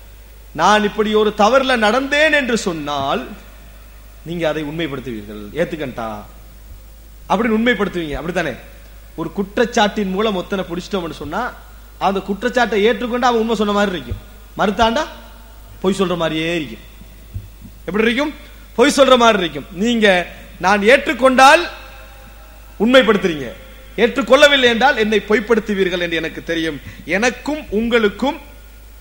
நான் இப்படி ஒரு தவறுல நடந்தேன் என்று சொன்னால் நீங்க அதை உண்மைப்படுத்துவீர்கள் ஏத்துக்கண்டா அப்படின்னு உண்மைப்படுத்துவீங்க அப்படித்தானே ஒரு குற்றச்சாட்டின் மூலம் ஒத்தனை பிடிச்சிட்டோம்னு சொன்னா அந்த குற்றச்சாட்டை ஏற்றுக்கொண்டு அவன் உண்மை சொன்ன மாதிரி இருக்கும் மறுத்தாண்டா பொய் சொல்ற மாதிரியே இருக்கும் எப்படி இருக்கும் பொய் சொல்ற மாதிரி இருக்கும் நீங்க நான் ஏற்றுக்கொண்டால் உண்மைப்படுத்துறீங்க ஏற்றுக்கொள்ளவில்லை என்றால் என்னை பொய்ப்படுத்துவீர்கள் என்று எனக்கு தெரியும் எனக்கும் உங்களுக்கும்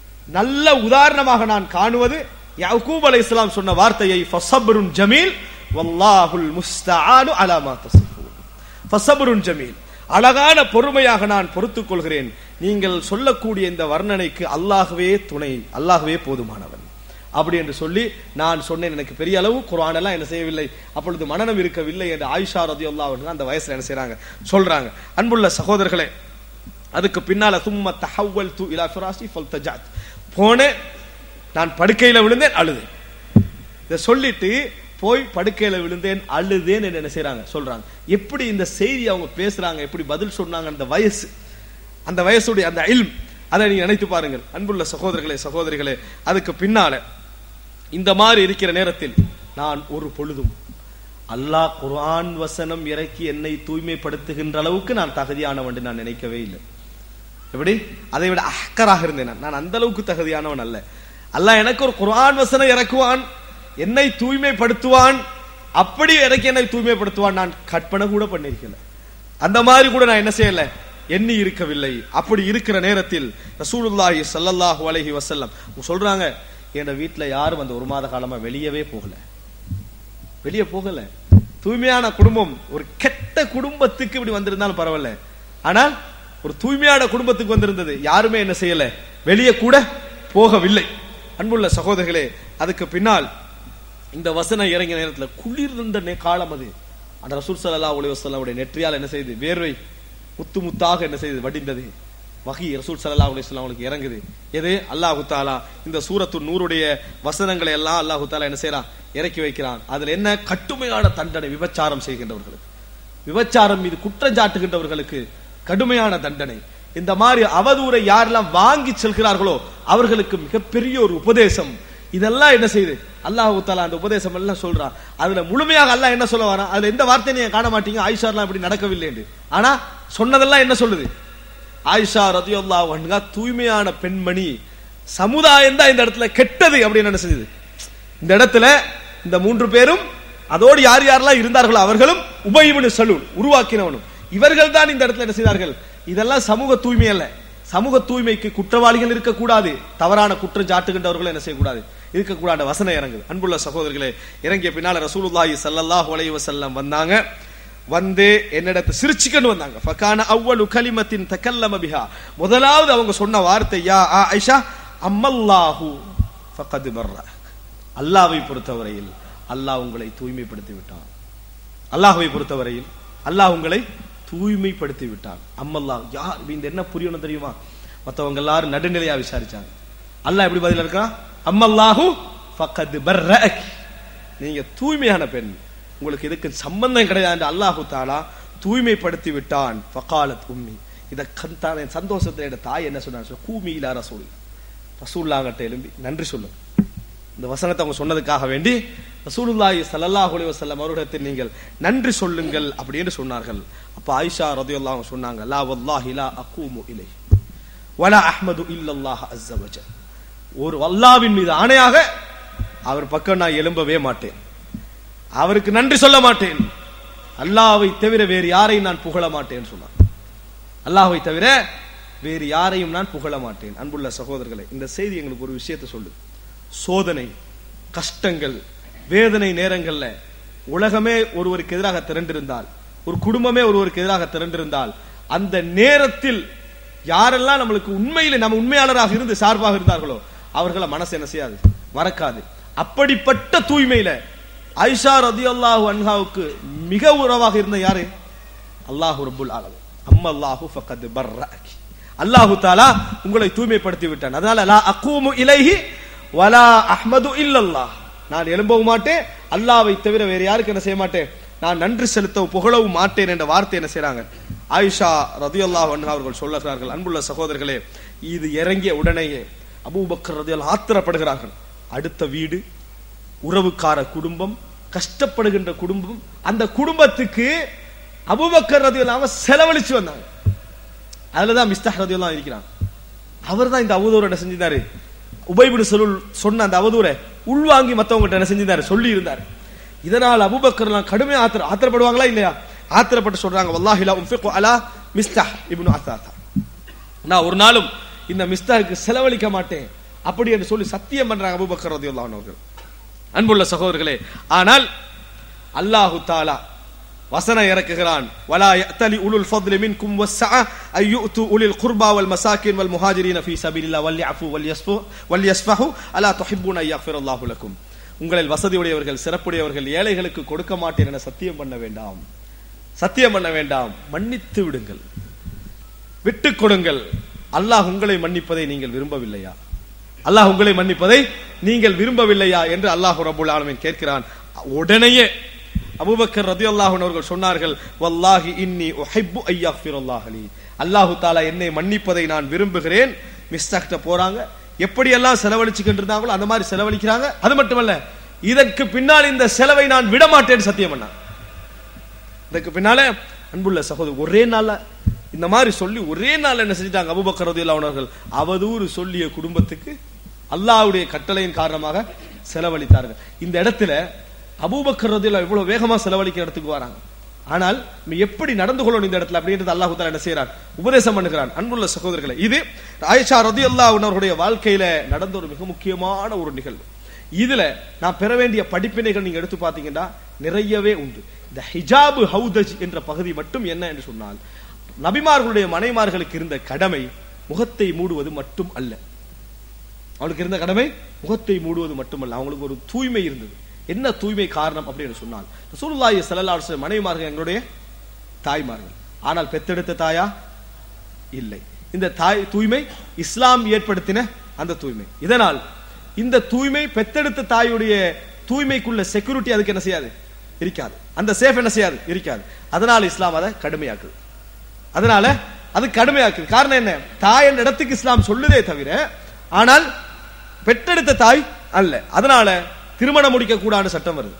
நல்ல உதாரணமாக நான் காணுவது யாக்கூப் அலைஹிஸ்ஸலாம் சொன்ன வார்த்தையை ஃபஸப்ருன் ஜமீல் வல்லாஹுல் முஸ்தஆனு அலா மா தசிஃபூன் ஃபஸப்ருன் ஜமீல் அழகான பொறுமையாக நான் பொறுத்துக் கொள்கிறேன் நீங்கள் சொல்லக்கூடிய இந்த வர்ணனைக்கு அல்லாஹ்வே துணை அல்லாஹ்வே போதுமானவன் அப்படி என்று சொல்லி நான் சொன்னேன் எனக்கு பெரிய அளவு குர்ஆன் எல்லாம் என்ன செய்யவில்லை அப்பொழுது மனநம் இருக்கவில்லை என்று ஆயிஷா ரதியுல்லாஹு அன்ஹா அந்த வயசுல என்ன செய்றாங்க சொல்றாங்க அன்புள்ள சகோதரர்களே அதுக்கு பின்னால சும்ம தஹவல் து இலா ஃபிராசி ஃபல்தஜாத் போனேன் நான் படுக்கையில விழுந்தேன் அழுதேன் இதை சொல்லிட்டு போய் படுக்கையில விழுந்தேன் அழுதேன் என்ன செய்றாங்க சொல்றாங்க எப்படி இந்த செய்தி அவங்க பேசுறாங்க எப்படி பதில் சொன்னாங்க அந்த வயசு அந்த வயசுடைய அந்த இல்ம் அதை நீங்க நினைத்து பாருங்கள் அன்புள்ள சகோதரர்களே சகோதரிகளே அதுக்கு பின்னால இந்த மாதிரி இருக்கிற நேரத்தில் நான் ஒரு பொழுதும் அல்லாஹ் குர்ஆன் வசனம் இறக்கி என்னை தூய்மைப்படுத்துகின்ற அளவுக்கு நான் தகுதியானவன் என்று நான் நினைக்கவே இல்லை எப்படி அதை விட அஹ்கராக இருந்தேன் நான். நான் அந்த அளவுக்கு தகுதியானவன் அல்ல அல்லாஹ் எனக்கு ஒரு குர்ஆன் வசனம் இறக்குவான் என்னை தூய்மைப்படுத்துவான் அப்படி இறக்கி என்னை தூய்மைப்படுத்துவான் நான் கற்பனை கூட பண்ணிருக்கல அந்த மாதிரி கூட நான் என்ன செய்யல எண்ணி இருக்கவில்லை அப்படி இருக்கிற நேரத்தில் ரசூலுல்லாஹி ஸல்லல்லாஹு அலைஹி வஸல்லம் அவங்க சொல்றாங்க என் வீட்ல யாரும் அந்த ஒரு மாத காலமா வெளியவே போகல வெளியே போகல தூய்மையான குடும்பம் ஒரு கெட்ட குடும்பத்துக்கு இப்படி வந்திருந்தாலும் பரவாயில்ல ஆனால் ஒரு தூய்மையான குடும்பத்துக்கு வந்திருந்தது யாருமே என்ன செய்யல வெளியே கூட போகவில்லை அன்புள்ள சகோதரர்களே அதுக்கு பின்னால் இந்த வசனம் இறங்கிய நேரத்துல குளிர்ந்த நே- காலம் அது அந்த ரசூல் ஸல்லல்லாஹு அலைஹி வஸல்லமுடைய நெற்றியால் என்ன செய்து வேர்வை முத்து முத்தாக என்ன செய்து வடிந்தது வகி ரசூல் ஸல்லல்லாஹு அலைஹி வஸல்லம் அவங்களுக்கு இறங்குது எது அல்லாஹு தாலா இந்த சூரத்து நூறுடைய வசனங்களை எல்லாம் அல்லாஹு தாலா என்ன செய்யறான் இறக்கி வைக்கிறான் அதுல என்ன கட்டுமையான தண்டனை விபச்சாரம் செய்கின்றவர்களுக்கு விபச்சாரம் மீது குற்றஞ்சாட்டுகின்றவர்களுக்கு கடுமையான தண்டனை இந்த மாதிரி அவதூறை யாரெல்லாம் வாங்கி செல்கிறார்களோ அவர்களுக்கு மிகப்பெரிய ஒரு உபதேசம் இதெல்லாம் என்ன செய்யுது அல்லாஹு தாலா அந்த உபதேசம் எல்லாம் சொல்றான் அதுல முழுமையாக அல்லாஹ் என்ன சொல்ல வரான் அதுல எந்த வார்த்தையும் நீங்க காண மாட்டீங்க ஆயிஷாலாம் இப்படி நடக்கவில்லை என்று ஆனா சொன்னதெல்லாம் என்ன சொல்லுது ஆயிஷா ரதியுல்லாஹு அன்ஹா தூய்மையான பெண்மணி சமுதாயம் தான் இந்த இடத்துல கெட்டது அப்படின்னு என்ன செஞ்சது இந்த இடத்துல இந்த மூன்று பேரும் அதோடு யார் யாரெல்லாம் இருந்தார்களோ அவர்களும் உபயிபனு சலூல் உருவாக்கினவனும் இவர்கள் தான் இந்த இடத்துல என்ன செய்தார்கள் இதெல்லாம் சமூக தூய்மை அல்ல சமூக தூய்மைக்கு குற்றவாளிகள் இருக்கக்கூடாது தவறான குற்றம் சாட்டுகின்றவர்கள் என்ன செய்யக்கூடாது இருக்கக்கூடாது வசனம் இறங்குது அன்புள்ள சகோதரர்களே இறங்கிய பின்னால ரசூலுல்லாஹி ஸல்லல்லாஹு அலைஹி வஸல்லம் வந்தாங்க வந்து என்னிடத்தை சிரிச்சுக்கன்னு வந்தாங்க ஃபகான அவ்வளு கலிமத்தின் தக்கல்லம பிஹா முதலாவது அவங்க சொன்ன வார்த்தை யா ஆயிஷா அம்மல்லாஹு ஃபகத் பர்ர அல்லாஹ்வை பொறுத்தவரையில் அல்லாஹ் உங்களை தூய்மைப்படுத்தி விட்டான் அல்லாஹ்வை பொறுத்தவரையில் அல்லாஹ் உங்களை தூய்மைப்படுத்தி விட்டான் அம்மல்லாஹ் யார் இந்த என்ன புரியணும் தெரியுமா மத்தவங்க எல்லாரும் நடுநிலையா விசாரிச்சாங்க அல்லாஹ் எப்படி பதில் இருக்கான் அம்மல்லாஹு ஃபகத் பர்ரக் நீங்க தூய்மையான பெண் உங்களுக்கு இதுக்கு சம்பந்தம் கிடையாது அல்லாஹு தாலா தூய்மைப்படுத்தி விட்டான் ஃபகாலத் உம்மி இதை கந்தான சந்தோஷத்துல என் தாய் என்ன சொன்னாங்க கூமி இலா ரசூல் ரசூல்லாங்கிட்ட எழும்பி நன்றி சொல்லுங்க இந்த வசனத்தை அவங்க சொன்னதுக்காக வேண்டி ரசூலுல்லாஹி ஸல்லல்லாஹு அலைஹி வஸல்லம் அவர்களிடத்தில் நீங்கள் நன்றி சொல்லுங்கள் அப்படின்னு சொன்னார்கள் அப்ப ஆயிஷா ரதியல்லாஹு அன்ஹா சொன்னாங்க லா வல்லாஹி லா அகூமு இலை வலா அஹ்மது இல்லல்லாஹ் அஸ்ஸ வஜல் ஒரு அல்லாஹ்வின் மீது ஆணையாக அவர் பக்கம் நான் எழும்பவே மாட்டேன் அவருக்கு நன்றி சொல்ல மாட்டேன் அல்லாஹ்வை தவிர வேறு யாரையும் நான் புகழ மாட்டேன் சொன்னார் அல்லாஹ்வை தவிர வேறு யாரையும் நான் புகழ மாட்டேன் அன்புள்ள சகோதரர்களே இந்த செய்தி எங்களுக்கு ஒரு விஷயத்தை சொல்லு சோதனை கஷ்டங்கள் வேதனை நேரங்கள்ல உலகமே ஒருவருக்கு எதிராக திரண்டிருந்தால் ஒரு குடும்பமே ஒருவருக்கு எதிராக திரண்டிருந்தால் அந்த நேரத்தில் யாரெல்லாம் நம்மளுக்கு உண்மையில நம்ம உண்மையாளராக இருந்து சார்பாக இருந்தார்களோ அவர்களை மனசு என்ன செய்யாது மறக்காது அப்படிப்பட்ட தூய்மையில ஐஷா ரதியல்லாஹு அன்ஹாவுக்கு மிக உறவாக இருந்த யாரு அல்லாஹு ரப்புல் ஆலமீன் அம்மா அல்லாஹு ஃபக்கத் பர்ரகி அல்லாஹு தாலா உங்களை தூய்மைப்படுத்தி விட்டான் அதனால லா அக்கூமு இலைஹி வலா அஹ்மது இல்லல்லாஹ் நான் எழும்பவும் மாட்டேன் அல்லாஹ்வை தவிர வேற யாருக்கு என்ன செய்ய மாட்டேன் நான் நன்றி செலுத்தவும் புகழவும் மாட்டேன் என்ற வார்த்தை என்ன செய்றாங்க ஆயிஷா ரதியல்லாஹு அன்ஹா அவர்கள் சொல்லுகிறார்கள் அன்புள்ள சகோதரர்களே இது இறங்கிய உடனேயே அபூபக்கர் ரதியல்லாஹு ஆத்திரப்படுகிறார்கள் அடுத்த வீடு உறவுக்கார குடும்பம் கஷ்டப்படுகின்ற குடும்பம் அந்த குடும்பத்துக்கு அபூபக்கர் ரதியல்லாஹு செலவழிச்சு வந்தாங்க அதுலதான் மிஸ்தாஹ் ரதியல்லாஹு இருக்கிறான் அவர் தான் இந்த அவதூறு என்ன செஞ்சிருந்தாரு உபைபின் சொல்லுல் சொன்ன அந்த அவதூரை உள்வாங்கி மத்தவங்க என்ன செஞ்சிருந்தாரு சொல்லி இருந்தாரு இதனால் அபூபக்கர்லாம் கடுமையா ஆத்திர ஆத்திரப்படுவாங்களா இல்லையா ஆத்திரப்பட்டு சொல்றாங்க வல்லாஹிலா உன்ஃபிகு அலா மிஸ்தாஹ் இப்னு அசாத்தா நான் ஒரு நாளும் இந்த மிஸ்தாருக்கு செலவழிக்க மாட்டேன் அப்படி என்று சொல்லி சத்தியம் பண்றாங்க அபூபக்கர் ரதியல்லாஹு அன்ஹு அவர்கள் அன்புள்ள சகோதரர்களே ஆனால் அல்லாஹு தாலா வசனம் இறக்குகிறான் வலா யத்தலி உலுல் ஃபத்லி மின்கும் வஸ்ஸஅ ஐ யுத்து உலில் குர்பா வல் மசாகின் வல் முஹாஜிரின ஃபீ சபீலில்லாஹ் வல் யஃபு வல் யஸ்ஃபு வல் யஸ்ஃபஹு அலா துஹிப்புன ஐ யக்ஃபிரல்லாஹு லக்கும் உங்களில் வசதியுடையவர்கள் சிறப்புடையவர்கள் ஏழைகளுக்கு கொடுக்க மாட்டேன் என சத்தியம் பண்ண வேண்டாம் சத்தியம் பண்ண வேண்டாம் மன்னித்து விடுங்கள் விட்டுக் கொடுங்கள் அல்லாஹ் உங்களை மன்னிப்பதை நீங்கள் விரும்பவில்லையா அல்லாஹ் உங்களை மன்னிப்பதை நீங்கள் விரும்பவில்லையா என்று அல்லாஹ் ரபுல் ஆலமீன் கேட்கிறான் உடனேயே அபூபக்கர் ரதியல்லாஹு அவர்கள் சொன்னார்கள் வல்லாஹி இன்னி உஹிப்பு ஐயாஃபிருல்லாஹ் லி அல்லாஹு தாலா என்னை மன்னிப்பதை நான் விரும்புகிறேன் மிஸ்டாக்ட போறாங்க எப்படியெல்லாம் செலவழிச்சுக்கிட்டு இருந்தாங்களோ அந்த மாதிரி செலவழிக்கிறாங்க அது மட்டுமல்ல இதற்கு பின்னால் இந்த செலவை நான் விட மாட்டேன்னு சத்தியம் பண்ணான் இதுக்கு பின்னால அன்புள்ள சகோதரர் ஒரே நாள்ல இந்த மாதிரி சொல்லி ஒரே நாள் என்ன செஞ்சிட்டாங்க அபுபக்கர் ரதியல்லாஹு அவர்கள் அவதூறு சொல்லிய குடும்பத்துக்கு அல்லாஹ்வுடைய கட்டளையின் காரணமாக செலவழித்தார்கள் இந்த இடத்துல அபூபக்கர் ரதியல்லாஹு இவ்வளவு வேகமா செலவழிக்கிற இடத்துக்கு வராங்க ஆனால் நம்ம எப்படி நடந்து கொள்ளணும் இந்த இடத்துல அப்படின்றது அல்லாஹு தாலா என்ன செய்யறான் உபதேசம் பண்ணுகிறான் அன்புள்ள சகோதரர்களை இது ஆயிஷா ரதியல்லாஹு அவர்களுடைய வாழ்க்கையில நடந்த ஒரு மிக முக்கியமான ஒரு நிகழ்வு இதுல நான் பெற வேண்டிய படிப்பினைகள் நீங்க எடுத்து பாத்தீங்கன்னா நிறையவே உண்டு இந்த ஹிஜாபு ஹவுதஜ் என்ற பகுதி மட்டும் என்ன என்று சொன்னால் நபிமார்களுடைய மனைமார்களுக்கு இருந்த கடமை முகத்தை மூடுவது மட்டும் அல்ல அவளுக்கு இருந்த கடமை முகத்தை மூடுவது மட்டுமல்ல அவங்களுக்கு ஒரு தூய்மை இருந்தது என்ன தூய்மை காரணம் அப்படின்னு சொன்னால் ரசூலுல்லாஹி ஸல்லல்லாஹு அலைஹி வஸல்லம் மனைவிமார்கள் எங்களுடைய தாய்மார்கள் ஆனால் பெத்தெடுத்த தாயா இல்லை இந்த தாய் தூய்மை இஸ்லாம் ஏற்படுத்தின அந்த தூய்மை இதனால் இந்த தூய்மை பெத்தெடுத்த தாயுடைய தூய்மைக்குள்ள செக்யூரிட்டி அதுக்கு என்ன செய்யாது இருக்காது அந்த சேஃப் என்ன செய்யாது இருக்காது அதனால இஸ்லாம் அதை கடுமையாக்குது அதனால அது கடுமையாக்குது காரணம் என்ன தாய் என்ற இடத்துக்கு இஸ்லாம் சொல்லுதே தவிர ஆனால் பெற்றெடுத்த தாய் அல்ல அதனால திருமணம் முடிக்க கூடாது சட்டம் வருது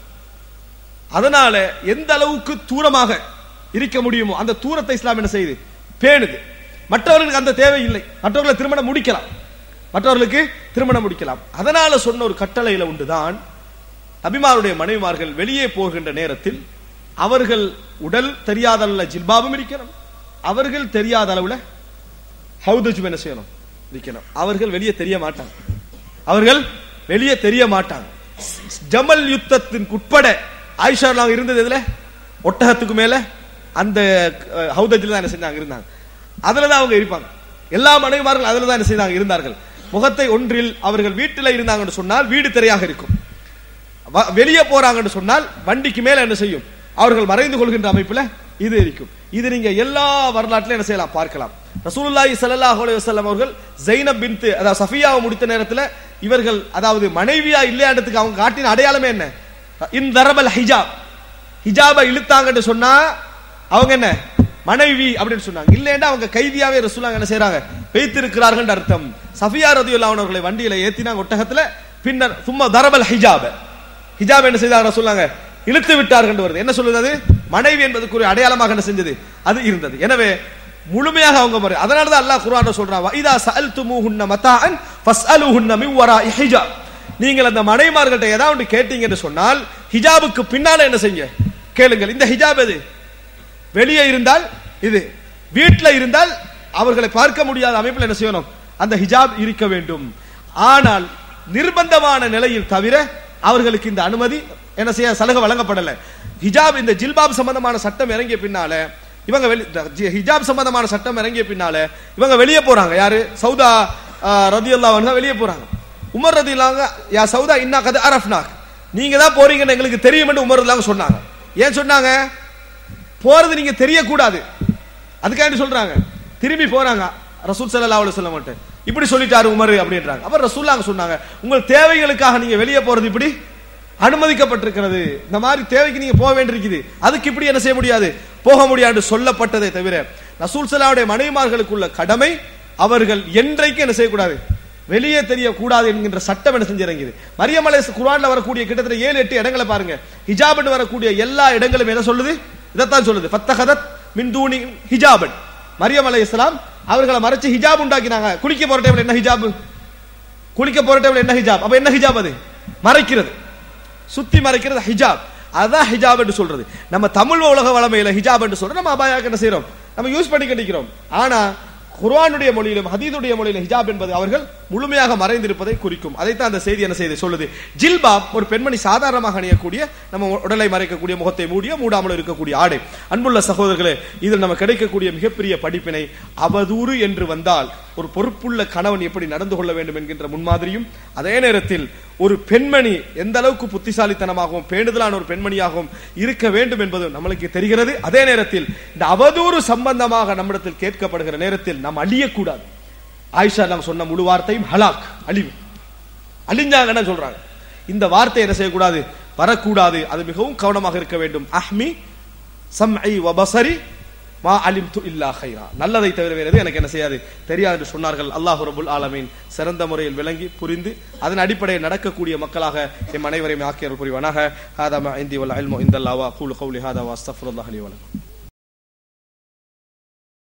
அதனால எந்த அளவுக்கு தூரமாக இருக்க முடியுமோ அந்த தூரத்தை இஸ்லாம் என்ன செய்யுது பேணுது மற்றவர்களுக்கு அந்த தேவை இல்லை மற்றவர்களை திருமணம் முடிக்கலாம் மற்றவர்களுக்கு திருமணம் முடிக்கலாம் அதனால சொன்ன ஒரு கட்டளையில உண்டுதான் நபிமாருடைய மனைவிமார்கள் வெளியே போகின்ற நேரத்தில் அவர்கள் உடல் தெரியாத அளவுல ஜில்பாபும் இருக்கணும் அவர்கள் தெரியாத அளவுல ஹவுதஜும் என்ன செய்யணும் இருக்கணும் அவர்கள் வெளியே தெரிய மாட்டாங்க அவர்கள் வெளியே தெரிய மாட்டாங்க ஜமல் யுத்தத்தின் உட்பட ஆயிஷா நாங்க இருந்தது எதுல ஒட்டகத்துக்கு மேல அந்த ஹவுதஜில் தான் என்ன செஞ்சாங்க இருந்தாங்க அதுல தான் அவங்க இருப்பாங்க எல்லா மனைவிமார்கள் அதுல தான் என்ன செய்தாங்க இருந்தார்கள் முகத்தை ஒன்றில் அவர்கள் வீட்டில் இருந்தாங்கன்னு சொன்னால் வீடு திரையாக இருக்கும் வ- வெளியே போறாங்கன்னு சொன்னால் வண்டிக்கு மேல என்ன செய்யும் அவர்கள் மறைந்து கொள்கின்ற அமைப்புல இது இருக்கும் இது நீங்க எல்லா வரலாற்றிலும் என்ன செய்யலாம் பார்க்கலாம் ரசூலுல்லாஹி ஸல்லல்லாஹு அலைஹி வஸல்லம் அவர்கள் ஜைனப் பின்த் அதாவது சஃபியாவை முடித்த நேரத்துல இவர்கள் அதாவது மனைவியா இல்லையான்றதுக்கு அவங்க காட்டின அடையாளமே என்ன இன் தரபல் ஹிஜாப் ஹிஜாபை இழுத்தாங்கன்னு சொன்னா அவங்க என்ன மனைவி அப்படின்னு சொன்னாங்க இல்லைன்னா அவங்க கைதியாவே ரசூலுல்லாஹ் என்ன செய்றாங்க வைத்திருக்கிறார்கள் அர்த்தம் சஃபியா ரதியுல்லாஹு அவர்களை வண்டியில ஏத்தினாங்க ஒட்டகத்துல பின்னர் சும்மா தரபல் ஹிஜாப் ஹிஜாப் என்ன செய்தாங்க சொன்னாங்க இழுத்து விட்டார்கள் வருது என்ன சொல்லுது அது மனைவி என்பதுக்கு ஒரு அடையாளமாக என்ன செஞ்சது அது இருந்தது எனவே முழுமையாக அவங்க முறை அதனால தான் அல்லாஹ் குர்ஆன்ல சொல்றான் வைதா சஅல்துமூஹுன்ன மதாஅன் ஃபஸ்அலுஹுன்ன மின் வராஇ ஹிஜாப் நீங்கள் அந்த மனைமார்கள்ட்ட ஏதாவது ஒன்று கேட்டீங்கன்னு சொன்னால் ஹிஜாபுக்கு பின்னால என்ன செய்யுங்க கேளுங்கள் இந்த ஹிஜாப் எது வெளியே இருந்தால் இது வீட்ல இருந்தால் அவர்களை பார்க்க முடியாத அமைப்பில் என்ன செய்யணும் அந்த ஹிஜாப் இருக்க வேண்டும் ஆனால் நிர்பந்தமான நிலையில் தவிர அவர்களுக்கு இந்த அனுமதி என்ன செய்ய சலுகை வழங்கப்படல ஹிஜாப் இந்த ஜில்பாப் சம்பந்தமான சட்டம் இறங்கிய பின்னால இவங்க வெளி ஜி- ஹிஜாப் சம்பந்தமான சட்டம் இறங்கிய பின்னால இவங்க வெளியே போறாங்க யாரு சௌதா ரதி அல்லா வெளியே போறாங்க உமர் ரதி யா சௌதா இன்னா கது அரஃப்னாக் நீங்க தான் போறீங்கன்னு எங்களுக்கு தெரியும் என்று உமர் ரதி சொன்னாங்க ஏன் சொன்னாங்க போறது நீங்க தெரியக்கூடாது அதுக்காண்டி சொல்றாங்க திரும்பி போறாங்க ரசூல் ஸல்லல்லாஹு அலைஹி வஸல்லம் கிட்ட இப்படி சொல்லிட்டாரு உமர் அப்படின்றாங்க அப்ப ரசூல்லாங்க சொன்னாங்க உங்கள் தேவைகளுக்காக நீங்க வெளியே போறது இப்படி அனுமதிக்கப்பட்டிருக்கிறது இந்த மாதிரி தேவைக்கு நீங்க போக வேண்டியிருக்குது அதுக்கு இப்படி என்ன செய்ய முடியாது போக முடியாது சொல்லப்பட்டதை தவிர ரசூல் ஸல்லல்லாஹுடைய மனைவிமார்களுக்குள்ள கடமை அவர்கள் என்றைக்கு என்ன செய்யக்கூடாது வெளியே தெரியக்கூடாது என்கின்ற சட்டம் என்ன செஞ்சு இறங்கியது மரியம் அலை குர்ஆன்ல வரக்கூடிய கிட்டத்தட்ட ஏழு எட்டு இடங்களை பாருங்க ஹிஜாப்னு வரக்கூடிய எல்லா இடங்களும் என்ன சொல்லுது இதைத்தான் சொல்லுது ஃபத்தஹதத் மின் தூணி ஹிஜாபன் மரியம் அலை இஸ்லாம் அவர்களை மறைச்சு ஹிஜாப் உண்டாக்கினாங்க குளிக்க போற டைம்ல என்ன ஹிஜாப் குளிக்க போற டைம்ல என்ன ஹிஜாப் அப்ப என்ன ஹிஜாப் அது மறைக்கிறது சுத்தி மறைக்கிறது ஹிஜாப் அதான் ஹிஜாப் என்று சொல்றது நம்ம தமிழ் உலக வளமையில ஹிஜாப் என்று சொல்றோம் நம்ம அபாயாக்கு என்ன செய்றோம் நம்ம யூஸ் பண்ணி கண்டிக்கிறோம் ஆனா குர்ஆனுடைய மொழியிலும் ஹதீதுடைய மொழியிலும் ஹிஜாப் என்பது அவர்கள் முழுமையாக மறைந்திருப்பதை குறிக்கும் அதைத்தான் அந்த செய்தி என்ன செய்து சொல்லுது ஜில்பாப் ஒரு பெண்மணி சாதாரணமாக அணியக்கூடிய நம்ம உடலை மறைக்கக்கூடிய முகத்தை மூடிய மூடாமல் இருக்கக்கூடிய ஆடை அன்புள்ள சகோதரர்களே இதில் நம்ம கிடைக்கக்கூடிய மிகப்பெரிய படிப்பினை அவதூறு என்று வந்தால் ஒரு பொறுப்புள்ள கணவன் எப்படி நடந்து கொள்ள வேண்டும் என்கின்ற முன்மாதிரியும் அதே நேரத்தில் ஒரு பெண்மணி எந்த அளவுக்கு புத்திசாலித்தனமாகவும் பேணுதலான ஒரு பெண்மணியாகவும் இருக்க வேண்டும் என்பது நம்மளுக்கு தெரிகிறது அதே நேரத்தில் இந்த அவதூறு சம்பந்தமாக நம்மிடத்தில் கேட்கப்படுகிற நேரத்தில் நாம் அழியக்கூடாது ஆயிஷா நாங்க சொன்ன முழு வார்த்தையும் ஹலாக் அழிவு அழிஞ்சாங்கன்னு சொல்றாங்க இந்த வார்த்தை என்ன செய்யக்கூடாது வரக்கூடாது அது மிகவும் கவனமாக இருக்க வேண்டும் அஹ்மி சம்ஐ வபசரி மா அலிம் து இல்லா ஹைரா நல்லதை தவிர வேறு எதுவும் எனக்கு என்ன செய்யாது தெரியாது என்று சொன்னார்கள் அல்லாஹ் ரபுல் ஆலமீன் சிறந்த முறையில் விளங்கி புரிந்து அதன் அடிப்படையில் நடக்கக்கூடிய மக்களாக எம் அனைவரையும் ஆக்கியர் புரிவானாக ஹாதா இந்தி வல் அல்மு இந்தல்லாவா கூலு கௌலி ஹாதா வா அஸ்தஃபுல்லாஹ் அலி வலக்கும்